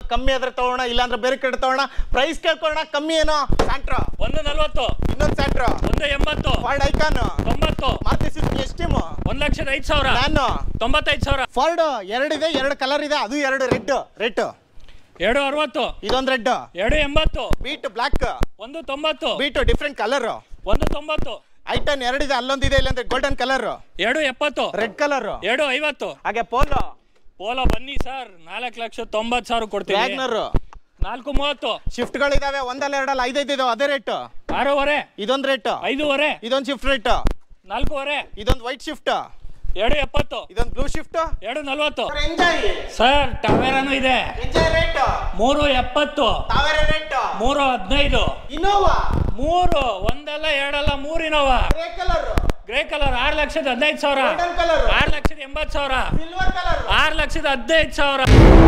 ಕಮ್ಮಿ ಆದ್ರೆ ತಗೋಣ ಇಲ್ಲಾಂದ್ರೆ ಬೇರೆ ಕಡೆ ತಗೋಣ ಪ್ರೈಸ್ ಕೇಳ್ಕೊಳ್ಳೋಣ ಕಮ್ಮಿ ಏನೋ ಸ್ಯಾಂಟ್ರೋ ಒಂದು ನಲ್ವತ್ತು ಇನ್ನೊಂದು ಸ್ಯಾಂಟ್ರೋ ಒಂದು ಎಂಬತ್ತು ಫಾರ್ಡ್ ಐಕಾನ್ ತೊಂಬತ್ತು ಮಾರುತಿ ಸುಜುಕಿ ಎಸ್ಟಿಮು ಒಂದ್ ಲಕ್ಷದ ಐದು ಸಾವಿರ ನಾನು ತೊಂಬತ್ತೈದು ಸಾವಿರ ಫಾರ್ಡ್ ಎರಡಿದೆ ಎರಡು ಕಲರ್ ಇದೆ ಅದು ಎರಡು ರೆಡ್ ರೆಡ್ ಎರಡು ಅರವತ್ತು ಇದೊಂದು ರೆಡ್ ಎರಡು ಎಂಬತ್ತು ಬೀಟ್ ಬ್ಲಾಕ್ ಒಂದು ತೊಂಬತ್ತು ಬೀಟ್ ಡಿಫ್ರೆಂಟ್ ಕಲರ್ ಒಂದು ತೊಂಬತ್ತು ಐಟನ್ ಎರಡಿದೆ ಅಲ್ಲೊಂದಿದೆ ಇಲ್ಲಂದ್ರೆ ಗೋಲ್ಡನ್ ಕಲರ್ ಎರಡು ಎಪ್ಪತ್ತು ರೆಡ್ ಕಲರ್ ಎರಡು ಐವತ್ತು ಹಾಗೆ ಪೋಲೋ ಪೋಲೋ ಬನ್ನಿ ಸರ್ ನಾಲ್ಕು ಲಕ್ಷ ತೊಂಬತ್ತು ಸಾವಿರ ಕೊಡ್ತೀವಿ ವ್ಯಾಗ್ನರ್ ನಾಲ್ಕು ಮೂವತ್ತು ಶಿಫ್ಟ್ಗಳಿದಾವೆ ಒಂದಲ್ಲ ಎರಡಲ್ಲ ಐದೈದು ಇದಾವೆ ಅದೇ ರೇಟ್ ಆರೂವರೆ ಇದೊಂದು ರೇಟ್ ಐದೂವರೆ ಇದೊಂದು ಶಿಫ್ಟ್ ರೇಟ್ ನಾಲ್ಕೂವರೆ ಇದೊಂದು ವೈಟ್ ಶಿಫ್ಟ್ ಎರಡು ಎಪ್ಪತ್ತು ಇದೊಂದು ಬ್ಲೂ ಶಿಫ್ಟ್ ಎರಡು ನಲ್ವತ್ತು ಎಂಜಾಯ್ ಸರ್ ಟವೇರಾನು ಇದೆ ಎಂಜಾಯ್ ರೇಟ್ ಮೂರು ಎಪ್ಪತ್ತು ತಾವೇರೆ ರೇಟ್ ಮೂರು ಹದಿನೈದು ಇನೋವಾ ಮೂರು ಒಂದಲ್ಲ ಎರಡಲ್ಲ ಮೂರು Innova grey colour grey colour ಆರು ಲಕ್ಷದ ಹದಿನೈದು ಸಾವಿರ ಗೋಲ್ಡನ್ ಕಲರ್ ಆರು ಲಕ್ಷದ ಎಂಬತ್ತು ಸಾವಿರ ಸಿಲ್ವರ್ ಕಲರ್ ಆರು ಲಕ್ಷದ ಹದಿನೈದು ಸಾವಿರ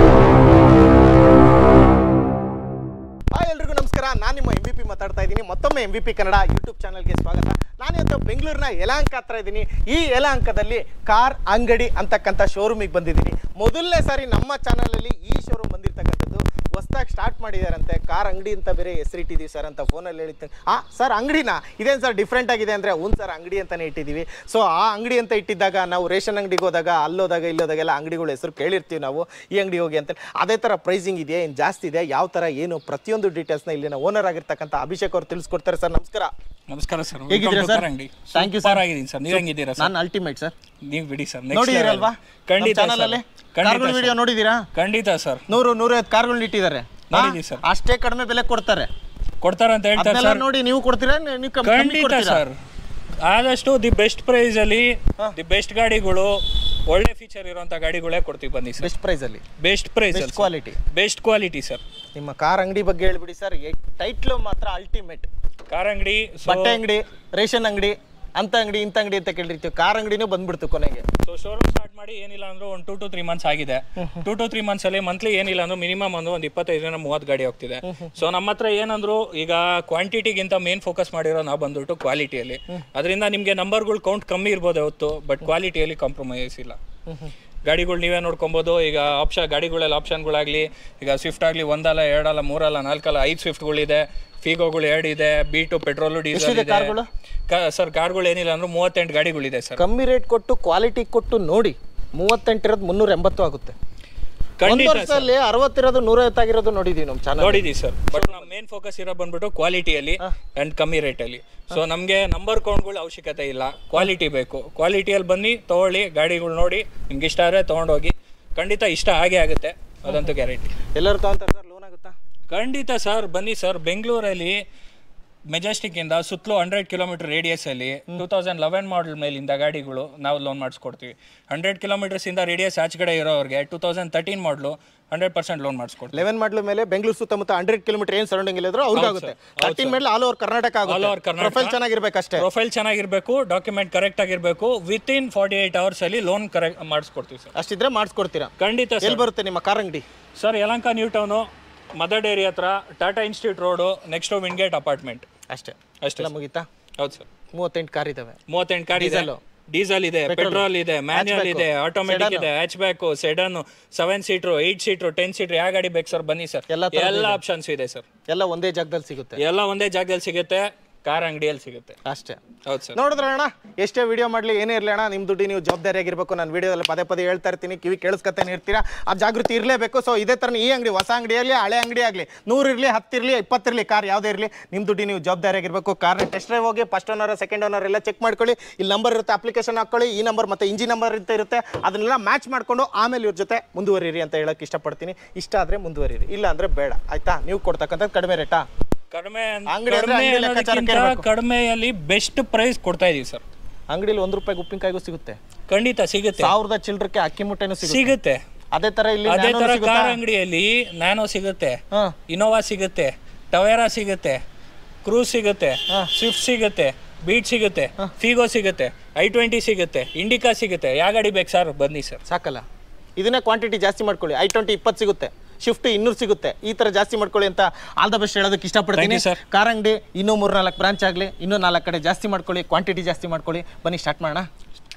ಹಾಯ್ ಎಲ್ರಿಗೂ ನಮಸ್ಕಾರ ನಾನು ನಿಮ್ಮ ಎಂ ವಿ ಪಿ ಮಾತಾಡ್ತಾ ಇದ್ದೀನಿ ಮತ್ತೊಮ್ಮೆ M V P Kannada YouTube ಚಾನಲ್ಗೆ ಸ್ವಾಗತ ನಾನು ಇವತ್ತು ಬೆಂಗಳೂರಿನ ಯಲಹಂಕ ಹತ್ರ ಇದ್ದೀನಿ ಈ ಯಲಹಂಕದಲ್ಲಿ ಕಾರ್ ಅಂಗಡಿ ಅಂತಕ್ಕಂಥ ಶೋರೂಮಿಗೆ ಬಂದಿದ್ದೀನಿ ಮೊದಲನೇ ಸಾರಿ ನಮ್ಮ ಚಾನಲಲ್ಲಿ ಈ ಶೋರೂಮ್ ಬಂದಿರ್ತಕ್ಕಂಥದ್ದು ಹೊಸ್ದಾಗಿ ಸ್ಟಾರ್ಟ್ ಮಾಡಿದಾರಂತೆ ಕಾರ್ ಅಂಗಡಿ ಅಂತ ಬೇರೆ ಹೆಸರಿಟ್ಟಿದ್ದೀವಿ ಸರ್ ಅಂತ ಫೋನಲ್ಲಿ ಹೇಳಿದ್ದೀನಿ ಆ ಸರ್ ಅಂಗಡಿನ ಇದೇನು ಸರ್ ಡಿಫ್ರೆಂಟ್ ಆಗಿದೆ ಅಂದರೆ ಹ್ಞೂ ಸರ್ ಅಂಗಡಿ ಅಂತಲೇ ಇಟ್ಟಿದ್ದೀವಿ ಸೊ ಆ ಅಂಗಡಿ ಅಂತ ಇಟ್ಟಿದ್ದಾಗ ನಾವು ರೇಷನ್ ಅಂಗಡಿಗೆ ಹೋದಾಗ ಅಲ್ಲೋದಾಗ ಇಲ್ಲೋದಾಗೆಲ್ಲ ಅಂಗಡಿಗಳ ಹೆಸರು ಕೇಳಿರ್ತೀವಿ ನಾವು ಈ ಅಂಗಡಿ ಹೋಗಿ ಅಂತ ಅದೇ ಥರ ಪ್ರೈಸಿಂಗ್ ಇದೆಯಾ ಏನು ಜಾಸ್ತಿ ಇದೆ ಯಾವ ಥರ ಏನು ಪ್ರತಿಯೊಂದು ಡೀಟೇಲ್ಸ್ನ ಇಲ್ಲಿನ ಓನರ್ ಆಗಿರ್ತಕ್ಕಂಥ ಅಭಿಷೇಕ್ ಅವರು ತಿಳಿಸ್ಕೊಡ್ತಾರೆ ಸರ್ ನಮಸ್ಕಾರ ನಮಸ್ಕಾರ ಸರ್ ಹೇಗಿದ್ದೀರಾ sir? Thank you, sir. Super ಆಗಿದ್ದೀನಿ ಸರ್ ನೀವು ಹೆಂಗಿದ್ದೀರಾ ಸರ್ ನಾನು ಅಲ್ಟಿಮೇಟ್ ಸರ್ ನೀವು ಬಿಡಿ ಸರ್ ನೋಡಿದಿರಲ್ವಾ ಖಂಡಿತ ಚಾನಲಲ್ಲಿ sir. ಖಂಡಿತ ಕಾರ್ಗಳ ವಿಡಿಯೋ sir. ನೋಡಿದ್ದೀರಾ ಖಂಡಿತ ಸರ್ ನೂರು ನೂರೈವತ್ತು ಕಾರ್ಗಳನ್ನ ಇಟ್ಟಿದ್ದಾರೆ ನೋಡಿದ್ದೀವಿ ಹಾ? sir. ಅಷ್ಟೇ ಕಡಿಮೆ ಬೆಲೆ ಕೊಡ್ತಾರೆ ಕೊಡ್ತಾರ ಅಂತ ಹೇಳ್ತಾರೆ ಅದನ್ನೆಲ್ಲ ಸರ್ ನೋಡಿ ನೀವು ಕೊಡ್ತೀರಾ ನೀವು ಕಮ್ಮಿ ಕಮ್ಮಿ ಖಂಡಿತ ಕೊಡ್ತೀರಾ ಸರ್ ಆದಷ್ಟು ದಿ ಬೆಸ್ಟ್ ಪ್ರೈಸ್ ಅಲ್ಲಿ ದಿ ಬೆಸ್ಟ್ ಗಾಡಿಗಳು ಒಳ್ಳೆ ಫೀಚರ್ ಇರುವಂತ ಗಾಡಿಗಳೇ ಕೊಡ್ತೀವಿ ಬನ್ನಿ ಸರ್ ಬೆಸ್ಟ್ ಪ್ರೈಸಲ್ಲಿ best price best quality best quality sir ನಿಮ್ಮ ಕಾರ್ ಅಂಗಡಿ ಬಗ್ಗೆ ಹೇಳ್ಬಿಡಿ ಸರ್ ಟೈಟ್ಲು ಮಾತ್ರ ಅಲ್ಟಿಮೇಟ್ ಕಾರ್ ಅಂಗಡಿ ಬಟ್ಟೆ ಅಂಗಡಿ ರೇಷನ್ ಅಂಗಡಿ ಅಂತ ಅಂಗಡಿ ಇಂಥ ಅಂಗಡಿ ಅಂತ ಕೇಳಿರ್ತೀವಿ ಕಾರ್ ಅಂಗಡಿನೂ ಬಂದ್ಬಿಡ್ತು ಕೊನೆಗೆ ಸೊ ಶೋರೂಮ್ ಸ್ಟಾರ್ಟ್ ಮಾಡಿ ಏನಿಲ್ಲ ಅಂದ್ರೆ ಒಂದು ಟೂ ಟು ತ್ರೀ ಮಂತ್ಸ್ ಆಗಿದೆ ಟೂ ಟು ತ್ರೀ ಮಂತ್ಸ್ ಅಲ್ಲಿ ಮಂತ್ಲಿ ಏನಿಲ್ಲ ಅಂದ್ರೆ ಮಿನಿಮಮ್ ಒಂದು ಒಂದು ಇಪ್ಪತ್ತೈದರಿಂದ ಮೂವತ್ತು ಗಾಡಿ ಹೋಗ್ತಿದೆ ಸೊ ನಮ್ಮ ಹತ್ರ ಏನಂದ್ರು ಈಗ ಕ್ವಾಂಟಿಟಿಗಿಂತ ಮೇನ್ ಫೋಕಸ್ ಮಾಡಿರೋ ನಾವು ಬಂದ್ಬಿಟ್ಟು ಕ್ವಾಲಿಟಿಯಲ್ಲಿ ಅದರಿಂದ ನಿಮಗೆ ನಂಬರ್ಗಳು ಕೌಂಟ್ ಕಮ್ಮಿ ಇರ್ಬೋದು ಹೊತ್ತು ಬಟ್ ಕ್ವಾಲಿಟಿಯಲ್ಲಿ ಕಾಂಪ್ರಮೈಸ್ ಇಲ್ಲ ಗಾಡಿಗಳು ನೀವೇ ನೋಡ್ಕೊಬೋದು ಈಗ ಆಪ್ಷನ್ ಗಾಡಿಗಳಲ್ಲಿ ಆಪ್ಷನ್ಗಳಾಗಲಿ ಈಗ ಸ್ವಿಫ್ಟ್ ಆಗಲಿ ಒಂದಲ್ಲ ಎರಡಲ್ಲ ಮೂರಲ್ಲ ನಾಲ್ಕಲ್ಲ ಐದು ಸ್ವಿಫ್ಟ್ಗಳಿದೆ ಫೀಗೋಗಳು ಎರಡು ಇದೆ ಬೀಟು ಪೆಟ್ರೋಲು ಡೀಸೆಲ್ ಇದೆ ಕಾರ್ಗಳು? ಸರ್ ಕಾರ್ಗಳು ಏನಿಲ್ಲ ಅಂದ್ರೆ ಮೂವತ್ತೆಂಟು ಗಾಡಿಗಳಿದೆ ಸರ್ ಕಮ್ಮಿ ರೇಟ್ ಕೊಟ್ಟು ಕ್ವಾಲಿಟಿ ಕೊಟ್ಟು ನೋಡಿ ಮೂವತ್ತೆಂಟಿರೋದು ಮುನ್ನೂರ ಎಂಬತ್ತು ಆಗುತ್ತೆ ಒಂದು ಖಂಡಿತ ವರ್ಷದಲ್ಲಿ ಅರವತ್ತಿರೋದು ನೂರೈವತ್ತಾಗಿರೋದು ನೋಡಿದೀವಿ ನಮ್ಮ ಚಾನಲ್ ನೋಡಿದೀವಿ ಸರ್ ಬಟ್ ನಮ್ಮ ಮೇನ್ ಫೋಕಸ್ ಇರೋ ಬಂದ್ಬಿಟ್ಟು ಕ್ವಾಲಿಟಿಯಲ್ಲಿ ಅಂಡ್ ಕಮ್ಮಿ ರೇಟಲ್ಲಿ ಸೊ ನಮಗೆ ನಂಬರ್ ಕೌಂಟ್ಗಳ ಅವಶ್ಯಕತೆ ಇಲ್ಲ ಕ್ವಾಲಿಟಿ ಬೇಕು ಕ್ವಾಲಿಟಿಯಲ್ಲಿ ಬನ್ನಿ ತಗೊಳ್ಳಿ ಗಾಡಿಗಳು ನೋಡಿ ನಿಮ್ಗೆ ಇಷ್ಟ ಆದರೆ ತೊಗೊಂಡೋಗಿ ಖಂಡಿತ ಇಷ್ಟ ಆಗೇ ಆಗುತ್ತೆ ಅದಂತೂ ಗ್ಯಾರಂಟಿ ಎಲ್ಲರೂ ತಗೊಂತಾರೆ ಸರ್ ಲೋನ್ ಆಗುತ್ತಾ ಖಂಡಿತ ಸರ್ ಬನ್ನಿ ಸರ್ ಬೆಂಗಳೂರಲ್ಲಿ ಮೆಜೆಸ್ಟಿಕ್ ಇಂದ ಸುತ್ತಲೂ ಹಂಡ್ರೆಡ್ ಕಿಲೋಮೀಟರ್ ರೇಡಿಯಸ್ ಅಲ್ಲಿ ಟೂ ತೌಸಂಡ್ ಲೆವೆನ್ ಮಾಡಲ್ ಮೇಲಿಂದ ಗಾಡಿಗಳು ನಾವು ಲೋನ್ ಮಾಡಿಸ್ಕೊಡ್ತೀವಿ ಹಂಡ್ರೆಡ್ ಕಿಲೋಮೀಟರ್ಸ್ ಇಂದ ರೇಡಿಯಸ್ ಆಚೆಗಡೆ ಇರೋರಿಗೆ two thousand thirteen model hundred percent loan ಮಾಡಿಸ್ಕೊಡ್ತೀವಿ ಲೆವೆನ್ ಮಾಡ್ಲ ಮೇಲೆ ಬೆಂಗಳೂರು ಸುತ್ತಮುತ್ತ ಹಂಡ್ರೆಡ್ ಕಿಲೋಮೀಟರ್ ಏನು ಸರೌಂಡಿಂಗ್ ಇಲ್ಲಿದ್ರು ಅವ್ರಿಗಾಗುತ್ತೆ ತರ್ಟೀನ್ ಮೇಲೆ all over Karnataka All over ಆಗುತ್ತೆ ಕರ್ನಾಟಕ. ಪ್ರೊಫೈಲ್ ಚೆನ್ನಾಗಿರ್ಬೇಕಷ್ಟೇ ಪ್ರೊಫೈಲ್ ಚೆನ್ನಾಗಿರ್ಬೇಕು ಡಾಕ್ಯುಮೆಂಟ್ ಕರೆಕ್ಟ್ ಆಗಿರ್ಬೇಕು within forty eight hours ಅಲ್ಲಿ ಲೋನ್ ಕರೆಕ್ಟ್ ಮಾಡಿಸ್ಕೊಡ್ತೀವಿ ಸರ್ ಅಷ್ಟಿದ್ರೆ ಮಾಡಿಸ್ಕೊಡ್ತೀರಾ ಖಂಡಿತ ಎಲ್ಲಿ ಸರ್ ಬರುತ್ತೆ ನಿಮ್ಮ ಕಾರ್ ಅಂಗಡಿ sir Yelahanka new town Mother Dairy ಹತ್ರ Tata institute road next Wingate apartment ಅಷ್ಟೇ ಅಷ್ಟೇ ಎಲ್ಲ ಮುಗೀತಾ ಹೌದು ಸರ್ ಮೂವತ್ತೆಂಟು ಕಾರ್ ಇದಾವೆ ಮೂವತ್ತೆಂಟು ಕಾರ್ ಇದೆ Diesel. ಡೀಸೆಲ್ ಇದೆ ಪೆಟ್ರೋಲ್ ಇದೆ ಮ್ಯಾನ್ಯಲ್ Hatchback, ಇದೆ ಆಟೋಮೆಟಿಕ್ sedan. ಇದೆ hatchback sedan seven seater eight seater ten seater ಯಾವ ಗಾಡಿ ಬೇಕು ಸರ್ ಬನ್ನಿ ಸರ್ ಎಲ್ಲ ಥರದ್ದು ಎಲ್ಲ ಆಪ್ಷನ್ಸ್ ಇದೆ ಸರ್ ಎಲ್ಲ ಒಂದೇ ಜಾಗದಲ್ಲಿ ಸಿಗುತ್ತೆ ಎಲ್ಲ ಒಂದೇ ಜಾಗದಲ್ಲಿ ಸಿಗುತ್ತೆ ಕಾರ್ ಅಂಗಡಿಯಲ್ಲಿ ಸಿಗುತ್ತೆ ಅಷ್ಟೇ ಹೌದು ಸರ್ ನೋಡಿದ್ರ ಅಣ್ಣ ಎಷ್ಟೇ ವಿಡಿಯೋ ಮಾಡಲಿ ಏನೇ ಇರಲಿ ಅಣ್ಣ ನಿಮ್ಮ ದುಡ್ಡು ನೀವು ಜವಾಬ್ದಾರಿಯಾಗಿರ್ಬೇಕು ನಾನು ವಿಡಿಯೋದಲ್ಲಿ ಪದೇ ಪದೇ ಹೇಳ್ತಾ ಇರ್ತೀನಿ ಕಿವಿ ಕೇಳಿಸ್ಕೊತಾನೆ ಇರ್ತೀರಾ ಆ ಜಾಗೃತಿ ಇರಲೇಬೇಕು ಸೊ ಇದೇ ಥರ ಈ ಅಂಗಡಿ ಹೊಸ ಅಂಗಡಿ ಆಗಲಿ ಹಳೆ ಅಂಗಡಿ ಆಗಲಿ ನೂರು ಇರಲಿ ಹತ್ತಿರಲಿ ಇಪ್ಪತ್ತಿರಲಿ ಕಾರ್ ಯಾವುದೇ ಇರಲಿ ನಿಮ್ಮ ದುಡ್ಡು ನೀವು ಜವಾಬ್ದಾರಿಯಾಗಿರ್ಬೇಕು ಕಾರ್ನ ಟೆಸ್ಟ್ ಡ್ರೈವ್ ಹೋಗಿ ಫಸ್ಟ್ ಓನರ್ ಸೆಕೆಂಡ್ ಓನರ್ ಎಲ್ಲ ಚೆಕ್ ಮಾಡ್ಕೊಳ್ಳಿ ಇಲ್ಲಿ ನಂಬರ್ ಇರುತ್ತೆ ಅಪ್ಲಿಕೇಶನ್ ಹಾಕೊಳ್ಳಿ ಈ ನಂಬರ್ ಮತ್ತು ಇಂಜಿ ನಂಬರ್ ಅಂತ ಇರುತ್ತೆ ಅದನ್ನೆಲ್ಲ ಮ್ಯಾಚ್ ಮಾಡ್ಕೊಂಡು ಆಮೇಲೆ ಇವ್ರ ಜೊತೆ ಮುಂದುವರಿರಿ ಅಂತ ಹೇಳಕ್ಕೆ ಇಷ್ಟಪಡ್ತೀನಿ ಇಷ್ಟ ಆದರೆ ಮುಂದುವರಿರಿ ಇಲ್ಲ ಅಂದರೆ ಬೇಡ ಆಯ್ತಾ ನೀವು ಕೊಡ್ತಕ್ಕಂಥದ್ದು ಕಡಿಮೆ ರೇಟಾ ಕಡಿಮೆ ಅನ್- ಅಂಗಡಿ ಅಂದ್ರೆ ಕಡಿಮೆ ಅಂಗಡಿ ಲೆಕ್ಕಾಚಾರಕ್ಕೆ ಅನ್ನೋದಕ್ಕಿಂತ ಇರ್ಬೇಕು. ಕಡಿಮೆಯಲ್ಲಿ ಬೆಸ್ಟ್ ಪ್ರೈಸ್ ಕೊಡ್ತಾ ಇದೀವಿ ಸರ್ ಅಂಗಡಿಲಿ ಒಂದು ರೂಪಾಯಿ ಉಪ್ಪಿನಕಾಯಿಗೂ ಸಿಗುತ್ತೆ ಖಂಡಿತ ಸಿಗುತ್ತೆ ಸಾವಿರದ ಚಿಲ್ಲರಕ್ಕೆ ಅಕ್ಕಿ ಮುಟ್ಟೆನೂ ಸಿಗುತ್ತೆ ಸಿಗುತ್ತೆ ಅದೇ ತರ ಇಲ್ಲಿ ಅದೇ ನ್ಯಾನೋ ತರ ಸಿಗುತ್ತಾ? ಕಾರ್ ಅಂಗಡಿಯಲ್ಲಿ ನ್ಯಾನೋ ಸಿಗುತ್ತೆ ಹಾ. ಇನೋವಾ ಸಿಗುತ್ತೆ ಟವೇರಾ ಸಿಗುತ್ತೆ ಕ್ರೂಸ್ ಸಿಗುತ್ತೆ ಸ್ವಿಫ್ಟ್ ಸಿಗುತ್ತೆ ಬೀಟ್ ಸಿಗುತ್ತೆ ಫಿಗೋ ಸಿಗುತ್ತೆ ಐ ಟ್ವೆಂಟಿ ಸಿಗುತ್ತೆ ಇಂಡಿಕಾ ಸಿಗುತ್ತೆ ಯಾವ ಗಾಡಿ ಬೇಕು ಸರ್ ಬನ್ನಿ ಸರ್ ಸಾಕಲ್ಲ ಇದನ್ನೇ ಕ್ವಾಂಟಿಟಿ ಜಾಸ್ತಿ ಮಾಡ್ಕೊಳ್ಳಿ ಐ ಟ್ವೆಂಟಿ ಇಪ್ಪತ್ತು ಸಿಗುತ್ತೆ ಶಿಫ್ಟ್ ಇನ್ನೂರು ಸಿಗುತ್ತೆ ಈ ತರ ಜಾಸ್ತಿ ಮಾಡ್ಕೊಳ್ಳಿ ಅಂತ ಆಲ್ ದ ಬೆಸ್ಟ್ ಹೇಳೋದಕ್ಕೆ ಇಷ್ಟಪಡ್ತೀನಿ Thank you, sir. ಕಾರ್ ಅಂಗಡಿ ಇನ್ನೂ ಮೂರು ನಾಲ್ಕು ಬ್ರಾಂಚ್ ಆಗಲಿ ಇನ್ನೂ ನಾಲ್ಕು ಕಡೆ ಜಾಸ್ತಿ ಮಾಡ್ಕೊಳ್ಳಿ ಕ್ವಾಂಟಿಟಿ ಜಾಸ್ತಿ ಮಾಡ್ಕೊಳ್ಳಿ ಬನ್ನಿ ಸ್ಟಾರ್ಟ್ ಮಾಡೋಣ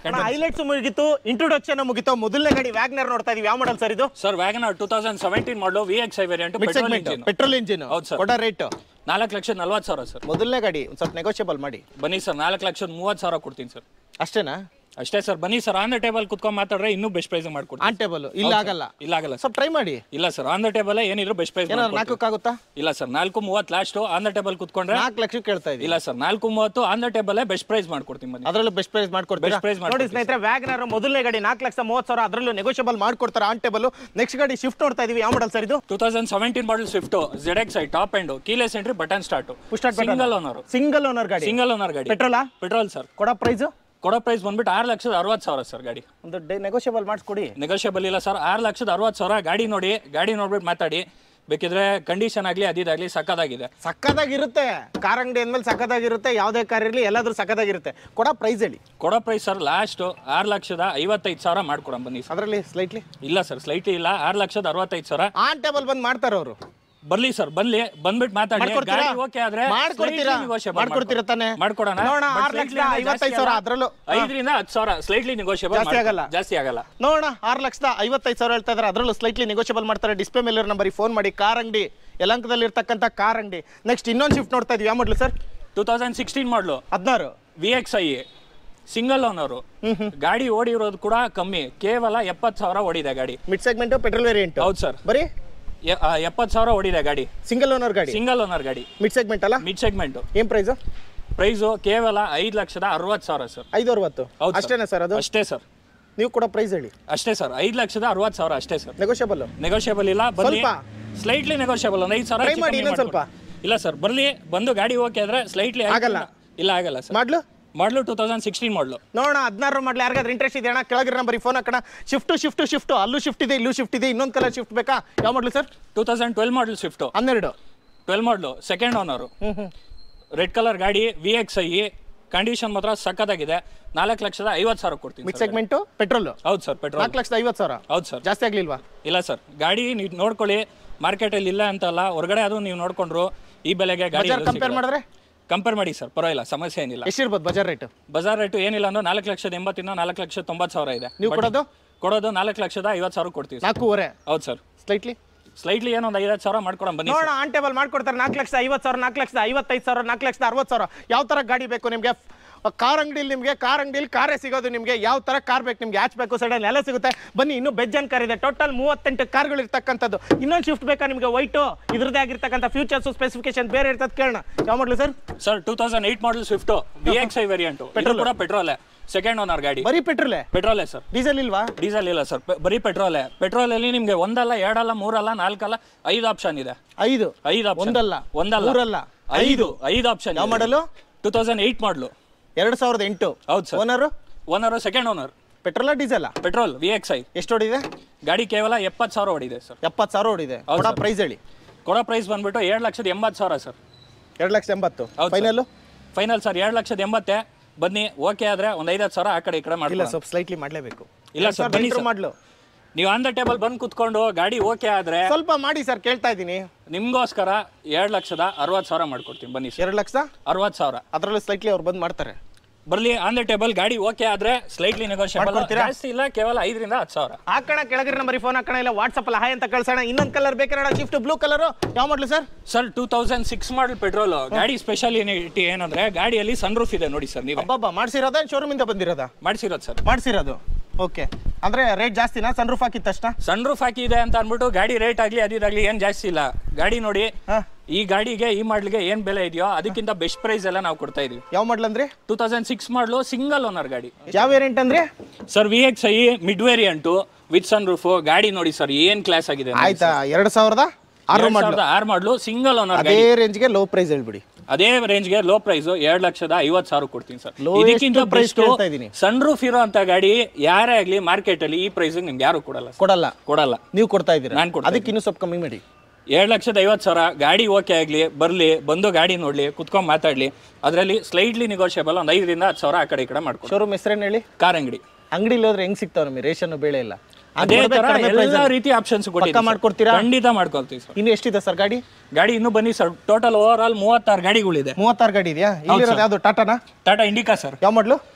ಹೈಲೈಟ್ಸ್ ಮುಗಿತು ಇಂಟ್ರೊಡಕ್ಷನ್ ಮುಗಿತು ಮೊದಲನೇ ಗಾಡಿ ವ್ಯಾಗ್ನರ್ ನೋಡ್ತಾ ಇದೀವಿ ಯಾವ ಮಾಡಲ್ ಸರ್ ಇದು sir WagonR two thousand seventeen model V X I variant mid petrol segment engine petrol engine ಹೌದು sir. ಕೊಡ ರೇಟ್ ನಾಲ್ಕು ಲಕ್ಷದ ನಲ್ವತ್ತು ಸಾವಿರ ಸರ್ ಮೊದಲನೇ ಗಾಡಿ ಒಂದ್ ಸ್ವಲ್ಪ ನೆಗೋಷಿಯಬಲ್ ಮಾಡಿ ಬನ್ನಿ ಸರ್ ನಾಲ್ಕು ಲಕ್ಷದ ಮೂವತ್ತು ಸಾವಿರ ಕೊಡ್ತೀನಿ ಸರ್ ಅಷ್ಟೇನಾ ಅಷ್ಟೇ ಸರ್ ಬನ್ನಿ ಸರ್ ಆನ್ ದ ಟೇಬಲ್ ಕುತ್ಕೊಂಡು ಮಾತಾಡ್ರೆ ಇನ್ನೂ ಬೆಸ್ಟ್ ಪ್ರೈಸ್ ಮಾಡ್ಕೊಡ್ತೀನಿ ಆನ್ ಟೇಬಲ್ ಇಲ್ಲ ಆಗಲ್ಲ ಇಲ್ಲ ಆಗಲ್ಲ ಸರ್ ಸ್ವಲ್ಪ ಟ್ರೈ ಮಾಡಿ ಇಲ್ಲ ಸರ್ ಆನ್ ದ ಟೇಬಲ್ ಏನಿದ್ರು ಬೆಸ್ಟ್ ಪ್ರೈಸ್ ಏನಾದ್ರು ನಾಲ್ಕಕ್ಕಾಗುತ್ತಾ ಇಲ್ಲ ಸರ್ ನಾಲ್ಕು ಮೂವತ್ತು ಲಾಸ್ಟ್ ಆನ್ ದ ಟೇಬಲ್ ಕುತ್ಕೊಂಡ್ರೆ ನಾಲ್ಕು ಲಕ್ಷ ಕೇಳ್ತಾ ಇದೀವಿ ಇಲ್ಲ ಸರ್ ನಾಲ್ಕು ಮೂವತ್ತು on the table best price ಮಾಡ್ಕೊಡ್ತೀನಿ ಬನ್ನಿ ಅದರಲ್ಲೂ ಬೆಸ್ಟ್ ಪ್ರೈಸ್ ಮಾಡ್ಕೊಡ್ತೀರಾ Best price ನೋಡಿ ಮಾಡ್ಕೊಡ್ತೀವಿ ಸ್ನೇಹಿತರೆ ವ್ಯಾಗನರ್ ಮೊದಲನೇ ಗಾಡಿ ನಾಲ್ಕು ಲಕ್ಷ ಮೂವತ್ತು ಸಾವಿರ ಅದರಲ್ಲೂ ನೆಗೋಷಿಯಬಲ್ ಮಾಡ್ಕೊಡ್ತಾರೆ ಆನ್ ಟೇಬಲ್ ನೆಕ್ಸ್ಟ್ ಗಾಡಿ ಶಿಫ್ಟ್ ನೋಡ್ತಾ ಇದೀವಿ ಯಾವ ಮಾಡಲ್ ಸರ್ ಇದು two thousand seventeen model Swift Z X I top end keyless entry button start Push start button. Single owner single owner ಗಾಡಿ ಸಿಂಗಲ್ ಓನರ್ ಗಾಡಿ ಪೆಟ್ರೋಲಾ ಪೆಟ್ರೋಲ್ ಸರ್ ಕೊಡೋ price ಕೊಡೋ ಪ್ರೈಸ್ ಬಂದ್ಬಿಟ್ಟು ಆರು ಲಕ್ಷದ ಅರವತ್ತು ಸಾವಿರ ಸರ್ ಗಾಡಿ ಒಂದು ನೆಗೋಷಿಯಬಲ್ ಮಾಡಿಸ್ಕೊಡಿ ನೆಗೋಷಿಯಬಲ್ ಇಲ್ಲ ಸರ್ ಆರು ಲಕ್ಷದ ಅರವತ್ತು ಸಾವಿರ ಗಾಡಿ ನೋಡಿ ಗಾಡಿ ನೋಡ್ಬಿಟ್ಟು ಮಾತಾಡಿ ಬೇಕಿದ್ರೆ ಕಂಡೀಷನ್ ಆಗಲಿ ಅದಿದಾಗಲಿ ಸಕ್ಕದಾಗಿದೆ ಸಕ್ಕದಾಗಿರುತ್ತೆ ಕಾರ್ ಅಂಗಡಿ ಅಂದ್ಮೇಲೆ ಸಕ್ಕದಾಗಿರುತ್ತೆ ಯಾವುದೇ ಕಾರ್ ಇರಲಿ ಎಲ್ಲಾದ್ರೂ ಸಕ್ಕದಾಗಿರುತ್ತೆ ಕೊಡೋ ಪ್ರೈಸ್ ಹೇಳಿ ಕೊಡೋ ಪ್ರೈಸ್ ಸರ್ ಲಾಸ್ಟ್ ಆರು ಲಕ್ಷದ ಐವತ್ತೈದು ಸಾವಿರ ಮಾಡ್ಕೊಡಮ್ ಬನ್ನಿ ಸರ್ ಅದರಲ್ಲಿ ಸ್ಲೈಟ್ಲಿ ಇಲ್ಲ ಸರ್ ಸ್ಲೈಟ್ಲಿ ಇಲ್ಲ ಆರು ಲಕ್ಷದ ಅರವತ್ತೈದು ಸಾವಿರ ಆನ್ ಟೇಬಲ್ ಬಂದು ಮಾಡ್ತಾರೆ ಅವರು ಬರ್ಲಿ ಸರ್ ಬರ್ಲಿ ಬಂದ್ಬಿಟ್ಟು ಮಾತಾಡಿ ಮಾಡ್ಕೊಡ್ತೀರಾ? ಗಾಡಿ ಓಕೆ ಆದ್ರೆ ಮಾಡ್ಕೊಡ್ತೀರಾ? slightly negotiable ಮಾಡ್ಕೊಡ್ತೀರಾ ತಾನೇ? ಮಾಡ್ಕೊಡೋಣ ನೋಡೋಣ, But ಆರು slightly ಲಕ್ಷದ ಅಂದ್ರೆ ಐವತ್ತೈದು ಜಾಸ್ತಿ ಸಾವಿರ ಆಗಲ್ಲ. ಅದ್ರಲ್ಲೂ. ಐದರಿಂದ ಹತ್ತು ಸಾವಿರ ಸ್ಲೈಟ್ಲಿ ನೆಗೋಷಿಯಬಲ್ ಜಾಸ್ತಿ ಆಗಲ್ಲ. ಜಾಸ್ತಿ ಆಗಲ್ಲ ನೋಡೋಣ ಆರು ಲಕ್ಷದ ಐವತ್ತೈದು ಸಾವಿರ ಹೇಳ್ತಾ ಇದ್ದಾರೆ ಅದರಲ್ಲೂ ಸ್ಲೈಟ್ಲಿ ನೆಗೋಷಿಯಬಲ್ ಮಾಡ್ತಾರೆ ಡಿಸ್ಪ್ಲೇ ಮೇಲೆ ನಂಬರಿಗೆ ಫೋನ್ ಮಾಡಿ ಕಾರ್ ಅಂಗಡಿ ಯಲಂಕದಲ್ಲಿ ಇರ್ತಕ್ಕಂಥ ಕಾರ್ ಅಂಗಡಿ ನೆಕ್ಸ್ಟ್ ಇನ್ನೊಂದು ಶಿಫ್ಟ್ ನೋಡ್ತಾ ಇದೀವಿ ಯಾವ ಮಾಡಲು sir two thousand sixteen model ಹದಿನಾರು V X I single owner ಗಾಡಿ ಓಡಿರೋದು ಕೂಡ ಕಮ್ಮಿ ಕೇವಲ ಎಪ್ಪತ್ತು ಸಾವಿರ ಓಡಿದೆ ಗಾಡಿ ಮಿಡ್ ಸೆಗ್ಮೆಂಟ್ ಪೆಟ್ರೋಲ್ ವೇರಿಯಂಟ್ ಹೌದು ಸರ್ ಬರೀ ಎಪ್ಪತ್ತು ಸಾವಿರ ಓಡಿದೆ ಗಾಡಿ ಸಿಂಗಲ್ ಓನರ್ ಗಾಡಿ ಸಿಂಗಲ್ ಓನರ್ ಗಾಡಿ ಮಿಡ್ ಸೆಗ್ಮೆಂಟ್ ಅಲ್ಲ ಮಿಡ್ ಸೆಗ್ಮೆಂಟ್ ಏನ್ ಪ್ರೈಸ್ ಪ್ರೈಸು ಕೇವಲ ಐದು ಲಕ್ಷದ ಅರವತ್ತು ಸಾವಿರ ಸರ್ ಐದು ಅರವತ್ತು ಹೌದು sir. ಅಷ್ಟೇನಾ ಸರ್ ಅದು ಅಷ್ಟೇ ಸರ್ ನೀವು ಕೂಡ ಪ್ರೈಸ್ ಹೇಳಿ ಅಷ್ಟೇ ಸರ್ ಐದು ಲಕ್ಷದ ಅರವತ್ತು ಸಾವಿರ ಅಷ್ಟೇ ಸರ್ ನೆಗೋಷಿಯಬಲ್ ನೆಗೋಷಿಯಬಲ್ ಇಲ್ಲ ಬನ್ನಿ ಸ್ವಲ್ಪ? ಸ್ಲೈಟ್ಲಿ ನೆಗೋಷಿಯಬಲ್ ಒಂದು ಐದು ಸಾವಿರ Try ಹೆಚ್ಚು ಮಾಡಿ ಕಮ್ಮಿ ಇನ್ನೊಂದ್ ಸ್ವಲ್ಪ. ಮಾಡ್ಕೊಡಿ. ಇಲ್ಲ ಸರ್ ಬರ್ಲಿ ಬಂದು ಗಾಡಿ ಓಕೆ ಆದ್ರೆ ಸ್ಲೈಟ್ಲಿ ಆಗಲ್ಲ. ಇಲ್ಲ ಆಗಲ್ಲ ಸರ್ ಮಾಡ್ಲು ಮಾಡಲು ಟೂ ತೌಸಂಡ್ ಸಿಕ್ಸ್ಟೀನ್ ಮಾಡಲು ನೋಡೋಣ ಹದಿನಾರು ಮಾಡ್ಲಿ ಯಾರಿಗಾದ್ರೂ ಇಂಟ್ರೆಸ್ಟ್ ಇದೆ ಅಣ್ಣ ಕೆಳಗಿರೋ ನಂಬರಿಗೆ ಫೋನ್ ಹಾಕೋಣ ಶಿಫ್ಟ್ ಶಿಫ್ಟ್ ಶಿಫ್ಟ್ ಅಲ್ಲೂ ಶಿಫ್ಟ್ ಇದೆ ಇಲ್ಲೂ ಶಿಫ್ಟ್ ಇದೆ ಇನ್ನೊಂದು ಕಲರ್ ಶಿಫ್ಟ್ ಬೇಕಾ ಯಾವ ಮಾಡ್ಲಿ sir two thousand twelve model Swift ಹನ್ನೆರಡು ಟ್ವೆಲ್ ಮಾಡಲು ಸೆಕೆಂಡ್ ಓನರು ಹ್ಮ್ ಹ್ಮ್ ರೆಡ್ ಕಲರ್ ಗಾಡಿ ವಿ ಎಕ್ಸ್ ಐ ಕಂಡೀಷನ್ ಮಾತ್ರ ಸಕ್ಕತ್ತಾಗಿದೆ ನಾಲ್ಕು ಲಕ್ಷದ ಐವತ್ತು ಸಾವಿರ ಕೊಡ್ತೀನಿ ಮಿಡ್ sir. ಸೆಗ್ಮೆಂಟು ಪೆಟ್ರೋಲ್ ಹೌದು ಸರ್ ಪೆಟ್ರೋಲ್ ನಾಲ್ಕು ಲಕ್ಷದ ಐವತ್ತು ಸಾವಿರ ಹೌದು ಸರ್ ಜಾಸ್ತಿ ಆಗ್ಲಿಲ್ವಾ ಇಲ್ಲ ಸರ್ ಗಾಡಿ ನೀವು ನೋಡ್ಕೊಳ್ಳಿ ಮಾರ್ಕೆಟಲ್ಲಿ ಇಲ್ಲ ಅಂತಲ್ಲ ಹೊರಗಡೆ ಅದು ನೀವು ನೋಡ್ಕೊಂಡ್ರು ಈ ಬೆಲೆಗೆ ಗಾಡಿ ಬಜಾರ್ ಕಂಪೇರ್ ಮಾಡಿದ್ರೆ ಕಂಪೇರ್ ಮಾಡಿ ಸರ್ ಪರವಾಗಿಲ್ಲ ಸಮಸ್ಯೆ ಏನಿಲ್ಲ ಎಷ್ಟಿರ್ಬೋದು ಬಜಾರ್ ರೇಟ್ ಬಜಾರ್ ರೇಟು ಏನಿಲ್ಲ ಅಂದ್ರೆ ನಾಲ್ಕು ಲಕ್ಷದ ಎಂಬತ್ತಿಂದ ನಾಲ್ಕು ಲಕ್ಷದ ತೊಂಬತ್ತು ಸಾವಿರ ಇದೆ ನೀವು ಕೊಡೋದು ಕೊಡೋದು ನಾಲ್ಕು ಲಕ್ಷದ ಐವತ್ತು ಸಾವಿರ ಕೊಡ್ತೀವಿ ಸರ್ ನಾಲ್ಕೂವರೆ ಹೌದು ಸರ್ ಸ್ಲೈಟ್ಲಿ ಸ್ಲೈಟ್ಲಿ ಏನೋ ಒಂದು ಐವತ್ತು ಸಾವಿರ ಮಾಡ್ಕೊಡೋಣ ಬನ್ನಿ ನೋಡೋಣ ಆನ್ ಟೇಬಲ್ ಮಾಡ್ಕೊಡ್ತಾರೆ ನಾಲ್ಕು ಲಕ್ಷದ ಐವತ್ತು ಸಾವಿರ ನಾಲ್ಕು ಲಕ್ಷದ ಐವತ್ತೈದು ಸಾವಿರ ನಾಲ್ಕು ಲಕ್ಷದ ಅರವತ್ತು ಸಾವಿರ ಯಾವ ಥರ ಗಾಡಿ ಬೇಕು ನಿಮಗೆ ಕಾರ್ ಅಂಗಡಿಲಿ ನಿಮಗೆ ಕಾರ್ ಅಂಗಡಿಲಿ ಕಾರೇ ಸಿಗೋದು ನಿಮಗೆ ಯಾವ ಥರ ಕಾರ್ ಬೇಕು ನಿಮ್ಗೆ ಹ್ಯಾಚ್ ಬೇಕು ಸೈಡಲ್ಲಿ ಎಲ್ಲ ಸಿಗುತ್ತೆ ಬನ್ನಿ ಇನ್ನೂ ಬೆಜ್ಜನ್ ಕಾರ್ ಇದೆ ಟೋಟಲ್ ಮೂವತ್ತೆಂಟು ಕಾರ್ಗಳು ಇರ್ತಕ್ಕಂಥದ್ದು ಇನ್ನೊಂದು ಶಿಫ್ಟ್ ಬೇಕಾ ನಿಮಗೆ ವೈಟು ಇದ್ರದ್ದೇ ಆಗಿರ್ತಕ್ಕಂಥ ಫ್ಯೂಚರ್ಸು ಸ್ಪೆಸಿಫಿಕೇಶನ್ ಬೇರೆ ಇರ್ತದೆ ಕೇಳೋಣ ಯಾವ ಮಾಡಲು sir sir two thousand eight model Swift V X I variant petrol ಕೂಡ ಪೆಟ್ರೋಲೇ ಸೆಕೆಂಡ್ ಓನರ್ ಗಾಡಿ ಬರೀ ಪೆಟ್ರೋಲೇ ಪೆಟ್ರೋಲೇ ಸರ್ ಡೀಸೆಲ್ ಇಲ್ವಾ ಡೀಸೆಲ್ ಇಲ್ಲ ಸರ್ ಬರೀ ಪೆಟ್ರೋಲೇ ಪೆಟ್ರೋಲಲ್ಲಿ ನಿಮಗೆ ಒಂದಲ್ಲ ಎರಡಲ್ಲ ಮೂರಲ್ಲ ನಾಲ್ಕಲ್ಲ ಐದು ಆಪ್ಷನ್ ಇದೆ ಐದು ಐದು ಆಪ್ಷನ್ ಒಂದಲ್ಲ ಒಂದಲ್ಲ ಮೂರಲ್ಲ ಐದು ಐದು ಆಪ್ಷನ್ ಯಾವ ಮಾಡಲು ಟೂ ತೌಸಂಡ್ ಏಯ್ಟ್ ಮಾಡಲು ಎರಡು ಸಾವಿರದ ಎಂಟು ಹೌದು sir owner owner second owner ಪೆಟ್ರೋಲ ಡೀಸೆಲ್ಲ ಪೆಟ್ರೋಲ್ ವಿ ಎಕ್ಸ್ ಐ ಎಷ್ಟು ಹೊಡಿದೆ ಗಾಡಿ ಕೇವಲ ಎಪ್ಪತ್ತು ಸಾವಿರ ಹೊಡಿದೆ ಸರ್ ಎಪ್ಪತ್ತು ಸಾವಿರ ಹೊಡಿದೆ ಹೌದು ಕೊಡ sir. ಪ್ರೈಸ್ ಹೇಳಿ ಕೊಡೋ ಪ್ರೈಸ್ ಬಂದ್ಬಿಟ್ಟು ಎರಡು ಲಕ್ಷದ ಎಂಬತ್ತು ಸಾವಿರ ಸರ್ ಎರಡು ಲಕ್ಷ ಎಂಬತ್ತು ಹೌದು ಫೈನಲ್ಲು ಫೈನಲ್ ಸರ್ ಎರಡು ಲಕ್ಷದ ಎಂಬತ್ತೆ ಬನ್ನಿ ಓಕೆ ಆದ್ರೆ ಒಂದು ಐದತ್ತು ಸಾವಿರ ಆ ಕಡೆ ಈ ಕಡೆ ಇಲ್ಲ ಮಾಡಿ ಸ್ವಲ್ಪ ಸ್ಲೈಟ್ಲಿ ಮಾಡಲೇಬೇಕು ಇಲ್ಲ sir, ಬನ್ನಿ sir. ಮಾಡ್ಲು ನೀವು ಆನ್ ದ ಟೇಬಲ್ ಬಂದು ಕುತ್ಕೊಂಡು ಗಾಡಿ ಓಕೆ ಆದ್ರೆ ಸ್ವಲ್ಪ ಮಾಡಿ ಸರ್ ಕೇಳ್ತಾ ಇದ್ದೀನಿ ನಿಮ್ಗೋಸ್ಕರ ಎರಡು ಲಕ್ಷದ ಅರವತ್ತು ಸಾವಿರ ಮಾಡ್ಕೊಡ್ತೀನಿ ಬನ್ನಿ ಸರ್ ಎರಡು ಲಕ್ಷ ಅರವತ್ತು ಸಾವಿರ ಅದರಲ್ಲೂ ಸ್ಲೈಟ್ಲಿ ಅವ್ರು ಬಂದು ಮಾಡ್ತಾರೆ ಬರ್ಲಿ ಆನ್ ದ ಟೇಬಲ್ ಗಾಡಿ ಓಕೆ ಆದ್ರೆ ಸ್ಲೈಟ್ಲಿ ನೆಗೋಷಿಯಬಲ್ ಮಾಡ್ಕೊಡ್ತೀರಾ? ಜಾಸ್ತಿ ಇಲ್ಲ ಕೇವಲ ಐದರಿಂದ ಹತ್ತು ಸಾವಿರ ಹಾಕೋಣ ಕೆಳಗಿನ ನಂಬರಿಗೆ ಫೋನ್ ಹಾಕೋಣ ಇಲ್ಲ ವಾಟ್ಸಪ್ ಅಲ್ಲಿ ಹಾಯ್ ಅಂತ ಕಳ್ಸೋಣ ಇನ್ನೊಂದು ಕಲರ್ ಬೇಕಾರೆ ಶಿಫ್ಟ್ ಬ್ಲೂ ಕಲರ್ ಯಾವ ಮಾಡ್ಲು sir sir two thousand six model petrol ಗಾಡಿ ಸ್ಪೆಷಾಲಿಟಿ ಏನಂದ್ರೆ ಗಾಡಿಯಲ್ಲಿ ಸನ್ ರೂಫ್ ಇದೆ ನೋಡಿ ಸರ್ ನೀವೇ ಅಬ್ಬಬ್ಬ ಮಾಡ್ಸಿರೋದಾ ಶೋರೂಮ್ ಇಂದ ಬಂದಿರೋದಾ ಮಾಡಿಸಿರೋದು ಸರ್ ಮಾಡ್ಸಿರೋದು ಓಕೆ ಅಂದ್ರೆ ರೇಟ್ ಜಾಸ್ತಿನಾ ಸನ್ ರೂಫ್ ಹಾಕಿದ ತಕ್ಷಣ ಸನ್ ರೂಫ್ ಹಾಕಿದೆ ಅಂತ ಅಂದ್ಬಿಟ್ಟು ಗಾಡಿ ರೇಟ್ ಆಗ್ಲಿ ಅದಿದಾಗ್ಲಿ ಏನ್ ಜಾಸ್ತಿ ಇಲ್ಲ ಗಾಡಿ ನೋಡಿ ಹಾ ಈ ಗಾಡಿಗೆ ಈ ಮಾಡ್ಲಿಗೆ ಏನ್ ಬೆಲೆ ಇದೆಯೋ ಅದಕ್ಕಿಂತ ಬೆಸ್ಟ್ ಪ್ರೈಸ್ ಎಲ್ಲ ನಾವು ಕೊಡ್ತಾ ಇದೀವಿ ಯಾವ ಮಾಡ್ಲ್ ಅಂದ್ರೆ two thousand six model single owner ಗಾಡಿ ಯಾವ ವೇರಿಯಂಟ್ ಅಂದ್ರೆ sir V X I mid variant with sunroof ಗಾಡಿ ನೋಡಿ ಸರ್ ಏನ್ ಕ್ಲಾಸ್ ಆಗಿದೆ ಆಯ್ತಾ ಎರಡು ಸಾವಿರದ ಆರು ಮಾಡ್ಲು ಆರು ಮಾಡಲು ಸಿಂಗಲ್ ಓನರ್ ಅದೇ ಗಾಡಿ ರೇಂಜ್ಗೆ ಲೋ ಪ್ರೈಸ್ ಹೇಳ್ಬಿಡಿ ಅದೇ ರೇಂಜ್ಗೆ ಲೋ ಪ್ರೈಸ್ ಎರಡ್ ಲಕ್ಷದ ಐವತ್ ಸಾವಿರ ಕೊಡ್ತೀನಿ ಸರ್ Lowest ಇದಕ್ಕಿಂತ price ಬೆಸ್ಟ್ ಕೇಳ್ತಾ ಇದೀನಿ. ಸನ್ ರೂಫ್ ಇರೋ ಅಂತ ಗಾಡಿ ಯಾರೇ ಆಗ್ಲಿ ಮಾರ್ಕೆಟ್ ಅಲ್ಲಿ ಈ ಪ್ರೈಸ್ ನಿಮ್ಗೆ ಯಾರು ಕೊಡಲ್ಲ sir. ಕೊಡಲ್ಲ ಕೊಡಲ್ಲ ನೀವು ಕೊಡ್ತಾ ಇದ್ದೀರಾ ನಾನ್ ಕೊಡ್ತಾ ಅದಕ್ಕೆ ಇನ್ನೂ ಸ್ವಲ್ಪ ಕಮ್ಮಿ ಮಾಡಿ ಎರಡ್ ಲಕ್ಷದ ಐವತ್ತು ಸಾವಿರ ಗಾಡಿ ಓಕೆ ಆಗ್ಲಿ ಬರ್ಲಿ ಬಂದು ಗಾಡಿ ನೋಡ್ಲಿ ಕುತ್ಕೊಂಡ್ ಮಾತಾಡ್ಲಿ ಅದರಲ್ಲಿ ಸ್ಲೈಟ್ಲಿ ನೆಗೋಷಿಯಬಲ್ ಒಂದು ಐದರಿಂದ ಹತ್ತು ಸಾವಿರ ಆ ಕಡೆ ಈ ಕಡೆ ಮಾಡ್ಕೊಡಿ ಶೋರೂಮ್ ಹೆಸರೇನು ಹೇಳಿ ಕಾರ್ ಅಂಗಡಿ ಅಂಗಡಿಲಿ ಹೋದ್ರೆ ಹೆಂಗ್ ಸಿಗ್ತಾವ ನಮಗೆ ರೇಷನ್ ಬೇಳೆ ಇಲ್ಲ ಅದೇ ಹಂಗ್ ತರ ಕಡಿಮೆ price ಎಲ್ಲಾ ಅಲ್ಲಿ. ರೀತಿ ಆಪ್ಷನ್ಸ್ ಪಕ್ಕ ಮಾಡ್ಕೊಡ್ತೀರಾ? ಖಂಡಿತ ಮಾಡ್ಕೊಳ್ತೀವಿ ಸರ್ ಇನ್ನು ಎಷ್ಟಿದೆ ಸರ್ ಗಾಡಿ ಗಾಡಿ ಇನ್ನೂ ಬನ್ನಿ ಸರ್ ಟೋಟಲ್ ಓವರ್ ಆಲ್ ಮೂವತ್ತಾರು ಗಾಡಿಗಳಿದೆ ಮೂವತ್ತಾರು ಗಾಡಿ ಇದೆಯಾ ಇಲ್ಲಿರೋದು ಯಾವ್ದು ಟಾಟಾನಾ ಟಾಟಾ ಇಂಡಿಕಾ ಸರ್ ಯಾವ ಮಾಡ್ಲು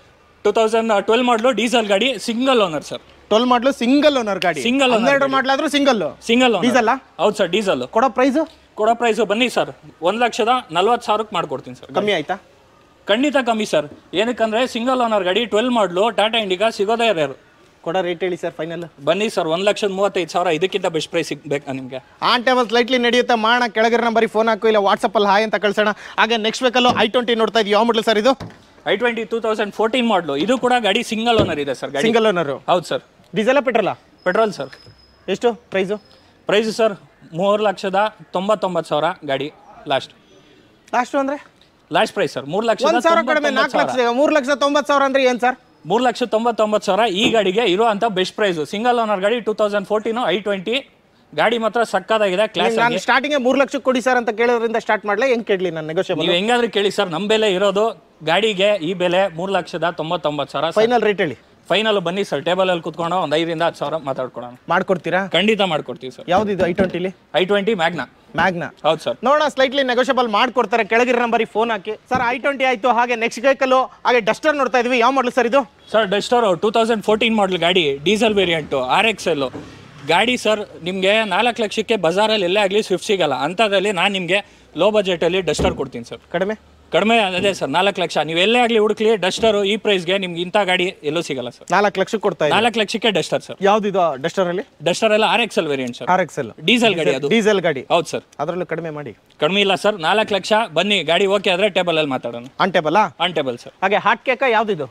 two thousand twelve model diesel ಗಾಡಿ single owner sir twelve model single owner ಗಾಡಿ Single owner ಹನ್ನೆರಡು ಮಾಡ್ಲಾದ್ರೂ ಸಿಂಗಲ್ ಸಿಂಗಲ್ Diesel ಆ? ಹೌದು ಸರ್ ಡೀಸೆಲ್ ಕೊಡೋ ಪ್ರೈಸು ಕೊಡೋ ಪ್ರೈಸು ಬನ್ನಿ ಸರ್ ಒಂದು ಲಕ್ಷದ ನಲ್ವತ್ತು ಸಾವಿರಕ್ಕೆ ಮಾಡ್ಕೊಡ್ತೀನಿ ಸರ್ ಕಮ್ಮಿ ಆಯ್ತಾ ಖಂಡಿತ ಕಮ್ಮಿ ಸರ್ ಏನಕ್ಕಂದ್ರೆ ಸಿಂಗಲ್ ಓನರ್ ಗಾಡಿ ಟ್ವೆಲ್ ಮಾಡಲು ಟಾಟಾ ಇಂಡಿಗಾ ಸಿಗೋದೇ ರೇರು ಕೊಡೋ ರೇಟ್ ಹೇಳಿ ಸರ್ ಫೈನಲ್ ಬನ್ನಿ ಸರ್ ಒಂದು ಲಕ್ಷದ ಮೂವತ್ತೈದು ಸಾವಿರ ಇದಕ್ಕಿಂತ ಬೆಸ್ಟ್ ಪ್ರೈಸ್ ಸಿಗ್ಬೇಕಾ ನಿಮಗೆ ಆನ್ ಟೇಬಲ್ ಸ್ಲೈಟ್ಲಿ ನಡೆಯುತ್ತೆ ಮಾಡೋಣ ಕೆಳಗಿರೋ ನಂಬರಿಗೆ ಫೋನ್ ಹಾಕು ಇಲ್ಲ ವಾಟ್ಸಪ್ಪಲ್ಲಿ ಹಾಯ್ ಅಂತ ಕಳ್ಸೋಣ ಹಾಗೆ ನೆಕ್ಸ್ಟ್ ಬೇಕಲ್ಲೂ ಐ ಟ್ವೆಂಟಿ ನೋಡ್ತಾ ಇದೀವಿ ಯಾವ ಮಾಡಲು ಸರ್ ಇದು i twenty two thousand fourteen model ಇದು ಕೂಡ ಗಾಡಿ ಸಿಂಗಲ್ ಓನರ್ ಇದೆ ಸರ್ ಗಾಡಿ ಸಿಂಗಲ್ ಓನರು ಹೌದು ಸರ್ ಡೀಸೆಲ ಪೆಟ್ರೋಲಾ ಪೆಟ್ರೋಲ್ ಸರ್ ಎಷ್ಟು ಪ್ರೈಸು ಪ್ರೈಸ್ ಸರ್ ಮೂರು ಲಕ್ಷದ ತೊಂಬತ್ತೊಂಬತ್ತು ಸಾವಿರ ಗಾಡಿ ಲಾಸ್ಟ್ ಲಾಸ್ಟು ಅಂದರೆ ಲಾಸ್ಟ್ ಪ್ರೈಸ್ ಸರ್ ಮೂರು ಲಕ್ಷದ ಒಂದು ಸಾವಿರ ಕಡಿಮೆ ನಾಲ್ಕು ಲಕ್ಷ ಮೂರು ಲಕ್ಷ ತೊಂಬತ್ತು ಸಾವಿರ ಅಂದ್ರೆ ಏನು ಸರ್ ಮೂರು ಲಕ್ಷ ತೊಂಬತ್ತೊಂಬತ್ತು ಸಾವಿರ ಈ ಗಾಡಿಗೆ ಇರುವಂತ ಬೆಸ್ಟ್ ಪ್ರೈಸ್ ಸಿಂಗಲ್ ಓನರ್ ಗಾಡಿ two thousand fourteen i twenty ಗಾಡಿ ಮಾತ್ರ ಸಕ್ಕದಾಗಿದೆ ಕ್ಲಾಸ್ ನಾನು ಸ್ಟಾರ್ಟಿಂಗ್ ಮೂರು ಲಕ್ಷಕ್ಕೆ ಕೊಡಿ ಸರ್ ಅಂತ ಕೇಳೋದ್ರಿಂದ ಸ್ಟಾರ್ಟ್ ಮಾಡಲೇ ಹೆಂಗೆ ಕೇಳಲಿ ನಾನು ನೆಗೋಷಿಯಬಲ್ ನೀವು ಹೆಂಗಾದ್ರೂ ಕೇಳಿ ಸರ್ ನಮ್ಮ ಬೆಲೆ ಇರೋದು ಗಾಡಿಗೆ ಈ ಬೆಲೆ ಮೂರು ಲಕ್ಷದ ತೊಂಬತ್ತೊಂಬತ್ತು ಸಾವಿರ ಫೈನಲ್ ರೇಟ್ ಹೇಳಿ ಫೈನಲ್ ಬನ್ನಿ ಸರ್ ಟೇಬಲ್ ಅಲ್ಲಿ ಕುತ್ಕೊಂಡು ಒಂದು ಐದರಿಂದ ಹತ್ತು ಸಾವಿರ ಮಾತಾಡ್ಕೊಡೋಣ ಮಾಡ್ಕೊಡ್ತೀರಾ ಖಂಡಿತ ಮಾಡ್ಕೊಡ್ತೀವಿ ಸರ್ ಯಾವ್ದಿದು ಐ ಟ್ವೆಂಟಿಲಿ ಐ ಟ್ವೆಂಟಿ ಮ್ಯಾಗ್ನಾ ಮ್ಯಾಗ್ನಾ ಹೌದು ಸರ್ ನೋಡೋಣ ಸ್ಲೈಟ್ಲಿ ನೆಗೋಷಿಯಬಲ್ ಮಾಡ್ಕೊಡ್ತಾರೆ ಕೆಳಗಿರೋ ನಂಬರಿಗೆ ಫೋನ್ ಹಾಕಿ ಸರ್ ಐ ಟ್ವೆಂಟಿ ಆಯ್ತು ಹಾಗೆ ನೆಕ್ಸ್ಟ್ ವೆಹಿಕಲ್ ಹಾಗೆ ಡಸ್ಟರ್ ನೋಡ್ತಾ ಇದೀವಿ ಯಾವ ಮಾಡಲು ಸರ್ ಇದು sir Duster two thousand fourteen model ಗಾಡಿ diesel variant R X L ಗಾಡಿ ಸರ್ ನಿಮಗೆ ನಾಲ್ಕು ಲಕ್ಷಕ್ಕೆ ಬಜಾರಲ್ಲಿ ಎಲ್ಲೇ ಆಗಲಿ ಸ್ವಿಫ್ಟ್ ಸಿಗಲ್ಲ ಅಂಥದ್ರಲ್ಲಿ ನಾನು ನಿಮಗೆ ಲೋ ಬಜೆಟಲ್ಲಿ ಡಸ್ಟರ್ ಕೊಡ್ತೀನಿ ಸರ್ ಕಡಿಮೆ ಕಡಿಮೆ ಅದೇ ಸರ್ ನಾಲ್ಕು ಲಕ್ಷ ನೀವು ಎಲ್ಲೇ ಆಗಲಿ ಹುಡುಕ್ಲಿ ಡಸ್ಟರು ಈ ಪ್ರೈಸ್ಗೆ ನಿಮ್ಗೆ ಇಂಥ ಗಾಡಿ ಎಲ್ಲೂ ಸಿಗಲ್ಲ ಸರ್ ನಾಲ್ಕು ಲಕ್ಷಕ್ಕೆ ಕೊಡ್ತಾ ಇದ್ದೀವಿ ನಾಲ್ಕು ಲಕ್ಷಕ್ಕೆ ಡಸ್ಟರ್ ಸರ್ ಯಾವ್ದಿದು ಡಸ್ಟರ್ ಅಲ್ಲಿ ಡಸ್ಟರ್ ಎಲ್ಲ R X L variant sir R X L diesel ಗಾಡಿ ಅದು ಡೀಸೆಲ್ ಗಾಡಿ ಹೌದು ಸರ್ ಅದರಲ್ಲೂ ಕಡಿಮೆ ಮಾಡಿ ಕಡಿಮೆ ಇಲ್ಲ ಸರ್ ನಾಲ್ಕು ಲಕ್ಷ ಬನ್ನಿ ಗಾಡಿ ಓಕೆ ಆದರೆ ಟೇಬಲಲ್ಲಿ ಮಾತಾಡೋಣ on table on table sir ಹಾಗೆ ಹಾಟ್ ಕೇಕ ಯಾವ್ದಿದು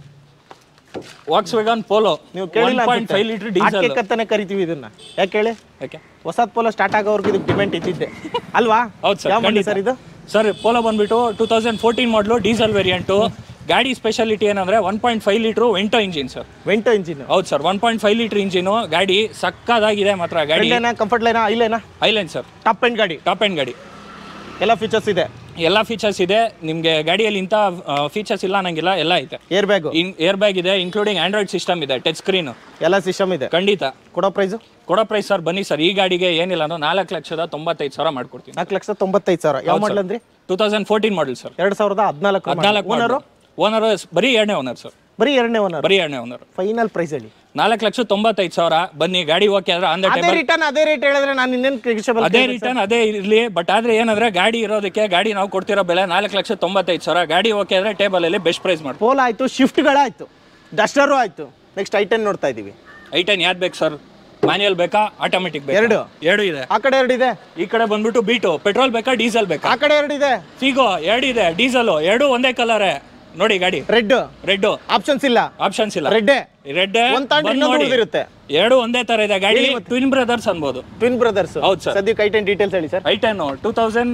ವಾಕ್ಸ್ ವೆಗನ್ ಪೋಲೋ ನೀವು ಕೇಳಿಲ್ಲ point five litre hot diesel cake ಅಂತಾನೆ ಕರಿತೀವಿ ಇದನ್ನ ಯಾಕೆ ಹೇಳಿ ಯಾಕೆ ಹೊಸದ್ ಪೋಲೋ ಸ್ಟಾರ್ಟ್ ಆಗೋವರೆಗೂ ಇದಕ್ಕೆ ಡಿಮ್ಯಾಂಡ್ ಇದ್ದಿದ್ದೆ ಅಲ್ವಾ ಹೌದು ಸರ್ ಯಾವ ಮಾಡಿ ಖಂಡಿತ. ಸರ್ ಇದು ಸರ್ ಪೋಲೋ ಬಂದ್ಬಿಟ್ಟು two thousand fourteen model diesel variant ಗಾಡಿ ಸ್ಪೆಷಾಲಿಟಿ ಏನಂದ್ರೆ one point five litre Vento engine sir Vento engine ಹೌದು sir one point five litre engine ಗಾಡಿ ಸಕ್ಕದಾಗಿದೆ ಮಾತ್ರ ಗಾಡಿ ಏನ ಕಂಫರ್ಟ್ ಲೈನಾ ಇಲ್ಲೇನಾ ಐಲ್ಯಾಂಡ್ ಸರ್ ಟಾಪ್ ಎಂಡ್ ಗಾಡಿ ಟಾಪ್ ಎಂಡ್ ಗಾಡಿ ಎಲ್ಲ ಫೀಚರ್ಸ್ ಇದೆ ಎಲ್ಲ ಫೀಚರ್ಸ್ ಇದೆ ನಿಮಗೆ ಗಾಡಿಯಲ್ಲಿ ಇಂಥ ಫೀಚರ್ಸ್ ಇಲ್ಲ ಅನ್ನಂಗಿಲ್ಲ ಎಲ್ಲ ಐತೆ air bag in air bag ಇದೆ ಇನ್ಕ್ಲೂಡಿಂಗ್ ಆಂಡ್ರಾಯ್ಡ್ ಸಿಸ್ಟಮ್ ಇದೆ ಟಚ್ ಸ್ಕ್ರೀನು ಎಲ್ಲ ಸಿಸ್ಟಮ್ ಇದೆ ಖಂಡಿತ ಕೊಡೋ ಪ್ರೈಸು ಕೊಡೋ ಪ್ರೈಸ್ ಸರ್ ಬನ್ನಿ ಸರ್ ಈ ಗಾಡಿಗೆ ಏನಿಲ್ಲ ಅಂದ್ರೆ ನಾಲ್ಕು ಲಕ್ಷದ ತೊಂಬತ್ತೈದು ಸಾವಿರ ಮಾಡ್ಕೊಡ್ತೀನಿ ನಾಲ್ಕು ಲಕ್ಷ ತೊಂಬತ್ತೈದು ಸಾವಿರ ಯಾವ ಮಾಡಲ್ ಅಂದ್ರಿ two thousand fourteen model sir ಎರಡು ಸಾವಿರದ ಹದಿನಾಲ್ಕು ಹದಿನಾಲ್ಕು ಓನರು ಓನರ್ ಬರೀ ಎರಡನೇ ಓನರ್ ಸರ್ ಬರೀ ಎರಡನೇ ಓನರ್ ಬರೀ ಎರಡನೇ ಓನರ್ ಫೈನಲ್ ಪ್ರೈಸ್ ಹೇಳಿ ನಾಲ್ಕು ಲಕ್ಷ ತೊಂಬತ್ತೈದು ಸಾವಿರ ಬನ್ನಿ ಗಾಡಿ ಓಕೆ ಆದ್ರೆ ಆನ್ ದ ಅದೇ ಟೇಬಲ್ ರಿಟರ್ನ್ ಅದೇ ರೇಟ್ ಹೇಳಿದ್ರೆ ನಾನು ಇನ್ನೇನು ಕ್ರಿಷಬಲ್ ಅದೇ ರಿಟರ್ನ್ ಅದೇ ಇರಲಿ ಬಟ್ ಆದ್ರೆ ಏನಂದ್ರೆ ಗಾಡಿ ಇರೋದಕ್ಕೆ ಗಾಡಿ ನಾವು ಕೊಡ್ತಿರೋ ಬೆಲೆ ನಾಲ್ಕು ಲಕ್ಷ ತೊಂಬತ್ತೈದು ಸಾವಿರ ಗಾಡಿ ಓಕೆ ಆದ್ರೆ ಟೇಬಲ್ ಅಲ್ಲಿ ಬೆಸ್ಟ್ ಪ್ರೈಸ್ ಮಾಡ್ತೀವಿ ಪೋಲ್ ಆಯ್ತು ಶಿಫ್ಟ್ಗಳಾಯ್ತು ಡಸ್ಟರು ಆಯ್ತು ನೆಕ್ಸ್ಟ್ ಐಟನ್ ನೋಡ್ತಾ ಇದೀವಿ ಐಟನ್ ಯಾವ್ದು ಬೇಕು ಸರ್ ಮ್ಯಾನ್ಯಲ್ ಬೇಕಾ ಆಟೋಮೆಟಿಕ್ ಬೇಕಾ ಎರಡು. ಎರಡು ಇದೆ ಆ ಕಡೆ ಎರಡಿದೆ ಈ ಕಡೆ ಬಂದ್ಬಿಟ್ಟು ಬೀಟು ಪೆಟ್ರೋಲ್ ಬೇಕಾ ಡೀಸೆಲ್ ಬೇಕಾ ಆ ಕಡೆ ಎರಡಿದೆ ಫಿಗೋ ಎರಡು ಇದೆ ಡೀಸೆಲ್ ಎರಡು ಒಂದೇ ಕಲರೇ ನೋಡಿ ಗಾಡಿ ರೆಡ್ ರೆಡ್ ಆಪ್ಷನ್ಸ್ ಇಲ್ಲ ಆಪ್ಷನ್ಸ್ ಇಲ್ಲ ರೆಡ್ಡೇ ರೆಡ್ ಒಂದ್ ತಾಂಡ್ರೆ ಇನ್ನೊಂದು ಉಳಿದಿರುತ್ತೆ ಎರಡು ಒಂದೇ ತರ ಇದೆ ಗಾಡಿ ಟ್ವಿನ್ ಬ್ರದರ್ಸ್ ಅನ್ಬೋದು ಟ್ವಿನ್ ಬ್ರದರ್ಸ್ ಹೌದು ಸರ್ ಸದ್ಯಕ್ಕೆ ಐಟನ್ ಡೀಟೇಲ್ಸ್ ಹೇಳಿ sir i ten two thousand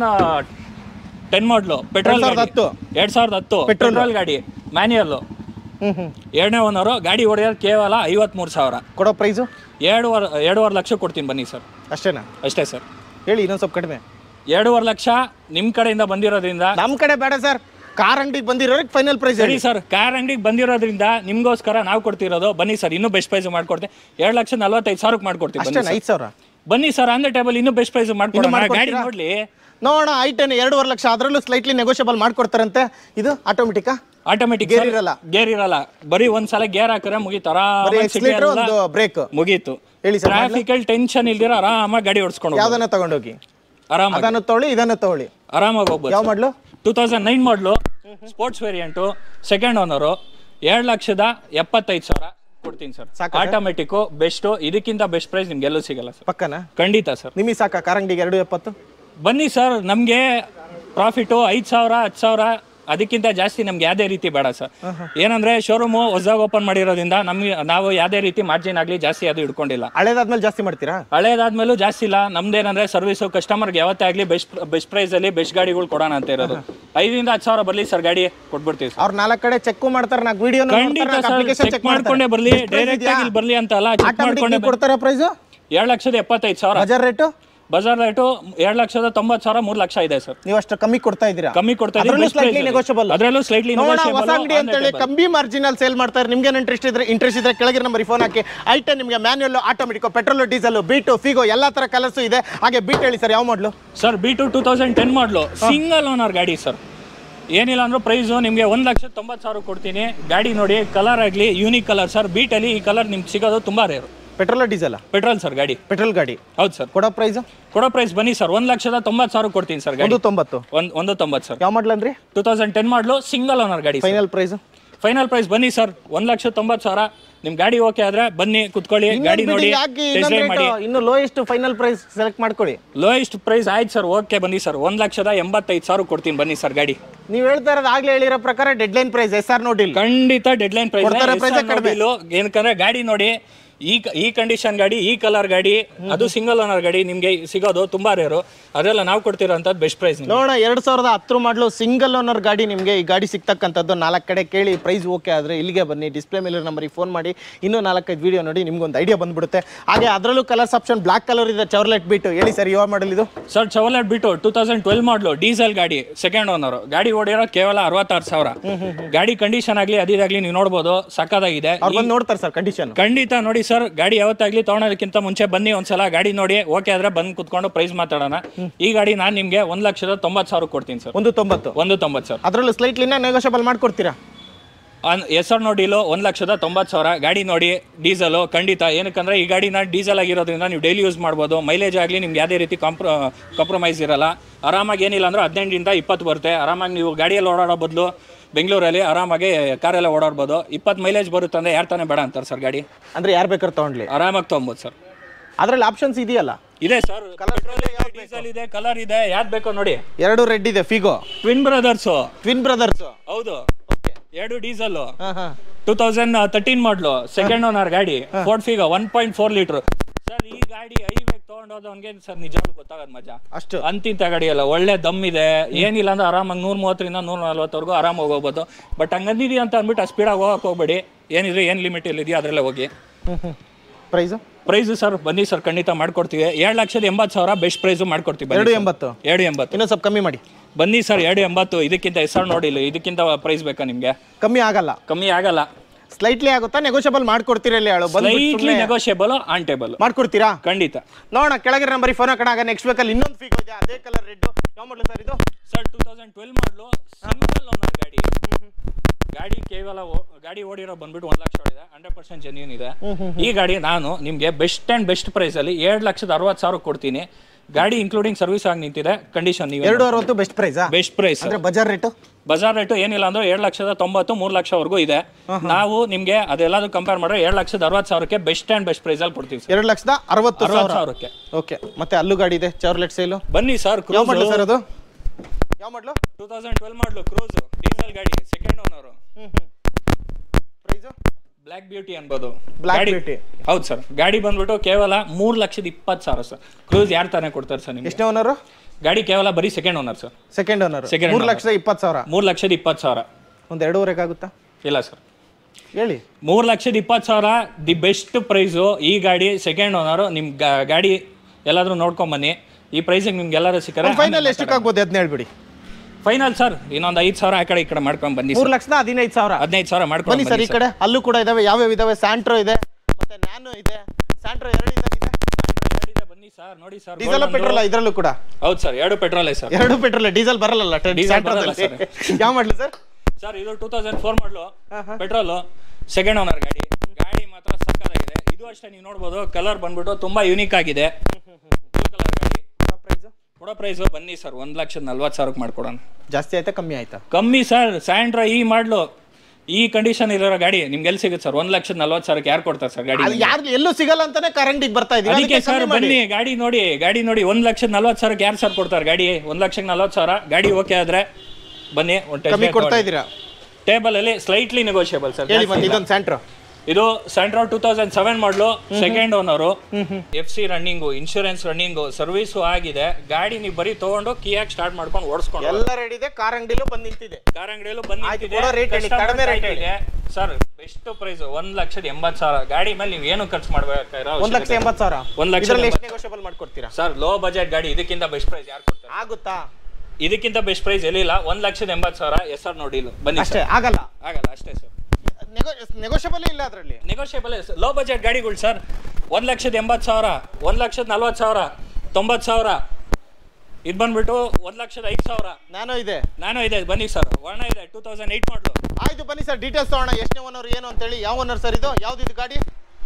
ten model petrol ಎರಡ್ ಸಾವಿರದ ಹತ್ತು. ಎರಡ್ ಸಾವಿರದ ಹತ್ತು ಪೆಟ್ರೋಲ್ ಗಾಡಿ ಮ್ಯಾನ್ಯಲ್ ಹ್ಮ್ ಹ್ಮ್ ಎರಡನೇ ಓನರು ಗಾಡಿ ಹೊಡೆಯೋದು ಕೇವಲ ಐವತ್ಮೂರು ಸಾವಿರ ಕೊಡೋ ಪ್ರೈಸು ಎರಡೂವರೆ ಎರಡೂವರೆ ಲಕ್ಷ ಕೊಡ್ತೀನಿ ಬನ್ನಿ ಸರ್ ಅಷ್ಟೇನಾ ಅಷ್ಟೇ ಸರ್ ಹೇಳಿ ಇನ್ನೊಂದು ಸ್ವಲ್ಪ ಕಡಿಮೆ ಎರಡೂವರೆ ಲಕ್ಷ ನಿಮ್ಮ ಕಡೆಯಿಂದ ಬಂದಿರೋದ್ರಿಂದ ನಮ್ಮ ಕಡೆ ಬೇಡ ಸರ್ ಕಾರ್ ಅಂಗಡಿಗೆ ಬಂದಿರೋರಿಗೆ ಫೈನಲ್ ಪ್ರೈಸ್ ಸರಿ ಹೇಳಿ ಸರ್ ಕಾರ್ ಅಂಗಡಿಗೆ ಬಂದಿರೋದ್ರಿಂದ ನಿಮ್ಗೋಸ್ಕರ ನಾವು ಕೊಡ್ತಿರೋದು ಬನ್ನಿ ಸರ್ ಇನ್ನೂ ಬೆಸ್ಟ್ ಪ್ರೈಸ್ ಮಾಡ್ಕೊಡ್ತೀನಿ ಎರಡು ಲಕ್ಷ ನಲ್ವತ್ತೈದು ಸಾವಿರಕ್ಕೆ ಮಾಡ್ಕೊಡ್ತೀನಿ ಬನ್ನಿ ಅಷ್ಟೇನಾ ಐದು ಸಾವಿರ ಬನ್ನಿ ಸರ್ ಆನ್ ದ ಟೇಬಲ್ ಇನ್ನೂ ಬೆಸ್ಟ್ ಪ್ರೈಸ್ ಮಾಡ್ಕೊಡೋಣ ಗಾಡಿ ಮಾಡ್ಕೊಡ್ತೀರಾ? ನೋಡ್ಲಿ ನೋಡೋಣ ಐಟನ್ ಎರಡೂವರೆ ಲಕ್ಷ ಅದರಲ್ಲೂ ಸ್ಲೈಟ್ಲಿ ನೆಗೋಷಿಯಬಲ್ ಮಾಡ್ಕೊಡ್ತಾರಂತೆ ಇದು ಆಟೋಮೆಟಿಕಾ ಆಟೋಮೆಟಿಕ್ Gear ಇರಲ್ಲ. ಗೇರ್ ಇರಲ್ಲ ಬರೀ ಒಂದ್ಸಲ ಗೇರ್ ಹಾಕಿದ್ರೆ ಮುಗೀತು ಬರೀ ಆರಾಮಾಗಿ city ಎಕ್ಸ್ಲೇಟರ್ ಎಲ್ಲ ಒಂದು ಬ್ರೇಕ್ ಮುಗೀತು ಹೇಳಿ ಸರ್ ಟ್ರಾಫಿಕ್ ಅಲ್ಲಿ ಟೆನ್ಷನ್ ಇಲ್ದಿರ ಆರಾಮಾಗಿ ಗಾಡಿ ಓಡಿಸ್ಕೊಂಡು ಯಾವ್ದನ್ನ ತಗೊಂಡೋಗಿ ಆರಾಮಾಗಿ ಅದನ್ನು ತಗೊಳ್ಳಿ ಇದನ್ನು ತಗೊಳ್ಳಿ ಆರಾಮಾಗಿ ಹೋಗ್ಬೋದು ಯಾವ ಮಾಡ್ಲು two thousand nine model sports variant second owner ಎರಡು ಲಕ್ಷದ ಎಪ್ಪತ್ತೈದು ಸಾವಿರ ಕೊಡ್ತೀನಿ ಸರ್ ಸಾಕಾ ಆಟೋಮೆಟಿಕ್ಕು ಬೆಸ್ಟು ಇದಕ್ಕಿಂತ ಬೆಸ್ಟ್ ಪ್ರೈಸ್ ನಿಮ್ಗೆ ಎಲ್ಲೂ ಸಿಗಲ್ಲ ಸರ್ ಪಕ್ಕನಾ ಖಂಡಿತ ಸರ್ ನಿಮಗೆ ಸಾಕಾ ಕಾರ್ ಅಂಗಡಿಗೆ ಎರಡು ಎಪ್ಪತ್ತು ಬನ್ನಿ ಸರ್ ನಮಗೆ ಪ್ರಾಫಿಟು ಐದು ಸಾವಿರ ಹತ್ತು ಸಾವಿರ ಅದಕ್ಕಿಂತ ಜಾಸ್ತಿ ನಮ್ಗೆ ಯಾವುದೇ ರೀತಿ ಬೇಡ ಸರ್ ಏನಂದ್ರೆ ಶೋರೂಮು ಹೊಸದಾಗಿ ಓಪನ್ ಮಾಡಿರೋದ್ರಿಂದ ನಮ್ಗೆ ನಾವು ಯಾವುದೇ ರೀತಿ ಮಾರ್ಜಿನ್ ಆಗಲಿ ಜಾಸ್ತಿ ಅದು ಇಟ್ಕೊಂಡಿಲ್ಲ ಹಳೇದಾದ್ಮೇಲೆ ಜಾಸ್ತಿ ಮಾಡ್ತೀರಾ ಹಳೇದಾದ್ಮೇಲೂ ಜಾಸ್ತಿ ಇಲ್ಲ ನಮ್ದೇನಂದ್ರೆ ಸರ್ವಿಸು ಕಸ್ಟಮರ್ಗೆ ಯಾವತ್ತೇ ಆಗಲಿ ಬೆಸ್ಟ್ ಬೆಸ್ಟ್ ಪ್ರೈಸಲ್ಲಿ ಬೆಸ್ಟ್ ಗಾಡಿಗಳು ಕೊಡೋಣ ಅಂತ ಇರೋದು ಐದರಿಂದ ಹತ್ತು ಸಾವಿರ ಬರಲಿ ಸರ್ ಗಾಡಿ ಕೊಟ್ಬಿಡ್ತೀವಿ ಸರ್ ಅವ್ರ ನಾಲ್ಕು ಕಡೆ ಚೆಕ್ ಮಾಡ್ತಾರೆ ನಾಲ್ಕು ವಿಡಿಯೋ ಖಂಡಿತ ಸರ್ ಚೆಕ್ ಮಾಡ್ಕೊಂಡೇ ಬರಲಿ ಡೈರೆಕ್ಟ್ ಆಗಿ ಇಲ್ಲಿ ಬರಲಿ ಅಂತ ಅಲ್ಲ ಚೆಕ್ ಮಾಡ್ಕೊಂಡೇ ಆಟೋಮೆಟಿಕ್ ಕೊಡ್ತಾರ ಪ್ರೈಸ್ ಎರಡು ಲಕ್ಷದ ಎಪ್ಪತ್ತೈದು ಸಾವಿರ ಬಜಾರ್ ರೇಟು ಬಜಾರ್ ರೇಟು ಎರಡು ಲಕ್ಷದ ತೊಂಬತ್ತು ಸಾವಿರ ಮೂರು ಲಕ್ಷ ಇದೆ ಸರ್ ನೀವು ಅಷ್ಟು ಕಮ್ಮಿ ಕೊಡ್ತಾ ಇದ್ದೀರಾ ಕಮ್ಮಿ ಕೊಡ್ತಾ ಅದರಲ್ಲೂ ಸ್ಲೈಟ್ಲಿ ನೆಗೋಷಿಯಬಲ್ ಅದರಲ್ಲೂ ಸ್ಲೈಟ್ಲಿ ನೋಡೋಣ ಹೊಸ ಅಂಗಡಿ ಅಂತೇಳಿ ಕಮ್ಮಿ ಮಾರ್ಜಿನ್ ಅಲ್ಲಿ ಸೇಲ್ ಮಾಡ್ತಾರೆ ನಿಮ್ಗೆ ಇಂಟ್ರೆಸ್ಟ್ ಇದ್ರೆ ಇಂಟ್ರೆಸ್ಟ್ ಇದ್ರೆ ಕೆಳಗಿನ ನಂಬರ್ ಫೋನ್ ಹಾಕಿ ಐಟನ್ ನಿಮಗೆ manual automatic petrol diesel Beat Figo ಎಲ್ಲಾ ತರ ಕಲರ್ಸ್ ಇದೆ ಹಾಗೆ ಬೀಟ್ ಹೇಳಿ ಸರ್ ಯಾವ ಮಾಡ್ಲು sir B two two thousand ten model single owner ಗಾಡಿ ಸರ್ ಏನಿಲ್ಲ ಅಂದ್ರೂ ಪ್ರೈಸು ನಿಮಗೆ ಒಂದು ಲಕ್ಷ ತೊಂಬತ್ತು ಸಾವಿರ ಕೊಡ್ತೀನಿ ಗಾಡಿ ನೋಡಿ ಕಲರ್ ಆಗಲಿ ಯೂನಿಕ್ ಕಲರ್ ಸರ್ ಬೀಟಲ್ಲಿ ಈ ಕಲರ್ ನಿಮ್ಗೆ ಸಿಗೋದು ತುಂಬ rare petrol diesel petrol sir ಗಾಡಿ ಪೆಟ್ರೋಲ್ ಗಾಡಿ ಹೌದು ಸರ್ ಕೊಡೋ ಪ್ರೈಸ್ ಕೊಡೋ ಪ್ರೈಸ್ ಬನ್ನಿ ಸರ್ ಒಂದು ಲಕ್ಷದ ತೊಂಬತ್ತು ಸಾವಿರ ಕೊಡ್ತೀನಿ ಸರ್ ಗಾಡಿ ಒಂದು ತೊಂಬತ್ತು ಒಂದು ಒಂದು ತೊಂಬತ್ತು ಸರ್ ಯಾವ ಮಾಡಲ್ ಅಂದ್ರಿ two thousand ten model single owner ಗಾಡಿ ಫೈನಲ್ ಪ್ರೈಸ್ ಫೈನಲ್ ಪ್ರೈಸ್ ಬನ್ನಿ ಸರ್ ಒಂದು ಲಕ್ಷ ತೊಂಬತ್ತು ಸಾವಿರ ನಿಮ್ಮ ಗಾಡಿ ಓಕೆ ಆದ್ರೆ ಬನ್ನಿ ಕುತ್ಕೊಳ್ಳಿ ಗಾಡಿ ನೋಡಿ ಯಾಕೆ ಟೆಸ್ಟ್ ಡ್ರೈವ್ ಮಾಡಿ ಇನ್ನು ಲೋಯೆಸ್ಟ್ ಫೈನಲ್ ಪ್ರೈಸ್ ಸೆಲೆಕ್ಟ್ ಮಾಡ್ಕೊಳ್ಳಿ ಲೋಯೆಸ್ಟ್ ಪ್ರೈಸ್ ಆಯ್ತು ಸರ್ ಓಕೆ ಬನ್ನಿ ಸರ್ ಒಂದು ಲಕ್ಷದ ಎಂಬತ್ತೈದು ಸಾವಿರ ಕೊಡ್ತೀನಿ ಬನ್ನಿ ಸರ್ ಗಾಡಿ ನೀವು ಹೇಳ್ತಾ ಇರೋದು ಆಗ್ಲೇ ಹೇಳಿರೋ ಪ್ರಕಾರ deadline price S R ನೋಡಿಲ್ಲ ಖಂಡಿತ ಡೆಡ್ಲೈನ್ ಕೊಡ್ತಾರೆ price ಪ್ರೈಸ್ ಕಡಿಮೆ. ಏನಕ್ಕಂದ್ರೆ ಗಾಡಿ ನೋಡಿ ಈ ಈ ಕಂಡೀಷನ್ ಗಾಡಿ ಈ ಕಲರ್ ಗಾಡಿ ಅದು ಸಿಂಗಲ್ ಓನರ್ ಗಾಡಿ ನಿಮಗೆ ಸಿಗೋದು ತುಂಬಾ ರೇರು ಅದೆಲ್ಲ ನಾವು ಕೊಡ್ತಿರೋಂಥದ್ದು ಬೆಸ್ಟ್ ಪ್ರೈಸ್ ನೋಡೋಣ ಎರಡ್ ಸಾವಿರದ ಹತ್ತು ಮಾಡಲು ಸಿಂಗಲ್ ಓನರ್ ಗಾಡಿ ನಿಮಗೆ ಈ ಗಾಡಿ ಸಿಗ್ತಕ್ಕಂಥದ್ದು ನಾಲ್ಕು ಕಡೆ ಕೇಳಿ ಪ್ರೈಸ್ ಓಕೆ ಆದರೆ ಇಲ್ಲಿಗೆ ಬನ್ನಿ ಡಿಸ್ಪ್ಲೇ ಮೇಲೆ ನಂಬರಿಗೆ ಫೋನ್ ಮಾಡಿ ಇನ್ನೂ ನಾಲ್ಕೈದು ವಿಡಿಯೋ ನೋಡಿ ನಿಮ್ಗೊಂದು ಐಡಿಯಾ ಬಂದ್ಬಿಡುತ್ತೆ ಹಾಗೆ ಅದರಲ್ಲೂ ಕಲರ್ಸ್ ಆಪ್ಷನ್ ಬ್ಲಾಕ್ ಕಲರ್ ಇದೆ ಚೌರ್ಲೆಟ್ ಬಿಟ್ಟು ಹೇಳಿ ಸರ್ ಯಾವ ಮಾಡಲ್ ಇದು ಸರ್ ಚವಲೆಟ್ ಬಿಟ್ಟು two thousand twelve model diesel ಗಾಡಿ ಸೆಕೆಂಡ್ ಓನರ್ ಗಾಡಿ ಓಡಿರೋ ಕೇವಲ ಅರವತ್ತಾರು ಸಾವಿರ ಗಾಡಿ ಕಂಡೀಷನ್ ಆಗಲಿ ಅದಿದಾಗ್ಲಿ ನೀವು ನೋಡ್ಬೋದು ಸಕ್ಕದಾಗಿದೆ ಅವ್ರು ಬಂದು ನೋಡ್ತಾರೆ ಸರ್ ಕಂಡೀಷನ್ ಖಂಡಿತ ನೋಡಿ ಸರ್ ಗಾಡಿ ಯಾವತ್ತಾಗ್ಲಿ ತಗೊಳೋದಕ್ಕಿಂತ ಮುಂಚೆ ಬನ್ನಿ ಒಂದ್ಸಲ ಗಾಡಿ ನೋಡಿ ಓಕೆ ಆದ್ರೆ ಬಂದು ಕುತ್ಕೊಂಡು ಪ್ರೈಸ್ ಮಾತಾಡೋಣ ಈ ಗಾಡಿ ನಾನು ನಿಮಗೆ ಒಂದು ಲಕ್ಷದ ತೊಂಬತ್ತು ಸಾವಿರ ಕೊಡ್ತೀನಿ ಸರ್ ಒಂದು ತೊಂಬತ್ತು ಒಂದು ತೊಂಬತ್ತು ಸರ್ ಅದರಲ್ಲೂ ಸ್ಲೈಟ್ಲಿನ ನೆಗೋಷಿಯಬಲ್ ಮಾಡ್ಕೊಡ್ತೀರಾ ಹೆಸರು ನೋಡಿಲು ಒಂದು ಲಕ್ಷದ ತೊಂಬತ್ತು ಸಾವಿರ ಗಾಡಿ ನೋಡಿ ಡೀಸೆಲು ಖಂಡಿತ ಏನಕ್ಕಂದ್ರೆ ಈ ಗಾಡಿನ ಡೀಸೆಲ್ ಆಗಿರೋದ್ರಿಂದ ನೀವು ಡೈಲಿ ಯೂಸ್ ಮಾಡ್ಬೋದು ಮೈಲೇಜ್ ಆಗಲಿ ನಿಮ್ಗೆ ಯಾವುದೇ ರೀತಿ ಕಾಂಪ್ರ ಕಾಂಪ್ರಮೈಸ್ ಇರಲ್ಲ ಆರಾಮಾಗಿ ಏನಿಲ್ಲ ಅಂದ್ರೆ ಹದಿನೆಂಟರಿಂದ ಇಪ್ಪತ್ತು ಬರುತ್ತೆ ಆರಾಮಾಗಿ ನೀವು ಗಾಡಿಯಲ್ಲಿ ಓಡಾಡೋ ಬದಲು ಬೆಂಗಳೂರಲ್ಲಿ ಆರಾಮಾಗಿ ಕಾರೆಲ್ಲ ಓಡಾಡ್ಬೋದು ಇಪ್ಪತ್ತು ಮೈಲೇಜ್ ಬರುತ್ತೆ ಅಂದ್ರೆ ಯಾರು ತಾನೇ ಬೇಡ ಅಂತಾರೆ ಸರ್ ಗಾಡಿ ಅಂದ್ರೆ ಯಾರು ಬೇಕಾದ್ರೆ ತಗೊಂಡ್ಲಿ ಆರಾಮಾಗಿ ತೊಗೊಬೋದು ಸರ್ ಅದ್ರಲ್ಲಿ ಆಪ್ಷನ್ಸ್ ಇದೆಯಲ್ಲ ಇದೆ ಸರ್ ಡೀಸೆಲ್ ಇದೆ ಕಲರ್ ಇದೆ ಯಾವ್ದು ಬೇಕೋ ನೋಡಿ ಎರಡು ರೆಡ್ ಇದೆ Figo twin brothers twin brothers ಹೌದು ಓಕೆ ಎರಡು ಡೀಸೆಲ್ಲು ಹಾ ಹಾ two thousand thirteen model second owner ಗಾಡಿ Ford Figo one point four litre sir ಈ ಗಾಡಿ ಹೈವೇಗ್ ತಗೊಂಡೋದವನ್ಗೆ ಸರ್ ನಿಜವಾಗ್ಲೂ ಗೊತ್ತಾಗದ್ ಮಜಾ ಅಷ್ಟು ಅಂತಿಂತ ಗಾಡಿ ಅಲ್ಲ ಒಳ್ಳೆ ದಮ್ ಇದೆ ಏನಿಲ್ಲ ಅಂದ್ರೆ ಆರಾಮಾಗಿ ನೂರ ಮೂವತ್ತರಿಂದ ನೂರ ನಲ್ವತ್ತವರೆಗೂ ಆರಾಮಾಗಿ ಹೋಗ್ಬೋದು ಬಟ್ ಹಂಗಂದಿದೀಯ ಅಂತ ಅಂದ್ಬಿಟ್ಟು ಆ ಸ್ಪೀಡಾಗಿ ಹೋಗಕ್ಕೆ ಹೋಗ್ಬೇಡಿ ಏನಿದ್ರೆ ಏನು ಲಿಮಿಟ್ ಇದೆಯೋ ಅದರಲ್ಲೇ ಹೋಗಿ ಹ್ಮ್ ಹ್ಮ್ ಪ್ರೈಸು ಪ್ರೈಸ್ ಸರ್ ಬನ್ನಿ ಸರ್ ಖಂಡಿತ ಮಾಡ್ಕೊಡ್ತೀವಿ ಎರಡು ಲಕ್ಷದ ಎಂಬತ್ತು ಸಾವಿರ ಬೆಸ್ಟ್ ಪ್ರೈಸು ಮಾಡ್ಕೊಡ್ತೀವಿ ಬನ್ನಿ ಎರಡು sir. ಎಂಬತ್ತು ಎರಡು ಎಂಬತ್ತು ಇನ್ನೂ ಸ್ವಲ್ಪ ಕಮ್ಮಿ ಮಾಡಿ ಬನ್ನಿ ಸರ್ ಎರಡು ಎಂಬತ್ತು ಇದಕ್ಕಿಂತ ಹೆಸರು ನೋಡಿಲ್ಲ ಇದಕ್ಕಿಂತ ಪ್ರೈಸ್ ಬೇಕಾ ನಿಮಗೆ ಕಮ್ಮಿ ಆಗಲ್ಲ ಕಮ್ಮಿ ಆಗಲ್ಲ ಸ್ಲೈಟ್ಲಿ ಆಗುತ್ತಾ ನೆಗೋಷಿಯಬಲ್ ಮಾಡ್ಕೊಡ್ತೀರಾ ಇಲ್ಲಿ ಹೇಳು ಬಂದು ಸ್ಲೈಟ್ಲಿ ನೆಗೋಷಿಯಬಲ್ ಆನ್ ಟೇಬಲ್ ಮಾಡ್ಕೊಡ್ತೀರಾ ಖಂಡಿತ ನೋಡೋಣ ಕೆಳಗಿನ ನಂಬರ್ ಫೋನ್ ಹಾಕೋಣ ಆಗ ನೆಕ್ಸ್ಟ್ ಬೇಕಲ್ಲಿ ಇನ್ನೊಂದು ಫಿಗೋ ಇದೆ ಅದೇ ಕಲರ್ ರೆಡ್ ಯಾವ ಮಾಡಲು ಸರ್ ಇದು sir two thousand twelve model single owner ಗಾಡಿ ಗಾಡಿ ಕೇವಲ ಓ- ಗಾಡಿ ಓಡಿರೋ ಬಂದ್ಬಿಟ್ಟು ಒಂದು ಲಕ್ಷ ಹೊಡಿದೆ ಹಂಡ್ರೆಡ್ ಪರ್ಸೆಂಟ್ ಜೆನ್ಯೂನ್ ಇದೆ ಈ ಗಾಡಿ ನಾನು ನಿಮಗೆ ಬೆಸ್ಟ್ ಆ್ಯಂಡ್ ಬೆಸ್ಟ್ ಪ್ರೈಸಲ್ಲಿ ಎರಡು ಲಕ್ಷದ ಅರವತ್ತು ಸಾವಿರ ಕೊಡ್ತೀನಿ ಗಾಡಿ ಇನ್ಕ್ಲೂಡಿಂಗ್ ಸರ್ವಿಸ್ ಆಗಿ ನಿಂತಿದೆ ಕಂಡೀಷನ್ ನೀವು ಎರಡು ಅರವತ್ತು ಬೆಸ್ಟ್ ಪ್ರೈಸಾ ಬೆಸ್ಟ್ ಪ್ರೈಸ್ ಅಂದ್ರೆ ಬಜಾರ್ ರೇಟು ಬಜಾರ್ ರೇಟು ಏನಿಲ್ಲ ಅಂದ್ರೆ ಎರಡು ಲಕ್ಷದ ತೊಂಬತ್ತು ಮೂರು ಲಕ್ಷವರೆಗೂ ಇದೆ ನಾವು ನಿಮಗೆ ಅದೆಲ್ಲದೂ ಕಂಪೇರ್ ಮಾಡಿದ್ರೆ ಎರಡು ಲಕ್ಷದ ಅರವತ್ತು ಸಾವಿರಕ್ಕೆ ಬೆಸ್ಟ್ ಆ್ಯಂಡ್ ಬೆಸ್ಟ್ ಪ್ರೈಸಲ್ಲಿ ಕೊಡ್ತೀವಿ ಸರ್ ಎರಡು ಲಕ್ಷದ ಅರವತ್ತು ಅರವತ್ತು ಸಾವಿರ ಸಾವಿರಕ್ಕೆ ಓಕೆ ಮತ್ತೆ ಅಲ್ಲೂ ಗಾಡಿ ಇದೆ ಚಾರ್ಲೆಟ್ ಸೇಲು ಬನ್ನಿ ಸರ್ ಯಾವ ಮಾಡಲು ಕ್ರೂಸ್ ಸರ್ ಅದು ಯಾವ model two thousand twelve model Cruze diesel ಗಾಡಿ ಸೆಕೆಂಡ್ ಓನರು ಹ್ಮ್ ಹ್ಮ್ ಪ್ರೈಸು ಬ್ಲ್ಯಾಕ್ ಬ್ಯೂಟಿ ಅನ್ಬೋದು Black ಗಾಡಿ Beauty. ಹೌದು ಸರ್ ಗಾಡಿ ಬಂದ್ಬಿಟ್ಟು ಕೇವಲ ಮೂರು ಲಕ್ಷದ ಇಪ್ಪತ್ತು ಸಾವಿರ ಸರ್ ಕ್ರೂಸ್ ಯಾರು ತಾನೇ ಕೊಡ್ತಾರೆ ಸರ್ ನಿಮಗೆ ಎಷ್ಟನೇ ಓನರು ಗಾಡಿ ಕೇವಲ ಬರೀ second owner sir second owner Second ಮೂರು owner. ಲಕ್ಷದ ಇಪ್ಪತ್ತು ಸಾವಿರ ಮೂರು ಲಕ್ಷದ ಇಪ್ಪತ್ತು ಸಾವಿರ ಒಂದು ಎರಡೂವರೆಗೆ ಆಗುತ್ತಾ ಇಲ್ಲ ಸರ್ ಹೇಳಿ ಮೂರು ಲಕ್ಷದ ಇಪ್ಪತ್ತು ಸಾವಿರ ದಿ ಬೆಸ್ಟ್ ಪ್ರೈಸು ಈ ಗಾಡಿ ಸೆಕೆಂಡ್ ಓನರು ನಿಮ್ಮ ಗಾಡಿ ಎಲ್ಲಾದರೂ ನೋಡ್ಕೊಂಬನ್ನಿ ಈ ಪ್ರೈಸಿಗೆ ನಿಮ್ಗೆ ಎಲ್ಲರೂ ಸಿಕ್ಕರೆ ಫೈನಲ್ ಎಷ್ಟಕ್ಕೆ ಆಗ್ಬೋದು ಅದನ್ನ ಹೇಳ್ಬಿಡಿ ಫೈನಲ್ ಸರ್ ಇನ್ನೊಂದು ಐದು ಸಾವಿರ ಆ ಕಡೆ ಈ ಕಡೆ ಮಾಡ್ಕೊಂಡು ಬನ್ನಿ ಮೂರು ಲಕ್ಷದ ಹದಿನೈದು ಸಾವಿರ ಹದಿನೈದು ಸಾವಿರ ಮಾಡ್ಕೊಂಡು ಬನ್ನಿ ಸರ್ ಈ ಕಡೆ ಅಲ್ಲೂ ಕೂಡ ಇದಾವೆ ಯಾವ್ಯಾವ ಇದಾವೆ ಸ್ಯಾಂಟ್ರೋ ಇದೆ ಮತ್ತೆ ನ್ಯಾನೋ ಇದೆ ಸ್ಯಾಂಟ್ರೋ ಎರಡು ಇದಾಗಿದೆ ಬನ್ನಿ ಸರ್ ನೋಡಿ ಸರ್ ಡೀಸೆಲ್ ಪೆಟ್ರೋಲ್ ಇದರಲ್ಲೂ ಕೂಡ ಹೌದು ಸರ್ ಎರಡು ಪೆಟ್ರೋಲೇ ಸರ್ ಎರಡು ಪೆಟ್ರೋಲ್ ಡೀಸೆಲ್ ಬರಲ್ಲ Diesel ಬರಲ್ಲ ಯಾವ ಮಾಡ್ಲಿ ಸರ್ ಸರ್ ಇದು two thousand four model petrol second owner ಗಾಡಿ ಗಾಡಿ ಮಾತ್ರ ಸಕ್ಕತ್ತಾಗಿದೆ ಇದು ಅಷ್ಟೇ ನೀವು ನೋಡ್ಬೋದು ಕಲರ್ ಬಂದ್ಬಿಟ್ಟು ತುಂಬಾ ಯೂನಿಕ್ ಆಗಿದೆ ಬ್ಲೂ ಕಲರ್ ಗಾಡಿ ಪ್ರೈಸ್ ಕೊಡೋ ಪ್ರೈಸು ಬನ್ನಿ ಸರ್ ಒಂದು ಲಕ್ಷದ ನಲ್ವತ್ತು ಸಾವಿರಕ್ಕೆ ಮಾಡ್ಕೊಡೋಣ ಜಾಸ್ತಿ ಆಯ್ತಾ ಕಮ್ಮಿ ಆಯ್ತಾ ಕಮ್ಮಿ ಸರ್ ಸ್ಯಾಂಡ್ರಾ ಈ ಮಾಡ್ಲು ಈ ಕಂಡೀಷನ್ ಇರೋ ಗಾಡಿ ನಿಮ್ಗೆ ಎಲ್ಲಿ ಸಿಗುತ್ತೆ ಸರ್ ಒಂದು ಲಕ್ಷದ ನಲ್ವತ್ತು ಸಾವಿರಕ್ಕೆ ಯಾರು ಕೊಡ್ತಾರೆ ಸರ್ ಗಾಡಿ ಅದು ಯಾರು ಎಲ್ಲೂ ಸಿಗಲ್ಲ ಅಂತಾನೆ ಕರೆಂಟಿಗೆ ಬರ್ತಾ ಇದೀವಿ ಅದಕ್ಕೆ ಅದಕ್ಕೆ ಸರ್ ಕಮ್ಮಿ ಮಾಡಿ. ಬನ್ನಿ ಗಾಡಿ ನೋಡಿ ಗಾಡಿ ನೋಡಿ ಒಂದು ಲಕ್ಷದ ನಲ್ವತ್ತು ಸಾವಿರಕ್ಕೆ ಯಾರು ಸರ್ ಕೊಡ್ತಾರೆ ಗಾಡಿ ಒಂದು ಲಕ್ಷಕ್ಕೆ ನಲ್ವತ್ತು ಸಾವಿರ ಗಾಡಿ ಓಕೆ ಆದ್ರೆ ಬನ್ನಿ ಒಂದು ಕಮ್ಮಿ ಕೊಡ್ತಾ ಇದ್ದೀರಾ ಟೇಬಲ್ ಅಲ್ಲಿ ಸ್ಲೈಟ್ಲಿ ನೆಗೋಷಿಯಬಲ್ ಸರ್ ಹೇಳಿ ಮತ್ತೆ ಇದೊಂದು ಸ್ಯಾಂಟ್ರೋ ಇದು Santro two thousand seven model second owner F C running insurance running service ಆಗಿದೆ ಗಾಡಿ ನೀವು ಬರೀ ತಗೊಂಡು ಕೀಯಾಗಿ ಸ್ಟಾರ್ಟ್ ಮಾಡ್ಕೊಂಡು ಓಡಿಸ್ಕೊಂಡು ಎಲ್ಲ ರೆಡಿ ಇದೆ ಕಾರ್ ಅಂಗಡಿಲೂ ಬಂದು ನಿಂತಿದೆ ಕಾರ್ ಅಂಗಡಿಯಲ್ಲೂ ಬಂದು ಆಯ್ತು, ಕೊಡೋ rate ಹೇಳಿ, ಕಡಿಮೆ rate ಹೇಳಿ. ಸರ್ ಬೆಸ್ಟ್ ಪ್ರೈಸ್ ಒಂದ್ ಲಕ್ಷದ ಎಂಬತ್ತು ಸಾವಿರ ಗಾಡಿ ಮೇಲೆ ನೀವು ಏನು ಖರ್ಚು ಮಾಡ್ಬೇಕಾಗಿರೋ ಒಂದ್ ಲಕ್ಷ ಎಂಬತ್ತು ಸಾವಿರ ಒಂದ್ ಲಕ್ಷ ಇದರಲ್ಲಿ ಎಷ್ಟು ನೆಗೋಷಿಯಬಲ್ ಮಾಡ್ಕೊಡ್ತೀರಾ ಸರ್ ಲೋ ಬಜೆಟ್ ಗಾಡಿ ಇದಕ್ಕಿಂತ ಬೆಸ್ಟ್ ಪ್ರೈಸ್ ಯಾರು ಕೊಡ್ತಾರೆ ಆಗುತ್ತಾ ಇದಕ್ಕಿಂತ ಬೆಸ್ಟ್ ಪ್ರೈಸ್ ಎಲ್ಲಿಲ್ಲ ಒಂದ್ ಲಕ್ಷದ ಎಂಬತ್ತು ಸಾವಿರ ಎಸ್ ಆರ್ ನೋಡಿ ಬನ್ನಿ ಅಷ್ಟೇ ಸರ್ ಆಗಲ್ಲ ಆಗಲ್ಲ ಅಷ್ಟೇ ಸರ್ ನೆಗೋಷಿಯಬಲ್ ಇಲ್ಲ ಅದರಲ್ಲಿ ನೆಗೋಷಿಯಬಲ್ ಲೋ ಬಜೆಟ್ ಗಾಡಿಗಳು ಸರ್ ಒಂದು ಲಕ್ಷದ ಎಂಬತ್ತು ಸಾವಿರ ಒಂದು ಲಕ್ಷದ ನಲ್ವತ್ತು ಸಾವಿರ ತೊಂಬತ್ತು ಸಾವಿರ ಇದು ಬಂದ್ಬಿಟ್ಟು ಒಂದ್ ಲಕ್ಷದ ಐದು ಸಾವಿರ ನ್ಯಾನೋ ಇದೆ ನಾನು ಇದೆ ಬನ್ನಿ ಸರ್ ವರ್ಣ ಇದೆ ಟೂ ತೌಸಂಡ್ ಏಯ್ಟ್ ಮಾಡಲು ಆಯ್ತು ಬನ್ನಿ ಸರ್ ಡೀಟೇಲ್ಸ್ ತಗೋಣ ಎಷ್ಟನೇ ಓನರ್ ಏನು ಅಂತೇಳಿ ಯಾವ ಓನರ್ ಸರ್ ಇದು ಯಾವ್ದು ಇದು ಗಾಡಿ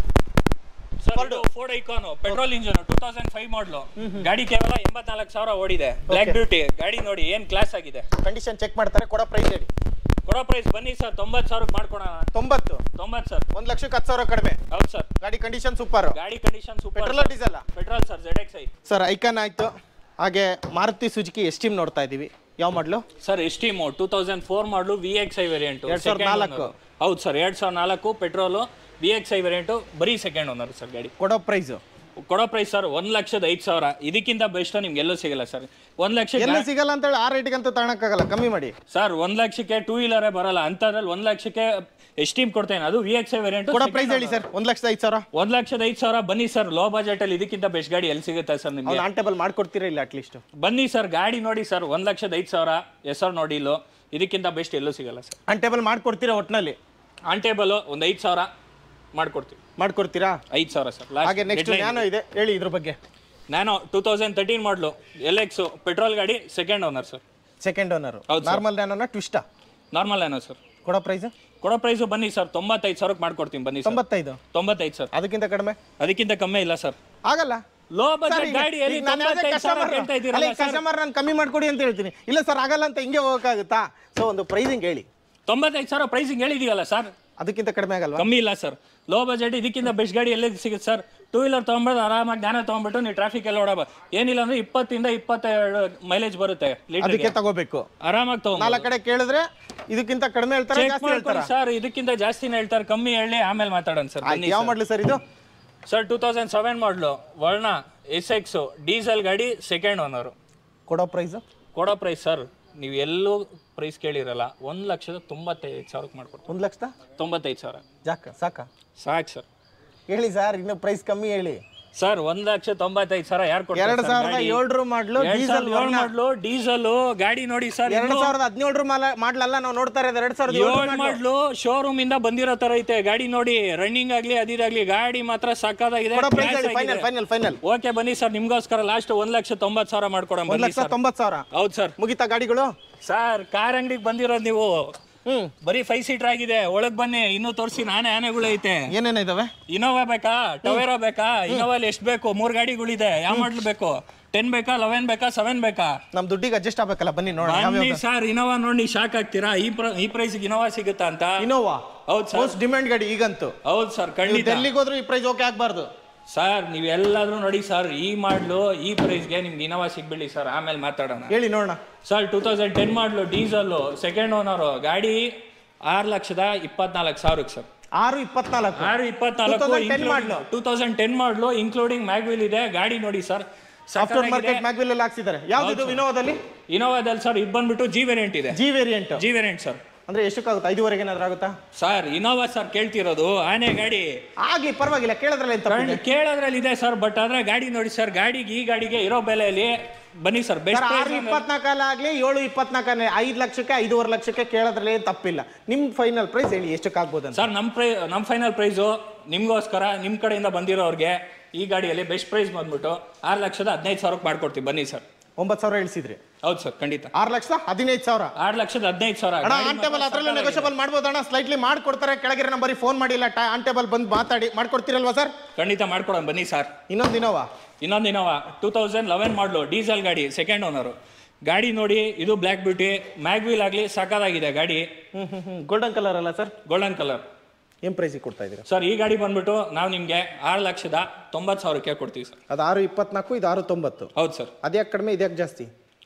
ಸರ್ ಇದು Ford Ikon petrol engine two thousand five model ಗಾಡಿ ಕೇವಲ ಎಂಬತ್ನಾಲ್ಕು ಸಾವಿರ ಓಡಿದೆ ಬ್ಲ್ಯಾಕ್ ಬ್ಯೂಟಿ ಗಾಡಿ ನೋಡಿ ಏನ್ ಕ್ಲಾಸ್ ಆಗಿದೆ ಕಂಡೀಷನ್ ಚೆಕ್ ಮಾಡ್ತಾರೆ ಕೊಡೋ ಪ್ರೈಸ್ ಹೇಳಿ ಕೊಡೋ ಪ್ರೈಸ್ ಬನ್ನಿ ಸರ್ ತೊಂಬತ್ತು ಸಾವಿರಕ್ಕೆ ಮಾಡ್ಕೊಡೋಣ ತೊಂಬತ್ತು ತೊಂಬತ್ತು ಸರ್ ಒಂದ್ ಲಕ್ಷಕ್ಕೆ ಹತ್ತು ಸಾವಿರ ಕಡಿಮೆ ಹೌದು ಸರ್ ಗಾಡಿ ಕಂಡೀಷನ್ ಸೂಪರ್ ಗಾಡಿ condition super petrol diesel petrol sir Z X I sir Ikon ಆಯ್ತು ಹಾಗೆ ಮಾರುತಿ ಸುಜುಕಿ ಎಸ್ಟೀಮ್ ನೋಡ್ತಾ ಇದೀವಿ ಯಾವ ಮಾಡ್ಲು sir Esteem two thousand four model V X I variant ಎರಡ್ ಸಾವಿರದ ನಾಲ್ಕು. ಹೌದು ಸರ್ ಎರಡ್ ಸಾವಿರದ ನಾಲ್ಕು petrol V X I variant ಬರೀ ಸೆಕೆಂಡ್ ಓನರ್ ಸರ್ ಗಾಡಿ ಕೊಡೋ ಪ್ರೈಸ್ ಕೊಡೋ ಪ್ರೈಸ್ ಸರ್ ಒಂದ್ ಲಕ್ಷದ ಐದು ಸಾವಿರ ಇದಕ್ಕಿಂತ ಬೆಸ್ಟ್ ನಿಮ್ಗೆ ಎಲ್ಲೂ ಸಿಗಲ್ಲ ಸರ್ ಒಂದ್ ಲಕ್ಷ ಎಲ್ಲ ಸಿಗಲ್ಲ ಅಂತ ಹೇಳಿ ಆ ರೇಟಿಗಂತೂ ತಗೊಳಕ್ಕಾಗಲ್ಲ ಕಮ್ಮಿ ಮಾಡಿ ಸರ್ ಒಂದ್ ಲಕ್ಷಕ್ಕೆ ಟೂ ವೀಲರೇ ಬರಲ್ಲ ಅಂತದ್ರಲ್ಲಿ ಒಂದ್ ಲಕ್ಷಕ್ಕೆ ಎಸ್ಟೀಮ್ ಕೊಡ್ತೇನೆ ಅದು ವಿ ಎಕ್ಸ್ ಐ ವೇರಿಯಂಟ್ ಕೊಡೋ ಪ್ರೈಸ್ ಹೇಳಿ ಸರ್ ಒಂದ್ ಲಕ್ಷದ ಐದು ಸಾವಿರ ಒಂದ್ ಲಕ್ಷದ ಐದು ಸಾವಿರ ಬನ್ನಿ ಸರ್ ಲೋ ಬಜೆಟ್ ಅಲ್ಲಿ ಇದಕ್ಕಿಂತ ಬೆಸ್ಟ್ ಗಾಡಿ ಎಲ್ಲಿ ಸಿಗುತ್ತೆ ಸರ್ ನಿಮ್ಗೆ ಅವ್ನು ಆನ್ ಟೇಬಲ್ ಮಾಡ್ಕೊಡ್ತೀರಾ ಇಲ್ಲ ಅಟ್ಲೀಸ್ಟ್ ಬನ್ನಿ ಸರ್ ಗಾಡಿ ನೋಡಿ ಸರ್ ಒಂದ್ ಲಕ್ಷದ ಐದು ಸಾವಿರ ಎಸ್ ಆರ್ ನೋಡಿ ಇಲ್ಲೋ ಇದಕ್ಕಿಂತ ಬೆಸ್ಟ್ ಎಲ್ಲೂ ಸಿಗಲ್ಲ ಸರ್ ಆನ್ ಟೇಬಲ್ ಮಾಡ್ಕೊಡ್ತೀರಾ ಒಟ್ನಲ್ಲಿ ಆನ್ ಟೇಬಲ್ ಒಂದ್ ಐದು ಸಾವಿರ ಮಾಡ್ಕೊಡ್ತೀವಿ ಮಾಡ್ಕೊಡ್ತೀರಾ ಐದು ಸಾವಿರ ಸರ್ ಹಾಗೆ ನೆಕ್ಸ್ಟ್ ನ್ಯಾನೋ ಇದೆ ಹೇಳಿ ಇದ್ರ ಬಗ್ಗೆ ನಾನು two thousand thirteen model L X petrol ಗಾಡಿ second owner sir second owner ಹೌದು sir. ನಾರ್ಮಲ್ ನ್ಯಾನೋನ ಟ್ವಿಸ್ಟಾ ನಾರ್ಮಲ್ ಏನೋ ಸರ್ ಕೊಡೋ ಪ್ರೈಸ್ ಕೊಡೋ ಪ್ರೈಸು ಬನ್ನಿ ಸರ್ ತೊಂಬತ್ತೈದು ಸಾವಿರಕ್ಕೆ ಮಾಡ್ಕೊಡ್ತೀನಿ ಬನ್ನಿ ಸರ್ ತೊಂಬತ್ತೈದು ತೊಂಬತ್ತೈದು ಸರ್ ಅದಕ್ಕಿಂತ ಕಡಿಮೆ ಅದಕ್ಕಿಂತ ಕಮ್ಮಿ ಇಲ್ಲ ಸರ್ ಆಗಲ್ಲ ಲೋ ಸರ್, ಬಜೆಟ್ ಈಗ- ಗಾಡಿಯಲ್ಲಿ ಈಗ ನಾನು ಯಾವುದೇ ತೊಂಬತ್ತೈದು ಸಾವಿರ customer- ಕೇಳ್ತಾ ಅಲ್ಲ, ಇದ್ದೀರಲ್ಲ ಈ ಕಸ್ಟಮರ್ ನಾನು ಕಮ್ಮಿ ಮಾಡ್ಕೊಡಿ ಅಂತ ಹೇಳ್ತೀನಿ ಇಲ್ಲ ಸರ್ ಆಗಲ್ಲ ಅಂತ ಹಿಂಗೆ ಹೋಗಕ್ಕಾಗುತ್ತಾ ಸೊ ಒಂದು ಪ್ರೈಸಿಂಗ್ ಹೇಳಿ ತೊಂಬತ್ತೈದು ಸಾವಿರ ಪ್ರೈಸಿಂಗ್ ಹೇಳಿದೀವಲ್ಲ ಸರ್ ಅದಕ್ಕಿಂತ ಕಡಿಮೆ ಆಗಲ್ವಾ ಕಮ್ಮಿ ಇಲ್ಲ ಸರ್ ಲೋ ಬಜೆಟ್ ಇದಕ್ಕಿಂತ ಬೆಸ್ಟ್ ಗಾಡಿ ಎಲ್ಲಿ ಸಿಗುತ್ತೆ ಸರ್ ಟೂ ವೀಲರ್ ತೊಗೊಂಡ್ಬಿಟ್ಟು ಆರಾಮಾಗಿ ಜ್ಞಾನ ತೊಗೊಂಡ್ಬಿಟ್ಟು ನೀವು ಟ್ರಾಫಿಕ್ ಎಲ್ಲ ಓಡಬ ಏನಿಲ್ಲ ಅಂದ್ರೆ ಇಪ್ಪತ್ತಿಂದ ಇಪ್ಪತ್ತೆರಡು ಮೈಲೇಜ್ ಬರುತ್ತೆ ಲೀಟರ್ಗೆ ಅದಕ್ಕೆ ತಗೋಬೇಕು ಆರಾಮಾಗಿ ತಗೊಂಡ್ ನಾಲ್ಕು ಕಡೆ ಕೇಳಿದ್ರೆ ಇದಕ್ಕಿಂತ ಕಡಿಮೆ ಹೇಳ್ತಾರೆ ಚೆಕ್ ಜಾಸ್ತಿ ಹೇಳ್ತಾರ ಮಾಡ್ಕೊಳ್ಳಿ ಸರ್ ಇದಕ್ಕಿಂತ ಜಾಸ್ತಿನೇ ಹೇಳ್ತಾರೆ ಕಮ್ಮಿ ಹೇಳಿ ಆಮೇಲೆ ಮಾತಾಡೋಣ ಸರ್ ಬನ್ನಿ ಯಾವ ಮಾಡ್ಲಿ ಸರ್ ಇದು sir two thousand seven model Verna S X diesel ಗಾಡಿ ಸೆಕೆಂಡ್ ಓನರು ಕೊಡೋ ಪ್ರೈಸ್ ಕೊಡೋ ಪ್ರೈಸ್ ಸರ್ ನೀವು ಎಲ್ಲೂ ಪ್ರೈಸ್ ಕೇಳಿರಲ್ಲ ಒಂದು ಲಕ್ಷದ ತೊಂಬತ್ತೈದು ಸಾವಿರಕ್ಕೆ ಮಾಡ್ಕೊಡ್ತೀವಿ ಒಂದ್ ಲಕ್ಷದ ತೊಂಬತ್ತೈದು ಸಾವಿರ ಜಾಕ ಸಾಕ ಸಾಕು ಸರ್ ಹೇಳಿ ಸರ್ ಇನ್ನು ಪ್ರೈಸ್ ಕಮ್ಮಿ ಹೇಳಿ ಸರ್ ಒಂದ್ ಲಕ್ಷ ತೊಂಬತ್ತೈದು ಸಾವಿರ ಯಾರು ಎರಡ್ ಸಾವಿರದ ಏಳರ ಮಾಡ್ಲು ಡೀಸೆಲ್ ಏಳು ಮಾಡ್ಲು ಡೀಸೆಲ್ ಗಾಡಿ ನೋಡಿ ಸರ್ ಎರಡ್ ಸಾವಿರದ ಹದಿನೇಳರ ಮಾಡ್ಲಲ್ಲ ನಾವು ನೋಡ್ತಾ ಇರೋದು ಎರಡ್ ಸಾವಿರದ ಏಳು ಏಳು ಮಾಡ್ಲು ಶೋರೂಮ್ ಇಂದ ಬಂದಿರೋ ತರ ಐತೆ ಗಾಡಿ ನೋಡಿ ರನ್ನಿಂಗ್ ಆಗ್ಲಿ ಅದಿದಾಗ್ಲಿ ಗಾಡಿ ಮಾತ್ರ ಸಕ್ಕದಾಗಿದೆ ಕೊಡೋ ಪ್ರೈಸ್ ಹೇಳಿ ಫೈನಲ್ ಫೈನಲ್ ಫೈನಲ್ ಓಕೆ ಬನ್ನಿ ಸರ್ ನಿಮ್ಗೋಸ್ಕರ ಲಾಸ್ಟ್ ಒಂದ್ ಲಕ್ಷ ತೊಂಬತ್ತು ಸಾವಿರ ಮಾಡ್ಕೊಡೋಣ ಒಂದ್ ಬನ್ನಿ ಲಕ್ಷ ಸರ್ ತೊಂಬತ್ ಸಾವಿರ ಹೌದು ಸರ್ ಮುಗಿತಾ ಗಾಡಿಗಳು ಸರ್ ಕಾರ್ ಅಂಗಡಿಗೆ ಬಂದಿರೋದು ನೀವು ಹ್ಮ್ ಬರೀ ಫೈವ್ ಸೀಟರ್ ಆಗಿದೆ ಒಳಗ್ ಬನ್ನಿ ಇನ್ನೂ ತೋರಿಸಿ ನಾನೇ ಆನೆಗಳು ಐತೆ ಏನೇನ ಇದಾವೆ ಇನೋವಾ ಬೇಕಾ ಟವೇರಾ ಬೇಕಾ ಇನೋವಾಲ್ ಎಷ್ಟು ಬೇಕು ಮೂರ್ ಗಾಡಿಗಳಿದೆ ಯಾವ ಮಾಡ್ಲು ಬೇಕು ಟೆನ್ ಬೇಕಾ ಲೆವೆನ್ ಬೇಕಾ ಸೆವೆನ್ ಬೇಕಾ ನಮ್ ದುಡ್ಡಿಗೆ ಅಡ್ಜಸ್ಟ್ ಆಗ್ಬೇಕಲ್ಲ ಬನ್ನಿ ನೋಡೋಣ ಬನ್ನಿ ಸರ್ ಇನೋವಾ ನೋಡಿ ಶಾಕ್ ಆಗ್ತೀರಾ ಈ ಪ್ರ ಈ ಪ್ರೈಸ್ಗೆ ಇನೋವಾ ಸಿಗುತ್ತಾ ಅಂತ ಇನೋವಾ ಹೌದು ಸರ್ ಮೋಸ್ಟ್ ಡಿಮ್ಯಾಂಡ್ ಗಾಡಿ ಈಗಂತೂ ಹೌದು ಸರ್ ನೀವು ಖಂಡಿತ ಡೆಲ್ಲಿಗೆ ಹೋದ್ರು ಈ ಪ್ರೈಸ್ ಓಕೆ ಆಗ್ಬಾರ್ದು ಸರ್ ನೀವೆಲ್ಲಾದ್ರೂ ನೋಡಿ ಸರ್ ಈ ಮಾಡ್ಲು ಈ ಪ್ರೈಸ್ಗೆ ನಿಮ್ಗೆ ಇನೋವಾ ಸಿಗ್ಬಿಡಿ ಸರ್ ಆಮೇಲೆ ಮಾತಾಡೋಣ ಹೇಳಿ ನೋಡೋಣ sir two thousand ten model diesel second owner ಗಾಡಿ ಆರು ಲಕ್ಷದ ಇಪ್ಪತ್ನಾಲ್ಕು ಸಾವಿರಕ್ಕೆ ಸರ್ ಆರು ಇಪ್ಪತ್ನಾಲ್ಕು ಆರು ಇಪ್ಪತ್ನಾಲ್ಕು 2010 model. Two thousand ten model including mag wheel ಇದೆ ಗಾಡಿ ನೋಡಿ ಸರ್ ಸಾಫ್ಟ್ವೇರ್ ಮಾರ್ಕೆಟ್ ಮ್ಯಾಗ್ವಿಲ್ ಅಲ್ಲಿ ಹಾಕ್ಸಿದ್ದಾರೆ ಯಾವ್ದು ವಿನೋದಲ್ಲಿ ಇನೋವಾದಲ್ಲಿ ಸರ್ ಇದು ಬಂದ್ಬಿಟ್ಟು ಜಿ ವೇರಿಯಂಟ್ ಇದೆ G variant G variant sir ಅಂದ್ರೆ ಎಷ್ಟಕ್ಕಾಗುತ್ತೆ ಐದುವರೆಗೆ ಏನಾದ್ರು ಆಗುತ್ತಾ ಸರ್ ಇನೋವಾ ಸರ್ ಕೇಳ್ತಿರೋದು ಆನೆ ಗಾಡಿ ಆಗ್ಲಿ ಪರವಾಗಿಲ್ಲ ಕೇಳಿದ್ರಲ್ಲ ಎಂತ ಕಣ್- ಕೇಳೋದ್ರಲ್ಲಿ ಇದೆ ಸರ್ ಬಟ್ ಆದ್ರೆ ಗಾಡಿ ನೋಡಿ ಸರ್ ಗಾಡಿಗೆ ಈ ಗಾಡಿಗೆ ಇರೋ ಬೆಲೆಯಲ್ಲಿ ಬನ್ನಿ ಸರ್ ಸರ್ ಬೆಸ್ಟ್ ಆರು ಇಪ್ಪತ್ನಾಲ್ಕಲ್ಲ ಆಗ್ಲಿ ಏಳು ಇಪ್ಪತ್ನಾಲ್ಕನೇ ಐದು ಲಕ್ಷಕ್ಕೆ ಐದೂವರೆ ಲಕ್ಷಕ್ಕೆ ಕೇಳೋದ್ರಲ್ಲಿ ಏನ್ ತಪ್ಪಿಲ್ಲ ನಿಮ್ ಫೈನಲ್ ಪ್ರೈಸ್ ಹೇಳಿ ಎಷ್ಟಕ್ಕಾಗ್ಬೋದು ಅಂತ ಸರ್ ನಮ್ಮ ಪ್ರೈ ನಮ್ಮ ಫೈನಲ್ ಪ್ರೈಸು ನಿಮ್ಗೋಸ್ಕರ ನಿಮ್ಮ ಕಡೆಯಿಂದ ಬಂದಿರೋರಿಗೆ ಈ ಗಾಡಿಯಲ್ಲಿ ಬೆಸ್ಟ್ ಪ್ರೈಸ್ ಬಂದ್ಬಿಟ್ಟು ಆರು ಲಕ್ಷದ ಹದಿನೈದು ಸಾವಿರಕ್ಕೆ ಮಾಡ್ಕೊಡ್ತೀವಿ ಬನ್ನಿ ಸರ್ ಒಂಬತ್ತು ಸಾವಿರ ಇಳಿಸಿದ್ರಿ ಹೌದು ಸರ್ ಖಂಡಿತ ಆರು ಲಕ್ಷದ ಹದಿನೈದು ಸಾವಿರ ಆರು ಲಕ್ಷದ ಹದಿನೈದು ಸಾವಿರ ಅಣ್ಣ ಗಾಡಿ ಆನ್ ಟೇಬಲ್ ಮಾತ್ರ ಅದ್ರಲ್ಲೂ ಸಕ್ಕತ್ತಾಗಿದೆ. ನೆಗೋಷಿಯಬಲ್ ಮಾಡ್ಬೋದು ಅಣ್ಣ ಸ್ಲೈಟ್ಲಿ ಮಾಡ್ಕೊಡ್ತಾರೆ ಕೆಳಗಿರೋ ನಂಬರಿಗೆ ಫೋನ್ ಮಾಡಿಲ್ಲ ಆನ್ ಟೇಬಲ್ ಬಂದು ಮಾತಾಡಿ ಮಾಡ್ಕೊಡ್ತೀರಲ್ವಾ ಸರ್ ಖಂಡಿತ ಮಾಡ್ಕೊಡೋಣ ಬನ್ನಿ ಸರ್ ಇನ್ನೊಂದು ಇನೋವಾ ಇನ್ನೊಂದು Innova two thousand eleven model diesel ಗಾಡಿ ಸೆಕೆಂಡ್ ಓನರು ಗಾಡಿ ನೋಡಿ ಇದು ಬ್ಲ್ಯಾಕ್ ಬ್ಯೂಟಿ ಮ್ಯಾಗ್ವೀಲ್ ಆಗಲಿ ಸಕ್ಕದಾಗಿದೆ ಗಾಡಿ ಹ್ಮ್ ಹ್ಮ್ ಹ್ಮ್ ಗೋಲ್ಡನ್ ಕಲರ್ ಅಲ್ಲ ಸರ್ ಗೋಲ್ಡನ್ ಕಲರ್ ಏನ್ ಪ್ರೈಸಿಗೆ ಕೊಡ್ತಾ ಇದ್ದೀರಾ ಸರ್ ಈ ಗಾಡಿ ಬಂದ್ಬಿಟ್ಟು ನಾವು ನಿಮಗೆ ಆರು ಲಕ್ಷದ ತೊಂಬತ್ತು ಸಾವಿರಕ್ಕೆ ಕೊಡ್ತೀವಿ ಸರ್ ಅದು ಆರು ಇಪ್ಪತ್ನಾಲ್ಕು ಇದು ಆರು ತೊಂಬತ್ತು ಹೌದು ಸರ್ ಅದ್ಯಾಕೆ ಕಡಿಮೆ ಇದ್ಯಾಕೆ ಜಾಸ್ತಿ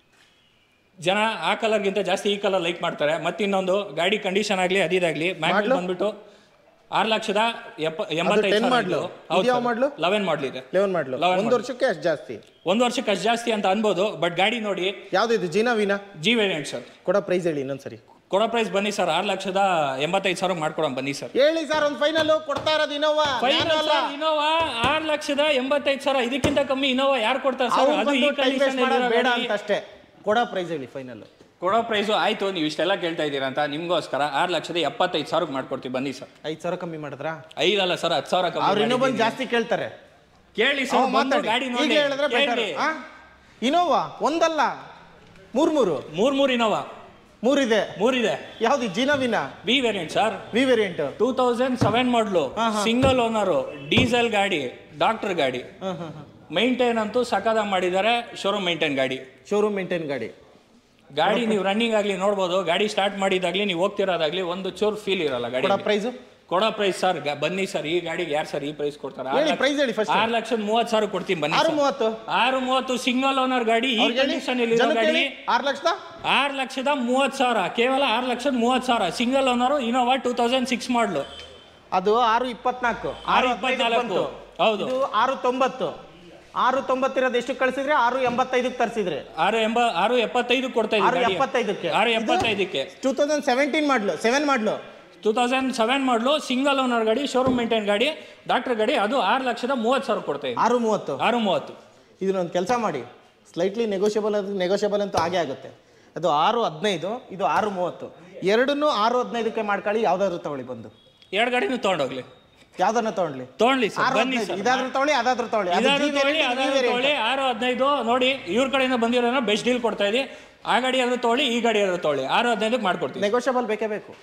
ಜನ ಆ ಕಲರ್ಗಿಂತ ಜಾಸ್ತಿ ಈ ಕಲರ್ ಲೈಕ್ ಮಾಡ್ತಾರೆ ಮತ್ತೆ ಇನ್ನೊಂದು ಗಾಡಿ ಕಂಡೀಷನ್ ಆಗಲಿ ಅದಿದಾಗ್ಲಿ ಮ್ಯಾಗ್ವೀಲ್ ಬಂದ್ಬಿಟ್ಟು ಆರು ಲಕ್ಷದ ಎಪ್ಪ ಎಂಬತ್ತೈದು 10 model. ಇದು ಯಾವ model? ಲೆವೆನ್ ಮಾಡಲ್ ಇದೆ ಲೆವೆನ್ ಮಾಡ್ಲು Eleven ಒಂದು ವರ್ಷಕ್ಕೆ ಅಷ್ಟು ಜಾಸ್ತಿ ಒಂದು ವರ್ಷಕ್ಕೆ ಅಷ್ಟು ಜಾಸ್ತಿ ಅಂತ ಅನ್ಬೋದು ಬಟ್ ಗಾಡಿ ನೋಡಿ ಯಾವ್ದು ಇದು ಜೀನಾ ವೀನಾ ಜಿ ವೇರಿಯಂಟ್ ಸರ್ ಕೊಡೋ ಪ್ರೈಸ್ ಹೇಳಿ ಇನ್ನೊಂದ್ಸರಿ ಕೊಡೋ ಪ್ರೈಸ್ ಬನ್ನಿ ಸರ್ ಆರು ಲಕ್ಷದ ಎಂಬತ್ತೈದು ಸಾವಿರ ಮಾಡ್ಕೊಡೋಣ ಬನ್ನಿ ಸರ್ ಹೇಳಿ ಸರ್ ಒಂದು ಫೈನಲ್ ಕೊಡ್ತಾ ಇರೋದು ಇನೋವಾ ಫೈನಲ್ ಇನೋವಾ ಆರು ಲಕ್ಷದ ಎಂಬತ್ತೈದು ಸಾವಿರ ಇದಕ್ಕಿಂತ ಕಮ್ಮಿ ಇನೋವಾ ಯಾರು ಕೊಡ್ತಾರೆ ಸರ್ ಅದು ಈ ಟೈಮ್ ವೇಸ್ಟ್ ಕಂಡೀಷನ್ ಮಾಡೋದು ಬೇಡ ಅಂತ ಅಷ್ಟೇ ಕೊಡೋ ಪ್ರೈಸ್ ಹೇಳಿ ಫೈನಲ್ ಕೊಡೋ ಪ್ರೈಸು ಆಯ್ತು ನೀವು ಇಷ್ಟೆಲ್ಲ ಕೇಳ್ತಾ ಇದ್ದೀರಾ ಅಂತ ನಿಮ್ಗೋಸ್ಕರ ಆರು ಲಕ್ಷದ ಎಪ್ಪತ್ತೈದು ಸಾವಿರಕ್ಕೆ ಮಾಡ್ಕೊಡ್ತೀವಿ ಬನ್ನಿ ಸರ್ ಐದು ಸಾವಿರ ಕಮ್ಮಿ ಮಾಡಿದ್ರಾ ಐದಲ್ಲ ಸರ್ ಹತ್ತು ಸಾವಿರ ಅವ್ರು ಕಮ್ಮಿ ಇನ್ನೂ ಬಂದು ಮಾಡಿದ್ದೀನಿ. ಜಾಸ್ತಿ ಕೇಳ್ತಾರೆ ಕೇಳಿ ಅವ್ ಸರ್ ಬಂದು ಮಾತಾಡಿ ಗಾಡಿ ಈಗ ನೋಡಿ ಹೇಳಿದ್ರೆ ಬೆಟರ್ ಕೇಳಿ. ಇನೋವಾ ಒಂದಲ್ಲ ಮೂರ್ ಮೂರು ಮೂರ್ ಮೂರ್ ಇನೋವಾ ಮೂರಿದೆ ಮೂರಿದೆ ಯಾವ್ದು ಜಿನವಿನ V variant sir V variant two thousand seven model single owner diesel ಗಾಡಿ ಡಾಕ್ಟರ್ ಗಾಡಿ ಮೈಂಟೈನ್ ಅಂತೂ ಸಕಾದಾಗ ಮಾಡಿದ್ದಾರೆ ಶೋರೂಮ್ ಮೈಂಟೈನ್ ಗಾಡಿ ಶೋರೂಮ್ ಮೇಂಟೈನ್ ಗಾಡಿ ಗಾಡಿ ನೀವು ರನ್ನಿಂಗ್ ಆಗ್ಲಿ ನೋಡ್ಬೋದು ಗಾಡಿ ಸ್ಟಾರ್ಟ್ ಮಾಡಿದಾಗ್ಲಿ ನೀವು ಹೋಗ್ತಿರೋದಾಗ್ಲಿ ಒಂದು ಚೂರು ಫೀಲ್ ಇರಲ್ಲ ಗಾಡಿ ಕೊಡ ಪ್ರೈಸ್ ಕೊಡೋ ಪ್ರೈಸ್ ಸರ್ ಬನ್ನಿ ಸರ್ ಈ ಗಾಡಿಗೆ ಯಾರು ಸರ್ ಈ ಪ್ರೈಸ್ ಕೊಡ್ತಾರೆ ಹೇಳಿ ಪ್ರೈಸ್ ಹೇಳಿ ಫಸ್ಟ್ ಆರು ಲಕ್ಷದ ಮೂವತ್ತು ಸಾವಿರ ಕೊಡ್ತೀನಿ ಬನ್ನಿ ಆರು sir. ಮೂವತ್ತು ಆರು ಮೂವತ್ತು ಸಿಂಗಲ್ ಓನರ್ ಗಾಡಿ ಈ ಅವ್ರಿಗೆ ಹೇಳಿ ಕಂಡೀಷನ್ ಇಲ್ಲಿ ಜನಕ್ಕೆ ಗಾಡಿ ಹೇಳಿ ಆರು ಲಕ್ಷದ ಆರು ಲಕ್ಷದ ಮೂವತ್ತು ಸಾವಿರ ಕೇವಲ ಆರು ಲಕ್ಷದ ಮೂವತ್ತು ಸಾವಿರ single owner Innova two thousand six model ಅದು ಆರು ಇಪ್ಪತ್ನಾಲ್ಕು ಆರು ಹದಿನೈದಕ್ಕೆ ಇಪ್ಪತ್ನಾಲ್ಕು. ಬಂತು. ಹೌದು. ಇದು ಆರು ತೊಂಬತ್ತು ಆರು ತೊಂಬತ್ತಿರೋದು ಎಷ್ಟು ಕಳಿಸಿದ್ರೆ ಆರು ಎಂಬತ್ತೈದಕ್ಕೆ ತರಿಸಿದ್ರೆ ಆರು ಎಂಬ ಆರು ಎಪ್ಪತ್ತೈದು ಕೊಡ್ತಾ ಆರು ಇದ್ದೀವಿ ಎಪ್ಪತ್ತೈದಕ್ಕೆ ಆರು ಎಪ್ಪತ್ತೈದಕ್ಕೆ two thousand seventeen model seven model two thousand seven model single owner ಗಾಡಿ ಶೋರೂಮ್ ಮೇಂಟೈನ್ ಗಾಡಿ ಡಾಕ್ಟರ್ ಗಾಡಿ ಅದು ಆರು ಲಕ್ಷದ ಮೂವತ್ತು ಸಾವಿರ ಕೊಡ್ತಾ ಇದೆ ಆರು ಮೂವತ್ತು ಆರು ಮೂವತ್ತು ಇದನ್ನೊಂದು ಕೆಲಸ ಮಾಡಿ ಸ್ಲೈಟ್ಲಿ ನೆಗೋಷಿಯಬಲ್ ಅದು ನೆಗೋಷಿಯಬಲ್ ಅಂತೂ ಆಗೇ ಆಗುತ್ತೆ ಅದು ಆರು ಹದಿನೈದು ಇದು ಆರು ಮೂವತ್ತು ಎರಡನ್ನೂ ಆರು ಹದಿನೈದಕ್ಕೆ ಮಾಡ್ಕೊಳ್ಳಿ ಯಾವ್ದಾದ್ರು ತಗೊಳ್ಳಿ ಬಂದು ಎರಡು ಗಾಡಿನೂ ತೊಗೊಂಡೋಗ್ಲಿ ಯಾವ್ದನ್ನ ತಗೊಳ್ಳಿ ತೊಗೊಳ್ಳಿ ಸರ್ ಆರು ಬನ್ನಿ ಹದಿನೈದು ಸರ್ ಇದಾದ್ರೂ ತಗೊಳ್ಳಿ ಅದಾದ್ರೂ ತಗೊಳ್ಳಿ ಅದು ಇದಾದ್ರೂ G ತೊಗೊಳ್ಳಿ variant, ಅದಾದ್ರೂ V variant. ತೊಗೊಳ್ಳಿ ಆರು ಹದಿನೈದು ನೋಡಿ ಇವ್ರ ಕಡೆಯಿಂದ ಬಂದಿರೋ ಬೆಸ್ಟ್ ಡೀಲ್ ಕೊಡ್ತಾ ಇದೀವಿ ಆ ಗಾಡಿ ಆದ್ರೂ ತೊಗೊಳ್ಳಿ ಈ ಗಾಡಿ ಆದ್ರೂ ತೊಗೊಳ್ಳಿ ಆರು ಹದಿನೈದಕ್ಕೆ ಮಾಡ್ಕೊಡ್ತೀವಿ ನೆಗೋಷಿಯಬಲ್ ಬೇಕೇ ಬೇಕು